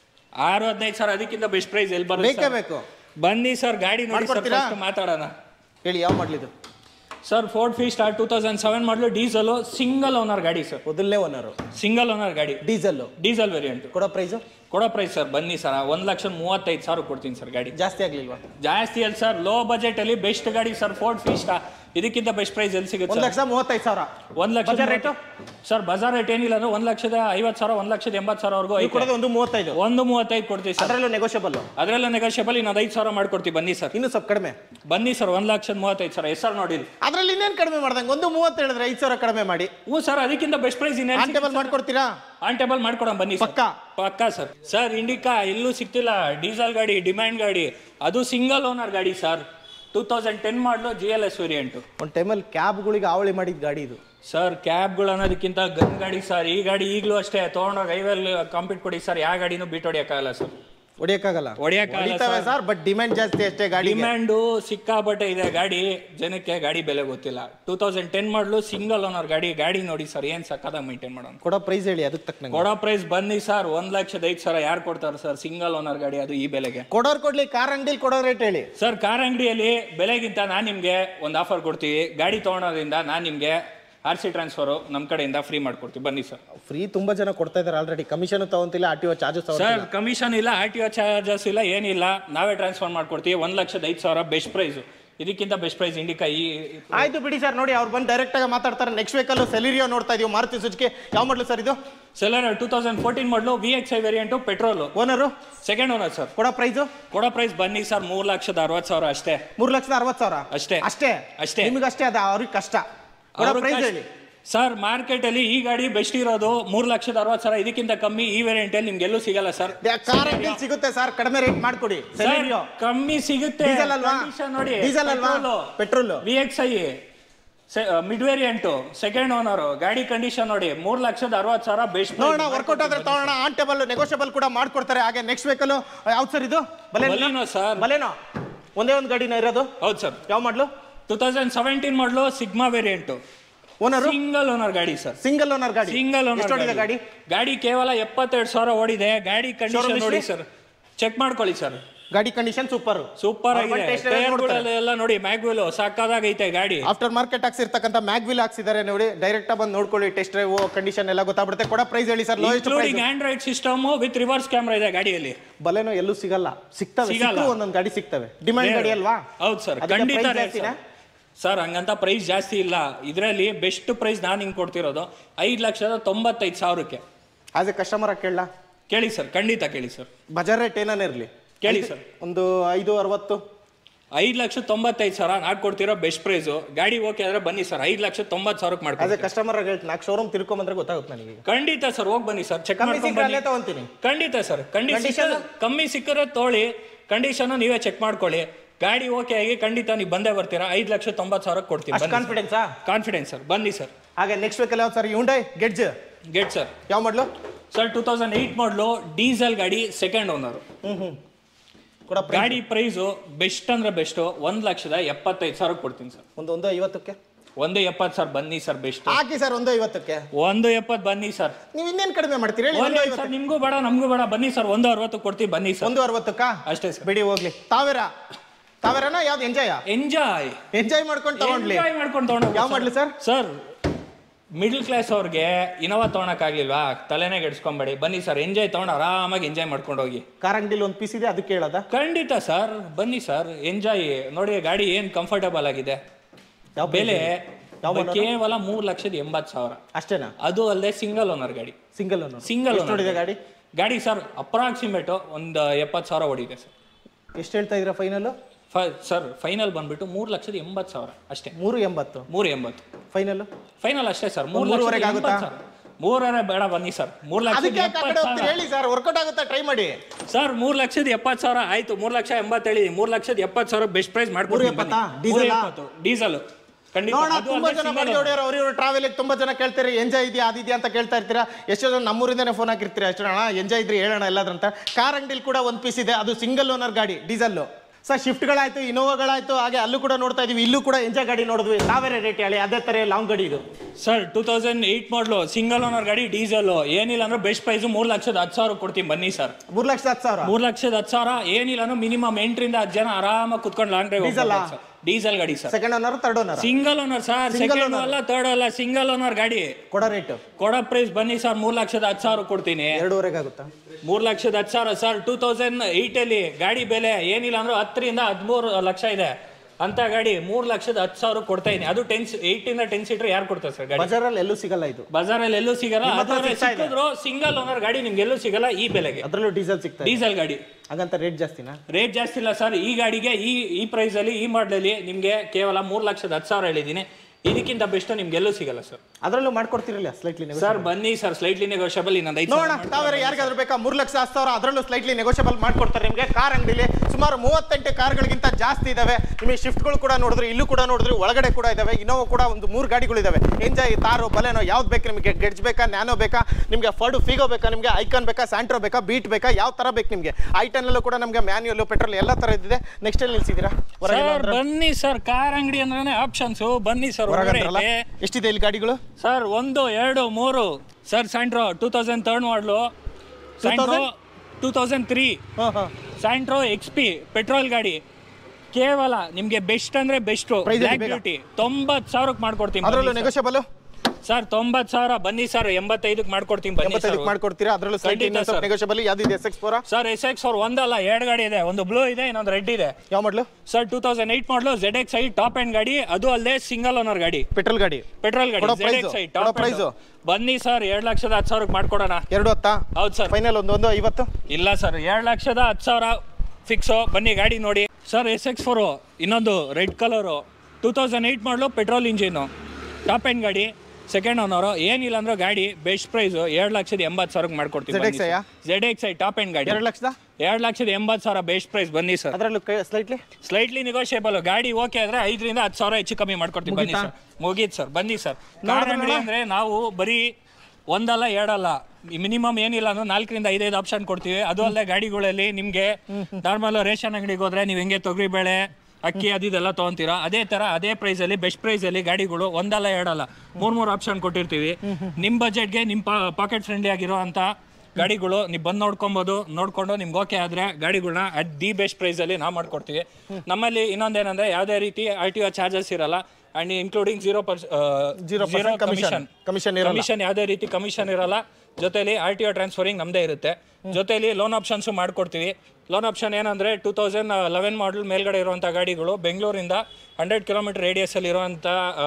ಆರು ಹದಿನೈದು ಸರ್ ಅದಕ್ಕಿಂತ ಬೆಸ್ಟ್ ಪ್ರೈಸ್ ಎಲ್ಲಿ ಬರುತ್ತೆ ಬೇಕೇ sir? ಬೇಕು ಬನ್ನಿ ಸರ್ ಗಾಡಿ ನೋಡಿ ಸರ್ ಮಾಡ್ಕೊಡ್ತೀರಾ? first ಮಾತಾಡೋಣ ಹೇಳಿ ಯಾವ ಮಾಡ್ಲಿದು sir Ford Fiesta two thousand seven model diesel single owner ಗಾಡಿ ಸರ್ ಮೊದಲನೇ ಓನರು ಸಿಂಗಲ್ ಓನರ್ ಗಾಡಿ ಡೀಸೆಲ್ ಡೀಸೆಲ್ ವೇರಿಯಂಟ್ ಕೊಡೋ ಪ್ರೈಸು ಕೊಡೋ ಪ್ರೈಸ್ ಸರ್ ಬನ್ನಿ ಸರ್ ಒಂದು ಲಕ್ಷ ಮೂವತ್ತೈದು ಸಾವಿರ ಕೊಡ್ತೀನಿ ಸರ್ ಗಾಡಿ ಜಾಸ್ತಿ ಆಗ್ಲಿಲ್ವಾ ಜಾಸ್ತಿ ಅಲ್ಲ ಸರ್ ಲೋ ಬಜೆಟ್ ಅಲ್ಲಿ ಬೆಸ್ಟ್ ಗಾಡಿ ಸರ್ ಫೋರ್ಡ್ ಫೀಸ್ಟಾ ಇದಕ್ಕಿಂತ ಬೆಸ್ಟ್ ಪ್ರೈಸ್ ಎಲ್ಲಿ ಸಿಗುತ್ತೆ ಒಂದ್ ಸರ್ ಲಕ್ಷ ಮೂವತ್ತೈದು ಸಾವಿರ ಒಂದ್ ಲಕ್ಷ ಬಜಾರ್ ರೇಟು ಸರ್ ಬಜಾರ್ ರೇಟ್ ಏನಿಲ್ಲ ಅಂದ್ರೆ ಒಂದ್ ಲಕ್ಷದ ಐವತ್ತು ಸಾವಿರ ಒಂದ್ ಲಕ್ಷದ ಎಂಬತ್ತು ಸಾವಿರವರೆಗೂ ನೀವು ಐತೆ ಕೊಡೋದು ಒಂದು ಮೂವತ್ತೈದು ಒಂದು ಮೂವತ್ತೈದು ಕೊಡ್ತೀವಿ ಸರ್ ಅದರಲ್ಲೂ ನೆಗೋಷಿಯಬಲ್ ಅದರಲ್ಲ ನೆಗೋಷಿಯಬಲ್ ಇನ್ನೊಂದು ಐದು ಸಾವಿರ ಮಾಡ್ಕೊಡ್ತೀವಿ ಬನ್ನಿ ಸರ್ ಇನ್ನು ಸ್ವಲ್ಪ ಕಡಿಮೆ ಬನ್ನಿ ಸರ್ ಒಂದ್ ಲಕ್ಷದ ಮೂವತ್ತೈದು ಸಾವಿರ ಎಸ್ ಸರ್ ನೋಡಿರಿ ಅದ್ರಲ್ಲಿ ಇನ್ನೇನು ಕಡಿಮೆ ಮಾಡ್ದಂಗೆ ಒಂದು ಮೂವತ್ತು ಹೇಳಿದ್ರೆ ಐದು ಸಾವಿರ ಕಡಿಮೆ ಮಾಡಿ ಹ್ಞೂ ಸರ್ ಅದಕ್ಕಿಂತ ಬೆಸ್ಟ್ ಪ್ರೈಸ್ ಇನ್ನೇನು ಆನ್ ಟೇಬಲ್ ಮಾಡ್ಕೊಡ್ತೀರಾ ಆನ್ ಟೇಬಲ್ ಮಾಡ್ಕೊಡೋಣ ಬನ್ನಿ ಸರ್ ಪಕ್ಕಾ ಪಕ್ಕಾ ಸರ್ ಸರ್ ಇಂಡಿಕಾ ಎಲ್ಲೂ ಸಿಗ್ತಿಲ್ಲ ಡೀಸೆಲ್ ಗಾಡಿ ಡಿಮ್ಯಾಂಡ್ ಗಾಡಿ ಅದು ಸಿಂಗಲ್ ಓನರ್ ಗಾಡಿ sir two thousand ten model G L S variant ಒಂದು ಟೈಮಲ್ಲಿ ಕ್ಯಾಬ್ಗಳಿಗೆ ಆವಳಿ ಮಾಡಿದ ಗಾಡಿ ಇದು ಸರ್ ಕ್ಯಾಬ್ಗಳು ಅನ್ನೋದಕ್ಕಿಂತ ಗನ್ ಗಾಡಿ ಸರ್ ಈ ಗಾಡಿ ಈಗಲೂ ಅಷ್ಟೇ ತೊಗೊಂಡೋಗಿ ಹೈವೇಲಿ ಕಾಂಪೀಟ್ ಕೊಡಿ ಸರ್ ಯಾವ ಗಾಡಿನೂ ಬಿಟ್ಟು ಹೊಡಿಯೋಕ್ಕಾಗಲ್ಲ ಸರ್ ಹೊಡಿಯಕ್ಕಾಗಲ್ಲ ಹೊಡಿಯಕ್ಕಾಗಲ್ಲ ಹೊಡಿತಾವೆ ಸರ್ ಬಟ್ ಡಿಮ್ಯಾಂಡ್ ಜಾಸ್ತಿ ಅಷ್ಟೇ ಗಾಡಿ ಡಿಮ್ಯಾಂಡು ಸಿಕ್ಕಾಪಟ್ಟೆ ಇದೆ ಗಾಡಿ ಜನಕ್ಕೆ ಗಾಡಿ ಬೆಲೆ ಗೊತ್ತಿಲ್ಲ two thousand ten model single owner ಗಾಡಿ ಗಾಡಿ ನೋಡಿ ಸರ್ ಏನು ಸಕ್ಕದಾಗ ಮೇಂಟೈನ್ ಮಾಡೋಣ ಕೊಡೋ ಪ್ರೈಸ್ ಹೇಳಿ ಅದಕ್ಕೆ ತಕ್ಕನಂಗೆ ಕೊಡೋ ಪ್ರೈಸ್ ಬನ್ನಿ ಸರ್ ಒಂದ್ ಲಕ್ಷದ ಐದು ಸಾವಿರ ಯಾರು ಕೊಡ್ತಾರೆ ಸರ್ ಸಿಂಗಲ್ ಓನರ್ ಗಾಡಿ ಅದು ಈ ಬೆಲೆಗೆ ಕೊಡೋರು ಕೊಡ್ಲಿ ಕಾರ್ ಅಂಗಡಿಲಿ ಕೊಡೋ ರೇಟ್ ಹೇಳಿ ಸರ್ ಕಾರ್ ಅಂಗಡಿಯಲ್ಲಿ ಬೆಲೆಗಿಂತ ನಾನು ನಿಮಗೆ ಒಂದು ಆಫರ್ ಕೊಡ್ತೀವಿ ಗಾಡಿ ತೊಗೊಳೋದ್ರಿಂದ ನಾನು ನಿಮಗೆ ಆರ್ ಸಿ ಟ್ರಾನ್ಸ್ಫರು ನಮ್ಮ ಕಡೆಯಿಂದ ಫ್ರೀ ಮಾಡ್ಕೊಡ್ತೀವಿ ಬನ್ನಿ ಸರ್ ಫ್ರೀ ತುಂಬಾ ಜನ ಕೊಡ್ತಾ ಇದಾರೆ ಆಲ್ರೆಡಿ ಕಮಿಷನ್ ತಗೊಂತಿಲ್ಲ R T O charges sir commission ಇಲ್ಲ ಆರ್ ಟಿ ಒ ಚಾರ್ಜಸ್ ಇಲ್ಲ ಏನಿಲ್ಲ ನಾವೇ ಟ್ರಾನ್ಸ್ಫರ್ ಮಾಡ್ಕೊಡ್ತೀವಿ ಒಂದು ಲಕ್ಷದ ಐದು ಸಾವಿರ ಬೆಸ್ಟ್ ಪ್ರೈಸು ಇದಕ್ಕಿಂತ ಬೆಸ್ಟ್ ಪ್ರೈಸ್ ಇಂಡಿಕಾ ಈ ಆಯ್ತು ಬಿಡಿ ಸರ್ ನೋಡಿ ಅವ್ರು ಬಂದು ಡೈರೆಕ್ಟ್ ಆಗಿ ಮಾತಾಡ್ತಾರೆ ನೆಕ್ಸ್ಟ್ ವೆಹಿಕಲ್ ಸೆಲಿರಿಯೋ ನೋಡ್ತಾ ಇದೀವಿ ಮಾರುತಿ ಸುಜುಕಿ ಯಾವ ಮಾಡಲು ಸರ್ ಇದು Celerio two thousand fourteen model V X I variant petrol owner second owner sir ಕೊಡೋ ಪ್ರೈಸು ಕೊಡೋ ಪ್ರೈಸ್ ಬನ್ನಿ ಸರ್ ಮೂರು ಲಕ್ಷದ ಅರವತ್ತು ಸಾವಿರ ಅಷ್ಟೇ ಮೂರು ಲಕ್ಷದ ಅರವತ್ತು ಸಾವಿರ ಅಷ್ಟೇ ಅಷ್ಟೇ ಅಷ್ಟೇ. ನಿಮ್ಗೆ ಅಷ್ಟೇ ಅದ ಅವ್ರಿಗೆ ಕಷ್ಟ ಕೊಡೋ ಅವ್ರ ಪ್ರೈಸ್ ಕಷ್ಟ- ಹೇಳಿ ಸರ್ ಮಾರ್ಕೆಟ್ ಅಲ್ಲಿ ಈ ಗಾಡಿ ಬೆಸ್ಟ್ ಇರೋದು ಮೂರ್ ಲಕ್ಷದ ಅರವತ್ತು ಸಾವಿರ ಇದಕ್ಕಿಂತ ಕಮ್ಮಿ ಈ ವೇರಿಯಂಟ್ ಅಲ್ಲಿ ನಿಮ್ಗೆ ಎಲ್ಲೂ ಸಿಗಲ್ಲ ಸರ್ ಕಾರ್ ಅಂಗಡಿ ಸಿಗುತ್ತೆ ಸರ್ ಕಡಿಮೆ ರೇಟ್ ಮಾಡ್ಕೊಡಿ ಸೆಲಿರಿಯೋ ಕಮ್ಮಿ ಸಿಗುತ್ತೆ ಡೀಸೆಲ್ ಅಲ್ವಾ Condition ನೋಡಿ ಡೀಸೆಲ್ ಅಲ್ವಾ petrol V X I mid variant second owner ಗಾಡಿ ಕಂಡೀಷನ್ ನೋಡಿ ಮೂರ್ ಲಕ್ಷದ ಅರವತ್ತು ಸಾವಿರ ಬೆಸ್ಟ್ ನೋಡೋಣ ವರ್ಕೌಟ್ ಆದ್ರೆ ತಗೋಣ ಆನ್ ಟೇಬಲ್ ನೆಗೋಷಿಯಬಲ್ ಕೂಡ ಮಾಡ್ಕೊಡ್ತಾರೆ ಹಾಗೆ ನೆಕ್ಸ್ಟ್ ವೆಹಿಕಲ್ ಯಾವ್ದು ಸರ್ ಇದು ಬಲೇನೋ ಬಲೀನೋ ಸರ್ ಬಲೇನೋ ಒಂದೇ ಒಂದು ಗಾಡಿನ ಇರೋದು ಹೌದು ಸರ್ ಯಾವ ಮಾಡ್ಲು two thousand seventeen model Sigma variant owner single owner ಗಾಡಿ ಸರ್ ಸಿಂಗಲ್ ಓನರ್ ಗಾಡಿ ಸಿಂಗಲ್ ಎಷ್ಟು ಓನರ್ ಓಡಿದೆ ಗಾಡಿ ಗಾಡಿ ಕೇವಲ ಎಪ್ಪತ್ತೆರಡು ಸಾವಿರ ಓಡಿದೆ ಗಾಡಿ ಕಂಡೀಷನ್ Showroom ನೋಡಿ history? ಸರ್ ಚೆಕ್ ಮಾಡ್ಕೊಳ್ಳಿ ಸರ್ ಗಾಡಿ ಕಂಡೀಷನ್ ಸೂಪರ್ ಸೂಪರ್ ಆಗಿದೆ ಟೈರ್ಗಳೆಲ್ಲ ನೋಡಿ ಮ್ಯಾಗ್ವಿಲ್ ಸಾಕಾಗೈತೆ ಗಾಡಿ ಆಫ್ಟರ್ ಮಾರ್ಕೆಟ್ ಹಾಕ್ಸಿರ್ತಕ್ಕಂಥ ಮ್ಯಾಗ್ವಿಲ್ ಹಾಕ್ಸಿದ್ದಾರೆ ನೋಡಿ ಡೈರೆಕ್ಟ್ ಬಂದು ನೋಡ್ಕೊಳ್ಳಿ ಟೆಸ್ಟ್ ಡ್ರೈವ್ ಕಂಡೀಷನ್ ಎಲ್ಲ ಗೊತ್ತಾಗ್ಬಿಡುತ್ತೆ ಕೊಡ ಪ್ರೈಸ್ ಹೇಳಿ sir lowest price including Android system with reverse camera ಇದೆ ಗಾಡಿಯಲ್ಲಿ ಬಲೇನೋ ಎಲ್ಲೂ ಸಿಗಲ್ಲ ಸಿಗ್ತವೆ ಸಿಗಲ್ಲ. ಸಿಕ್ಕೂ ಒಂದೊಂದು ಗಾಡಿ ಸಿಗ್ತವೆ ಡಿಮ್ಯಾಂಡ್ ಗಾಡಿ ಅಲ್ವಾ ಹೌದು ಸರ್ ಅದಕ್ಕೆ ಖಂಡಿತ price ಜಾಸ್ತಿನಾ? ಸರ್ ಹಂಗಂತ ಪ್ರೈಸ್ ಜಾಸ್ತಿ ಇಲ್ಲ ಇದರಲ್ಲಿ ಬೆಸ್ಟ್ ಪ್ರೈಸ್ ನಾನು ಹಿಂಗೆ ಕೊಡ್ತಿರೋದು ಐದು ಲಕ್ಷದ ತೊಂಬತ್ತೈದು ಸಾವಿರಕ್ಕೆ ಆಸ್ ಎ ಕಸ್ಟಮರ್ ಕೇಳಲ್ಲ ಕೇಳಿ ಸರ್ ಖಂಡಿತ ಕೇಳಿ ಸರ್ ಬಜಾರ್ ರೇಟ್ ಏನಾನ ಇರಲಿ ಕೇಳಿ ಸರ್ ಒಂದು ಐದು ಅರವತ್ತು ಐದು ಲಕ್ಷ ತೊಂಬತ್ತೈದು ಸಾವಿರ ನಾಲ್ಕು ಕೊಡ್ತಿರೋ ಬೆಸ್ಟ್ ಪ್ರೈಸು ಗಾಡಿ ಓಕೆ ಆದ್ರೆ ಬನ್ನಿ ಸರ್ ಐದು ಲಕ್ಷ ತೊಂಬತ್ತು ಸಾವಿರಕ್ಕೆ ಆಸ್ ಮಾಡ್ಕೊಳ್ಳಿ ಎ ಕಸ್ಟಮರ್ ಹೇಳ್ತೀನಿ ನಾಲ್ಕು ಶೋರೂಮ್ ತಿರ್ಕೊಂಬಂದ್ರೆ ಗೊತ್ತಾಗುತ್ತೆ ನನಗೆ ಖಂಡಿತ ಸರ್ ಹೋಗಿ ಬನ್ನಿ ಸರ್ ಚೆಕ್ ಕಮ್ಮಿ ಮಾಡ್ಕೊಂಡು ಸಿಕ್ಕರೆ ಬನ್ನಿ ಅಲ್ಲೇ ತಗೊಂತೀನಿ ಖಂಡಿತ ಸರ್ ಖಂಡಿತ Condition? ಕಮ್ಮಿ ಸಿಕ್ಕರೆ ತೋಳಿ ಕಂಡೀಷನ್ ನೀವೇ ಚೆಕ್ ಮಾಡ್ಕೊಳ್ಳಿ ಗಾಡಿ ಓಕೆ ಆಗಿ ಖಂಡಿತ ನೀವು ಬಂದೇ ಬರ್ತೀರಾ ಐದು ಲಕ್ಷ ತೊಂಬತ್ತು ಸಾವಿರಕ್ಕೆ ಕೊಡ್ತೀನಿ ಅಷ್ಟು ಕಾನ್ಫಿಡೆನ್ಸಾ ಕಾನ್ಫಿಡೆನ್ಸ್ ಸರ್ ಬನ್ನಿ ಸರ್ ಹಾಗೆ ನೆಕ್ಸ್ಟ್ ವೆಹಿಕಲ್ ಯಾವ್ದು sir Hyundai Getz Getz sir ಯಾವ ಮಾಡ್ಲು sir two thousand eight model diesel ಗಾಡಿ ಸೆಕೆಂಡ್ ಓನರು ಹ್ಮ್ ಹ್ಮ್ ಕೂಡ price ಗಾಡಿ ಪ್ರೈಸು ಬೆಸ್ಟ್ ಅಂದ್ರೆ ಬೆಸ್ಟ್ ಒಂದು ಲಕ್ಷದ ಎಪ್ಪತ್ತೈದು ಸಾವಿರ ಕೊಡ್ತೀನಿ ಸರ್ ಒಂದು ಒಂದು ಐವತ್ತಕ್ಕೆ ಒಂದು ಎಪ್ಪತ್ತು ಸರ್ ಬನ್ನಿ ಸರ್ ಬೆಸ್ಟ್ ಹಾಕಿ ಸರ್ ಒಂದು ಐವತ್ತಕ್ಕೆ ಒಂದು ಎಪ್ಪತ್ತು ಬನ್ನಿ ಸರ್ ನೀವು ಇನ್ನೇನು ಕಡಿಮೆ ಮಾಡ್ತೀರಿ ಹೇಳಿ ಒಂದು ಒಂದು ಸರ್ ನಿಮ್ಗೂ ಬೇಡ ನಮಗೂ ಬೇಡ ಬನ್ನಿ ಸರ್ ಒಂದು ಅರವತ್ತು ಕೊಡ್ತೀವಿ ಬನ್ನಿ ಸರ್ ಒಂದು ಅರವತ್ತಕ್ಕ ಅಷ್ಟೇ ಸರ್ ಬಿಡಿ ಹೋಗ್ಲಿ ತಾವೇರ ತಾವೇರನ ಯಾವ್ದು ಎಂಜಾಯ ಎಂಜಾಯ್ ಎಂಜಾಯ್ ಮಾಡ್ಕೊಂಡು ತಗೊಂಡ್ಲಿ ಎಂಜಾಯ್ ಮಾಡ್ಕೊಂಡು ತಗೊಂಡು ಯಾವ ಮಾಡ್ಲಿ ಸರ್ ಸರ್ ಮಿಡ್ಲ್ ಕ್ಲಾಸ್ ಅವ್ರಿಗೆ ಇನೋವಾ ತೊಗೊಳಕ್ಕಾಗ್ಲಿಲ್ವಾ ತಲೆನೇ ಕೆಡ್ಸ್ಕೊಂಬೇಡಿ ಬನ್ನಿ ಸರ್ ಎಂಜಾಯ್ ತೊಗೊಂಡು ಆರಾಮಾಗಿ ಎಂಜಾಯ್ ಮಾಡ್ಕೊಂಡು ಹೋಗಿ ಕಾರ್ ಅಂಗಡಿಲಿ ಒಂದು ಪೀಸ್ ಇದೆ ಅದಕ್ಕೆ ಹೇಳೋದ ಖಂಡಿತ ಸರ್ ಬನ್ನಿ ಸರ್ ಎಂಜಾಯ್ ನೋಡಿ ಗಾಡಿ ಏನು ಕಂಫರ್ಟಬಲ್ ಆಗಿದೆ ಯಾವ ಬೆಲೆ ಯಾವ model? ಕೇವಲ ಮೂರು ಲಕ್ಷದ ಎಂಬತ್ತು ಸಾವಿರ ಅಷ್ಟೇನಾ ಅದು ಅಲ್ಲದೆ ಸಿಂಗಲ್ ಓನರ್ ಗಾಡಿ ಸಿಂಗಲ್ ಅನ್ನು ಸಿಂಗಲ್ ಎಷ್ಟು ನೋಡಿದೆ ಗಾಡಿ ಗಾಡಿ ಸರ್ ಅಪ್ರಾಕ್ಸಿಮೇಟು ಒಂದು ಎಪ್ಪತ್ತು ಸಾವಿರ ಹೊಡಿದೆ ಸರ್ ಎಷ್ಟು ಹೇಳ್ತಾ ಇದ್ದೀರಾ ಫೈನಲ್ ಫ ಸರ್ ಫೈನಲ್ ಬಂದ್ಬಿಟ್ಟು ಮೂರು ಲಕ್ಷದ ಎಂಬತ್ತು ಸಾವಿರ ಅಷ್ಟೇ ಮೂರು ಎಂಬತ್ತು ಮೂರು ಎಂಬತ್ತು ಫೈನಲ್ ಫೈನಲ್ ಅಷ್ಟೇ ಸರ್ ಮೂರು ಮೂರುವರೆಗೆ ಲಕ್ಷದ ಆಗುತ್ತಾ? ಎಂಬತ್ತು ಸಾವಿರ ಮೂರರೆ ಬೇಡ ಬನ್ನಿ ಸರ್ ಮೂರು ಲಕ್ಷದ ಅದಕ್ಕೆ ಯಾಕೆ ಆ ಕಡೆ ಎಪ್ಪತ್ತು ಹೋಗ್ತೀರಿ ಸಾವಿರ ಹೇಳಿ ಸರ್ ವರ್ಕೌಟ್ ಆಗುತ್ತಾ ಟ್ರೈ ಮಾಡಿ ಸರ್ ಮೂರು ಲಕ್ಷದ ಎಪ್ಪತ್ತು ಸಾವಿರ ಆಯ್ತು ಮೂರು ಲಕ್ಷ ಎಂಬತ್ತು ಹೇಳಿ ಮೂರು ಲಕ್ಷದ ಎಪ್ಪತ್ತು ಸಾವಿರ ಬೆಸ್ಟ್ ಪ್ರೈಸ್ ಮಾಡ್ಕೊಡ್ತೀನಿ ಮೂರು ಬನ್ನಿ. ಎಪ್ಪತ್ತಾ? ಡೀಸೆಲ್ಲಾ? ಮೂರು ಎಪ್ಪತ್ತು ಡೀಸೆಲ್ ಖಂಡಿತ ನೋಡೋಣ ಅದು ತುಂಬಾ ಅಲ್ಲದೆ ಜನ single ಬಾಡಿಗೆ ಹೊಡೆಯೋರು ಅವ್ರ ಇವ್ರ ಟ್ರಾವೆಲ್ ತುಂಬಾ ಜನ ಕೇಳ್ತಾರೆ ಎಂಜಾಯ್ ಇದೆಯಾ ಅದಿದೆಯಾ ಅಂತ ಕೇಳ್ತಾ ಇರ್ತೀರಾ ಎಷ್ಟೋ ಜನ ನಮ್ಮೂರಿಂದನೇ ಫೋನ್ ಹಾಕಿರ್ತೀರಾ ಅಷ್ಟೇ ಅಣ್ಣ ಎಂಜಾಯ್ ಇದ್ರಿ ಹೇಳೋಣ ಎಲ್ಲಾದ್ರಂತ ಕಾರ್ ಅಂಗಡಿಲಿ ಕೂಡ ಒಂದು ಪೀಸ್ ಇದೆ ಅದು ಸಿಂಗಲ್ ಓನರ್ ಗಾಡಿ ಡೀಸೆಲ್ ಸರ್ ಶಿಫ್ಟ್ಗಳಾಯ್ತು ಇನೋವಾಗಳಾಯ್ತು ಹಾಗೆ ಅಲ್ಲೂ ಕೂಡ ನೋಡ್ತಾ ಇದೀವಿ ಇಲ್ಲೂ ಕೂಡ ಎಂಜಾಯ್ ಗಾಡಿ ನೋಡಿದ್ವಿ ತಾವೇರೆ ರೇಟ್ ಹೇಳಿ ಅದೇ ತರ ಲಾಂಗ್ ಗಾಡಿ ಇದು sir two thousand eight model single owner ಗಾಡಿ ಡೀಸೆಲ್ ಏನಿಲ್ಲ ಅಂದ್ರೆ ಬೆಸ್ಟ್ ಪ್ರೈಸ್ ಮೂರು ಲಕ್ಷದ ಹತ್ತು ಸಾವಿರ ಕೊಡ್ತೀನಿ ಬನ್ನಿ ಸರ್ ಮೂರ್ ಲಕ್ಷದ ಹತ್ತು ಸಾವಿರ ಮೂರು ಲಕ್ಷದ ಹತ್ತು ಸಾವಿರ ಏನಿಲ್ಲ ಅಂದ್ರೆ ಮಿನಿಮಮ್ ಎಂಟರಿಂದ ಹತ್ತು ಜನ ಆರಾಮಾಗಿ ಕುತ್ಕೊಂಡು ಲಾಂಗ್ ಡ್ರೈವ್ Diesel ಆ? ಡೀಸೆಲ್ ಗಾಡಿ sir second owner third owner single owner sir Single second owner. ಅಲ್ಲ ಥರ್ಡ್ ಅಲ್ಲ ಸಿಂಗಲ್ ಓನರ್ ಗಾಡಿ ಕೊಡೋ ರೇಟ್ ಕೊಡೋ ಪ್ರೈಸ್ ಬನ್ನಿ ಸರ್ ಮೂರು ಲಕ್ಷದ ಹತ್ತು ಸಾವಿರ ಕೊಡ್ತೀನಿ ಎರಡೂವರೆಗೆ ಆಗುತ್ತಾ ಮೂರು ಲಕ್ಷದ ಹತ್ತು ಸಾವಿರ ಸರ್ ಟೂ ತೌಸಂಡ್ ಏಯ್ಟಲ್ಲಿ ಗಾಡಿ ಬೆಲೆ ಏನಿಲ್ಲ ಅಂದ್ರೆ ಹತ್ತರಿಂದ ಹದಿಮೂರು ಲಕ್ಷ ಇದೆ ಅಂತ ಗಾಡಿ ಮೂರು ಲಕ್ಷದ ಹತ್ತು ಸಾವಿರ ಕೊಡ್ತಾ ಇದೀನಿ ಅದು ಟೆನ್ ಏಯ್ಟಿಂದ ಟೆನ್ ಸೀಟರ್ ಯಾರು ಕೊಡ್ತಾರೆ ಸರ್ ಗಾಡಿ ಬಜಾರಲ್ಲಿ ಎಲ್ಲೂ ಸಿಗಲ್ಲ ಇದು ಬಜಾರಲ್ಲಿ ಎಲ್ಲೂ ಸಿಗಲ್ಲ ನಿಮ್ಮ ಹತ್ರ ಅದಾದ್ರೆ ಸಿಗ್ತಾ ಇದೆ? ಸಿಕ್ಕಿದ್ರು ಸಿಂಗಲ್ ಓನರ್ ಗಾಡಿ ನಿಮ್ಗೆ ಎಲ್ಲೂ ಸಿಗಲ್ಲ ಈ ಬೆಲೆಗೆ ಅದ್ರಲ್ಲೂ ಡೀಸೆಲ್ ಸಿಗ್ತಾ ಇದೆ ಡೀಸೆಲ್ ಗಾಡಿ ಹಾಗಂತ ರೇಟ್ ಜಾಸ್ತಿನಾ ರೇಟ್ ಜಾಸ್ತಿ ಇಲ್ಲ ಸರ್ ಈ ಗಾಡಿಗೆ ಈ ಈ ಪ್ರೈಸ್ ಅಲ್ಲಿ ಈ ಮಾಡಲಲ್ಲಿ ನಿಮ್ಗೆ ಕೇವಲ ಮೂರು ಲಕ್ಷದ ಹತ್ತು ಸಾವಿರ ಹೇಳಿದ್ದೀನಿ ಇದಕ್ಕಿಂತ ಬೆಸ್ಟ್ ನಿಮ್ಗೆ ಎಲ್ಲೂ ಸಿಗಲ್ಲ ಸರ್ ಅದರಲ್ಲೂ ಮಾಡ್ಕೊಡ್ತಿರಲ್ಲ ಸ್ಲೈಟ್ಲಿ ಸರ್ ಬನ್ನಿ ಸರ್ ಸ್ಲೈಟ್ಲಿ ನೆಗೋಷಿಯಬಲ್ ಇನ್ನೊಂದು ಐದು ನೋಡೋಣ ತಾವೇರೆ ಯಾರಿಗಾದ್ರೂ ಬೇಕಾ ಮೂರು ಲಕ್ಷ ಹತ್ತು ಸಾವಿರ ಅದರಲ್ಲೂ ಸ್ಲೈಟ್ಲಿ ನೆಗೋಷಿಯಬಲ್ ಮಾಡ್ಕೊಡ್ತಾರೆ ನಿಮಗೆ ಕಾರ್ ಅಂಗಡಿಲಿ ಸುಮಾರು ಮೂವತ್ತೆಂಟು ಕಾರ್ಗಳಿಗಿಂತ ಜಾಸ್ತಿ ಇದಾವೆ ನಿಮಗೆ ಶಿಫ್ಟ್ಗಳು ಕೂಡ ನೋಡಿದ್ರೆ ಇಲ್ಲೂ ಕೂಡ ನೋಡಿದ್ರೆ ಒಳಗಡೆ ಕೂಡ ಇದಾವೆ ಇನ್ನೋವಾ ಕೂಡ ಒಂದು ಮೂರು ಗಾಡಿಗಳು ಇದಾವೆ ಎಂಜಾಯ್ ತಾರು ಬಲೆನೋ ಯಾವ್ದು ಬೇಕು ನಿಮಗೆ ಗೆಡ್ಜ್ ಬೇಕಾ ನ್ಯಾನೋ ಬೇಕಾ ನಿಮಗೆ ಫರ್ಡ್ ಫಿಗೋ ಬೇಕಾ ನಿಮಗೆ ಐಕಾನ್ ಬೇಕಾ ಸ್ಯಾಂಟ್ರೋ ಬೇಕಾ ಬೀಟ್ ಬೇಕಾ ಯಾವ ಥರ ಬೇಕು ನಿಮಗೆ ಐಟನ್ನಲ್ಲೂ ಕೂಡ ನಮಗೆ ಮ್ಯಾನ್ಯುಯಲ್ ಪೆಟ್ರೋಲ್ ಎಲ್ಲ ಥರ ಇದ್ದಿದೆ ನೆಕ್ಸ್ಟ್ ಎಲ್ಲಿ ನಿಲ್ಸಿದ್ದೀರಾ ಹೊರಗೆ ಸರ್ ಬನ್ನಿ ಸರ್ ಕಾರ್ ಅಂಗಡಿ ಅಂದ್ರೆ ಆಪ್ಷನ್ಸ್ ಬನ್ನಿ ಸರ್ ಹೊರಗಡೆ ಹೊರಗಂದ್ರಲ್ಲ ಇದೆ. ಎಷ್ಟಿದೆ ಇಲ್ಲಿ ಗಾಡಿಗಳು ಸರ್ ಒಂದು ಎರಡು ಮೂರು sir Santro two thousand third model Santro two thousand three ಹಾಂ ಹಾಂ ಸ್ಯಾಂಟ್ರೋ ಎಕ್ಸ್ ಪಿ ಪೆಟ್ರೋಲ್ ಗಾಡಿ ಕೇವಲ ನಿಮ್ಗೆ ಬೆಸ್ಟ್ ಅಂದ್ರೆ ಬೆಸ್ಟ್ Price ಬ್ಲ್ಯಾಕ್ ಬೇಗ. ಬ್ಯೂಟಿ ತೊಂಬತ್ತು ಸಾವಿರಕ್ಕೆ ಮಾಡ್ಕೊಡ್ತೀನಿ ಅದರಲ್ಲೂ ಬನ್ನಿ ನೆಗೋಷಿಯಬಲ್ ಸರ್ ತೊಂಬತ್ತು ಸಾವಿರ ಬನ್ನಿ ಸರ್ ಎಂಬತ್ತೈದಕ್ಕೆ ಮಾಡ್ಕೊಡ್ತೀನಿ ಬನ್ನಿ ಸರ್ ಎಂಬತ್ತೈದಕ್ಕೆ ಮಾಡ್ಕೊಡ್ತೀರಾ ಅದರಲ್ಲೂ ಸ್ಲೈಟ್ ಖಂಡಿತ ಇನ್ನೊಂದು sir. ನೆಗೋಷಿಯಬಲ್ ಯಾವ್ದಿದೆ S X four sir S X ಅವ್ರು ಒಂದಲ್ಲ ಎರಡು ಗಾಡಿ ಇದೆ ಒಂದು ಬ್ಲೂ ಇದೆ ಇನ್ನೊಂದು ರೆಡ್ ಇದೆ ಯಾವ ಮಾಡಲು sir two thousand eight model Z X I top end ಗಾಡಿ ಅದು ಅಲ್ಲದೆ ಸಿಂಗಲ್ ಓನರ್ ಗಾಡಿ ಪೆಟ್ರೋಲ್ ಗಾಡಿ ಪೆಟ್ರೋಲ್ ಗಾಡಿ ಕೊಡೋ ಜೆಡ್ price? ಎಕ್ಸ್ ಐ ಕೊಡೋ ಟಾಪ್ price? ಬನ್ನಿ ಸರ್ ಎರಡು ಲಕ್ಷದ ಹತ್ತು ಸಾವಿರಕ್ಕೆ ಮಾಡ್ಕೊಡೋಣ ಎರಡು ಹತ್ತಾ ಹೌದು ಸರ್ ಫೈನಲ್ ಒಂದು ಒಂದು ಐವತ್ತು ಇಲ್ಲ ಸರ್ ಎರಡು ಲಕ್ಷದ ಹತ್ತು ಸಾವಿರ ಫಿಕ್ಸು ಬನ್ನಿ ಗಾಡಿ ನೋಡಿ ಸರ್ ಎಸ್ ಎಕ್ಸ್ ಫೋರು ಇನ್ನೊಂದು red colour two thousand eight model petrol engine top end ಗಾಡಿ ಸೆಕೆಂಡ್ ಓನರು ಏನಿಲ್ಲ ಅಂದ್ರೆ ಗಾಡಿ ಬೆಸ್ಟ್ ಪ್ರೈಸ್ ಎರಡು ಲಕ್ಷದ ಎಂಬತ್ತು ಸಾವಿರಕ್ಕೆ ಮಾಡ್ಕೊಡ್ತೀವಿ ZXi ಯಾ? Z X I top end ಗಾಡಿ ಎರಡು ಲಕ್ಷದ ಎರಡು ಲಕ್ಷದ ಎಂಬತ್ತು ಸಾವಿರ ಬೆಸ್ಟ್ ಪ್ರೈಸ್ ಬನ್ನಿ ಸರ್ ಅದರಲ್ಲೂ ಸ್ಲೈಟ್ಲಿ ಸ್ಲೈಟ್ಲಿ ನೆಗೋಷಿಯಬಲ್ ಗಾಡಿ ಓಕೆ ಆದ್ರೆ ಐದರಿಂದ ಹತ್ತು ಸಾವಿರ ಹೆಚ್ಚು ಕಮ್ಮಿ ಮಾಡ್ಕೊಡ್ತೀವಿ ಬನ್ನಿ ಸರ್ ಮುಗೀತು ಸರ್ ಬನ್ನಿ ಸರ್ ಕಾರ್ ಅಂಗಡಿ ಅಂದ್ರೆ ನಾವು ಬರೀ ಒಂದಲ್ಲ ಎರಡಲ್ಲ ಮಿನಿಮಮ್ ಏನಿಲ್ಲ ಅಂದ್ರೆ ನಾಲ್ಕರಿಂದ ಐದೈದು ಆಪ್ಷನ್ ಕೊಡ್ತೀವಿ ಅದು ಅಲ್ಲದೆ ಗಾಡಿಗಳಲ್ಲಿ ನಿಮಗೆ ನಾರ್ಮಲ್ ರೇಷನ್ ಅಂಗಡಿಗೆ ಹೋದ್ರೆ ನೀವು ಹೆಂಗೆ ತೊಗರಿಬೇಳೆ ಅಕ್ಕಿ ಅದು ಇದೆಲ್ಲ ತೊಗೊಂತೀರಾ ಅದೇ ತರ ಅದೇ ಪ್ರೈಸ್ ಅಲ್ಲಿ ಬೆಸ್ಟ್ ಪ್ರೈಸ್ ಅಲ್ಲಿ ಗಾಡಿಗಳು ಒಂದಲ್ಲ ಎರಡಲ್ಲ ಮೂರ್ ಮೂರು ಆಪ್ಷನ್ ಕೊಟ್ಟಿರ್ತೀವಿ ನಿಮ್ಮ ಬಜೆಟ್ಗೆ ನಿಮ್ಮ ಪಾಕೆಟ್ ಫ್ರೆಂಡ್ಲಿ ಆಗಿರೋ ಅಂತ ಗಾಡಿಗಳು ನೀವು ಬಂದು ನೋಡ್ಕೊಬೋದು ನೋಡ್ಕೊಂಡು ನಿಮ್ಗೆ ಓಕೆ ಆದ್ರೆ ಗಾಡಿಗಳನ್ನ ಅಟ್ ದಿ ಬೆಸ್ಟ್ ಪ್ರೈಸ್ ಅಲ್ಲಿ ನಾವು ಮಾಡ್ಕೊಡ್ತೀವಿ ನಮ್ಮಲ್ಲಿ ಇನ್ನೊಂದೇನಂದ್ರೆ ಯಾವುದೇ ರೀತಿ ಆರ್ ಟಿ ಒ ಚಾರ್ಜಸ್ ಇರಲ್ಲ and including zero per zero percent commission commission ಇರಲ್ಲ ಕಮಿಷನ್ ಯಾವುದೇ ರೀತಿ ಕಮಿಷನ್ ಇರಲ್ಲ ಜೊತೆಲಿ ಆರ್ ಟಿ ಒ ಟ್ರಾನ್ಸ್ಫರಿಂಗ್ ನಮ್ಮದೇ ಇರುತ್ತೆ ಜೊತೆಲಿ ಲೋನ್ ಆಪ್ಷನ್ಸು ಮಾಡ್ಕೊಡ್ತೀವಿ ಲೋನ್ ಆಪ್ಷನ್ ಏನಂದ್ರೆ ಟೂ ತೌಸಂಡ್ ಲೆವೆನ್ ಮಾಡಲ್ ಮೇಲ್ಗಡೆ ಇರುವಂಥ ಗಾಡಿಗಳು ಬೆಂಗಳೂರಿಂದ ಹಂಡ್ರೆಡ್ ಕಿಲೋಮೀಟರ್ ರೇಡಿಯಸಲ್ಲಿ ಇರುವಂಥ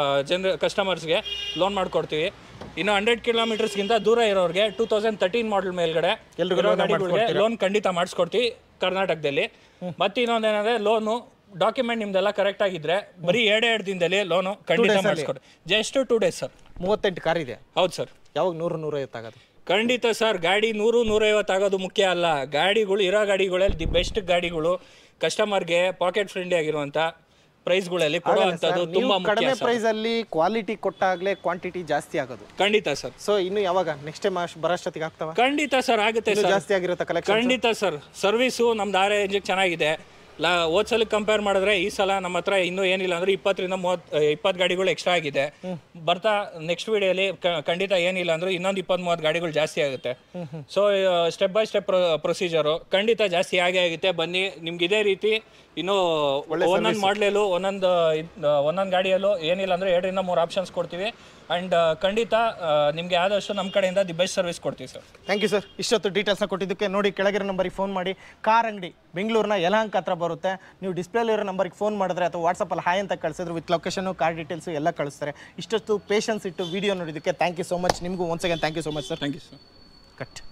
ಜನ ಕಸ್ಟಮರ್ಸ್ಗೆ ಲೋನ್ ಮಾಡ್ಕೊಡ್ತೀವಿ ಇನ್ನು ಹಂಡ್ರೆಡ್ ಕಿಲೋಮೀಟರ್ಸ್ಗಿಂತ ದೂರ ಇರೋರಿಗೆ ಟೂ ತೌಸಂಡ್ ತರ್ಟೀನ್ ಮಾಡಲ್ ಮೇಲ್ಗಡೆ ಎಲ್ರಿಗೂ ಇರೋ loan ಗಾಡಿಗಳಿಗೆ ಲೋನ್ ಖಂಡಿತ ಮಾಡಿಸ್ಕೊಡ್ತೀವಿ ಕರ್ನಾಟಕದಲ್ಲಿ ಮತ್ತೆ ಇನ್ನೊಂದೇನಂದ್ರೆ ಲೋನು ಡಾಕ್ಯುಮೆಂಟ್ ನಿಮ್ದೆಲ್ಲ ಕರೆಕ್ಟ್ ಆಗಿದ್ರೆ ಬರೀ ಎರಡೇ ಎರಡು ದಿನದಲ್ಲಿ ಲೋನು ಖಂಡಿತ ಮಾಡಿಸ್ಕೊಡಿ ಜಸ್ಟ್ ಟೂ ಡೇಸ್ ಸರ್ ಮೂವತ್ತೆಂಟು ಕಾರ್ ಇದೆ ಹೌದು ಸರ್ ಯಾವಾಗ ನೂರು ನೂರೈವತ್ತು ಆಗೋದು ಖಂಡಿತ ಸರ್ ಗಾಡಿ ನೂರು ನೂರೈವತ್ತು ಆಗೋದು ಮುಖ್ಯ ಅಲ್ಲ ಗಾಡಿಗಳು ಇರೋ ಗಾಡಿಗಳಲ್ಲಿ ದಿ ಬೆಸ್ಟ್ ಗಾಡಿಗಳು ಕಸ್ಟಮರ್ಗೆ ಪಾಕೆಟ್ ಫ್ರೆಂಡ್ಲಿ ಆಗಿರುವಂತ ಪ್ರೈಸ್ಗಳಲ್ಲಿ ಕೊಡುವಂಥದ್ದು ನೀವು ತುಂಬಾ ಮುಖ್ಯ ಕಡಿಮೆ ಸರ್ ಪ್ರೈಸ್ ಅಲ್ಲಿ ಕ್ವಾಲಿಟಿ ಕೊಟ್ಟಾಗ್ಲೇ ಕ್ವಾಂಟಿಟಿ ಜಾಸ್ತಿ ಆಗೋದು ಖಂಡಿತ ಸರ್ ಸೊ ಇನ್ನು ಯಾವಾಗ ನೆಕ್ಸ್ಟ್ ಟೈಮ್ ಬರೋಷ್ಟೊತ್ತಿಗೆ ಆಗ್ತಾವ ಖಂಡಿತ ಸರ್ ಆಗುತ್ತೆ ಇನ್ನು ಸರ್ ಜಾಸ್ತಿ ಆಗಿರುತ್ತೆ ಕಲೆಕ್ಷನ್ ಖಂಡಿತ ಸರ್ ಸರ್ವಿಸು ನಮ್ದು ಆರ್ ರೇಂಜಿಗೆ ಚೆನ್ನಾಗಿದೆ ಲಾ ಹೋದ್ ಸಲ ಕಂಪೇರ್ ಮಾಡಿದ್ರೆ ಈ ಸಲ ನಮ್ಮ ಹತ್ರ ಇನ್ನೂ ಏನಿಲ್ಲ ಅಂದ್ರೆ ಇಪ್ಪತ್ತರಿಂದ ಮೂವತ್ತು ಇಪ್ಪತ್ತು ಗಾಡಿಗಳು ಎಕ್ಸ್ಟ್ರಾ ಆಗಿದೆ ಬರ್ತಾ ನೆಕ್ಸ್ಟ್ ವಿಡಿಯೋಲಿ ಖಂಡಿತ ಏನಿಲ್ಲ ಅಂದ್ರೆ ಇನ್ನೊಂದು ಇಪ್ಪತ್ತ್ ಮೂವತ್ತು ಗಾಡಿಗಳು ಜಾಸ್ತಿ ಆಗುತ್ತೆ so step by step procedure ಖಂಡಿತ ಜಾಸ್ತಿ ಆಗೇ ಆಗುತ್ತೆ ಬನ್ನಿ ನಿಮ್ಗೆ ಇದೇ ರೀತಿ ಇನ್ನು ಒಂದೊಂದು ಮಾಡ್ಲಲ್ಲೂ ಒಂದೊಂದು ಒಂದೊಂದು ಗಾಡಿಯಲ್ಲೂ ಏನಿಲ್ಲ ಅಂದ್ರೆ ಎರಡರಿಂದ ಮೂರು ಆಪ್ಷನ್ಸ್ ಕೊಡ್ತೀವಿ ಅಂಡ್ ಖಂಡಿತ ನಿಮ್ಗೆ ಆದಷ್ಟು ನಮ್ಮ ಕಡೆಯಿಂದ ದಿ ಬೆಸ್ಟ್ ಸರ್ವಿಸ್ ಕೊಡ್ತೀವಿ ಸರ್ ಥ್ಯಾಂಕ್ ಯು ಸರ್ ಇಷ್ಟೊತ್ತು ಡೀಟೇಲ್ಸ್ನ ಕೊಟ್ಟಿದ್ದಕ್ಕೆ ನೋಡಿ ಕೆಳಗಿರೋ ನಂಬರಿಗೆ ಫೋನ್ ಮಾಡಿ ಕಾರ್ ಅಂಗಡಿ ಬೆಂಗಳೂರಿನ ಯಲಹಂಕ ಹತ್ರ ಬರುತ್ತೆ ನೀವು ಡಿಸ್ಪ್ಲೇಲಿರೋ ನಂಬರಿಗೆ ಫೋನ್ ಮಾಡಿದ್ರೆ ಅಥವಾ ವಾಟ್ಸಪ್ಪಲ್ಲಿ ಹಾಯ್ ಅಂತ ಕಳಿಸಿದ್ರೆ ವಿತ್ ಲೊಕೇಶನು ಕಾರ್ ಡೀಟೇಲ್ಸು ಎಲ್ಲ ಕಳಿಸ್ತಾರೆ ಇಷ್ಟೊತ್ತು ಪೇಷನ್ಸ್ ಇಟ್ಟು ವಿಡಿಯೋ ನೋಡಿದ್ದಕ್ಕೆ ಥ್ಯಾಂಕ್ ಯು ಸೊ ಮಚ್ ನಿಮಗೂ once again thank you so much sir thank you sir cut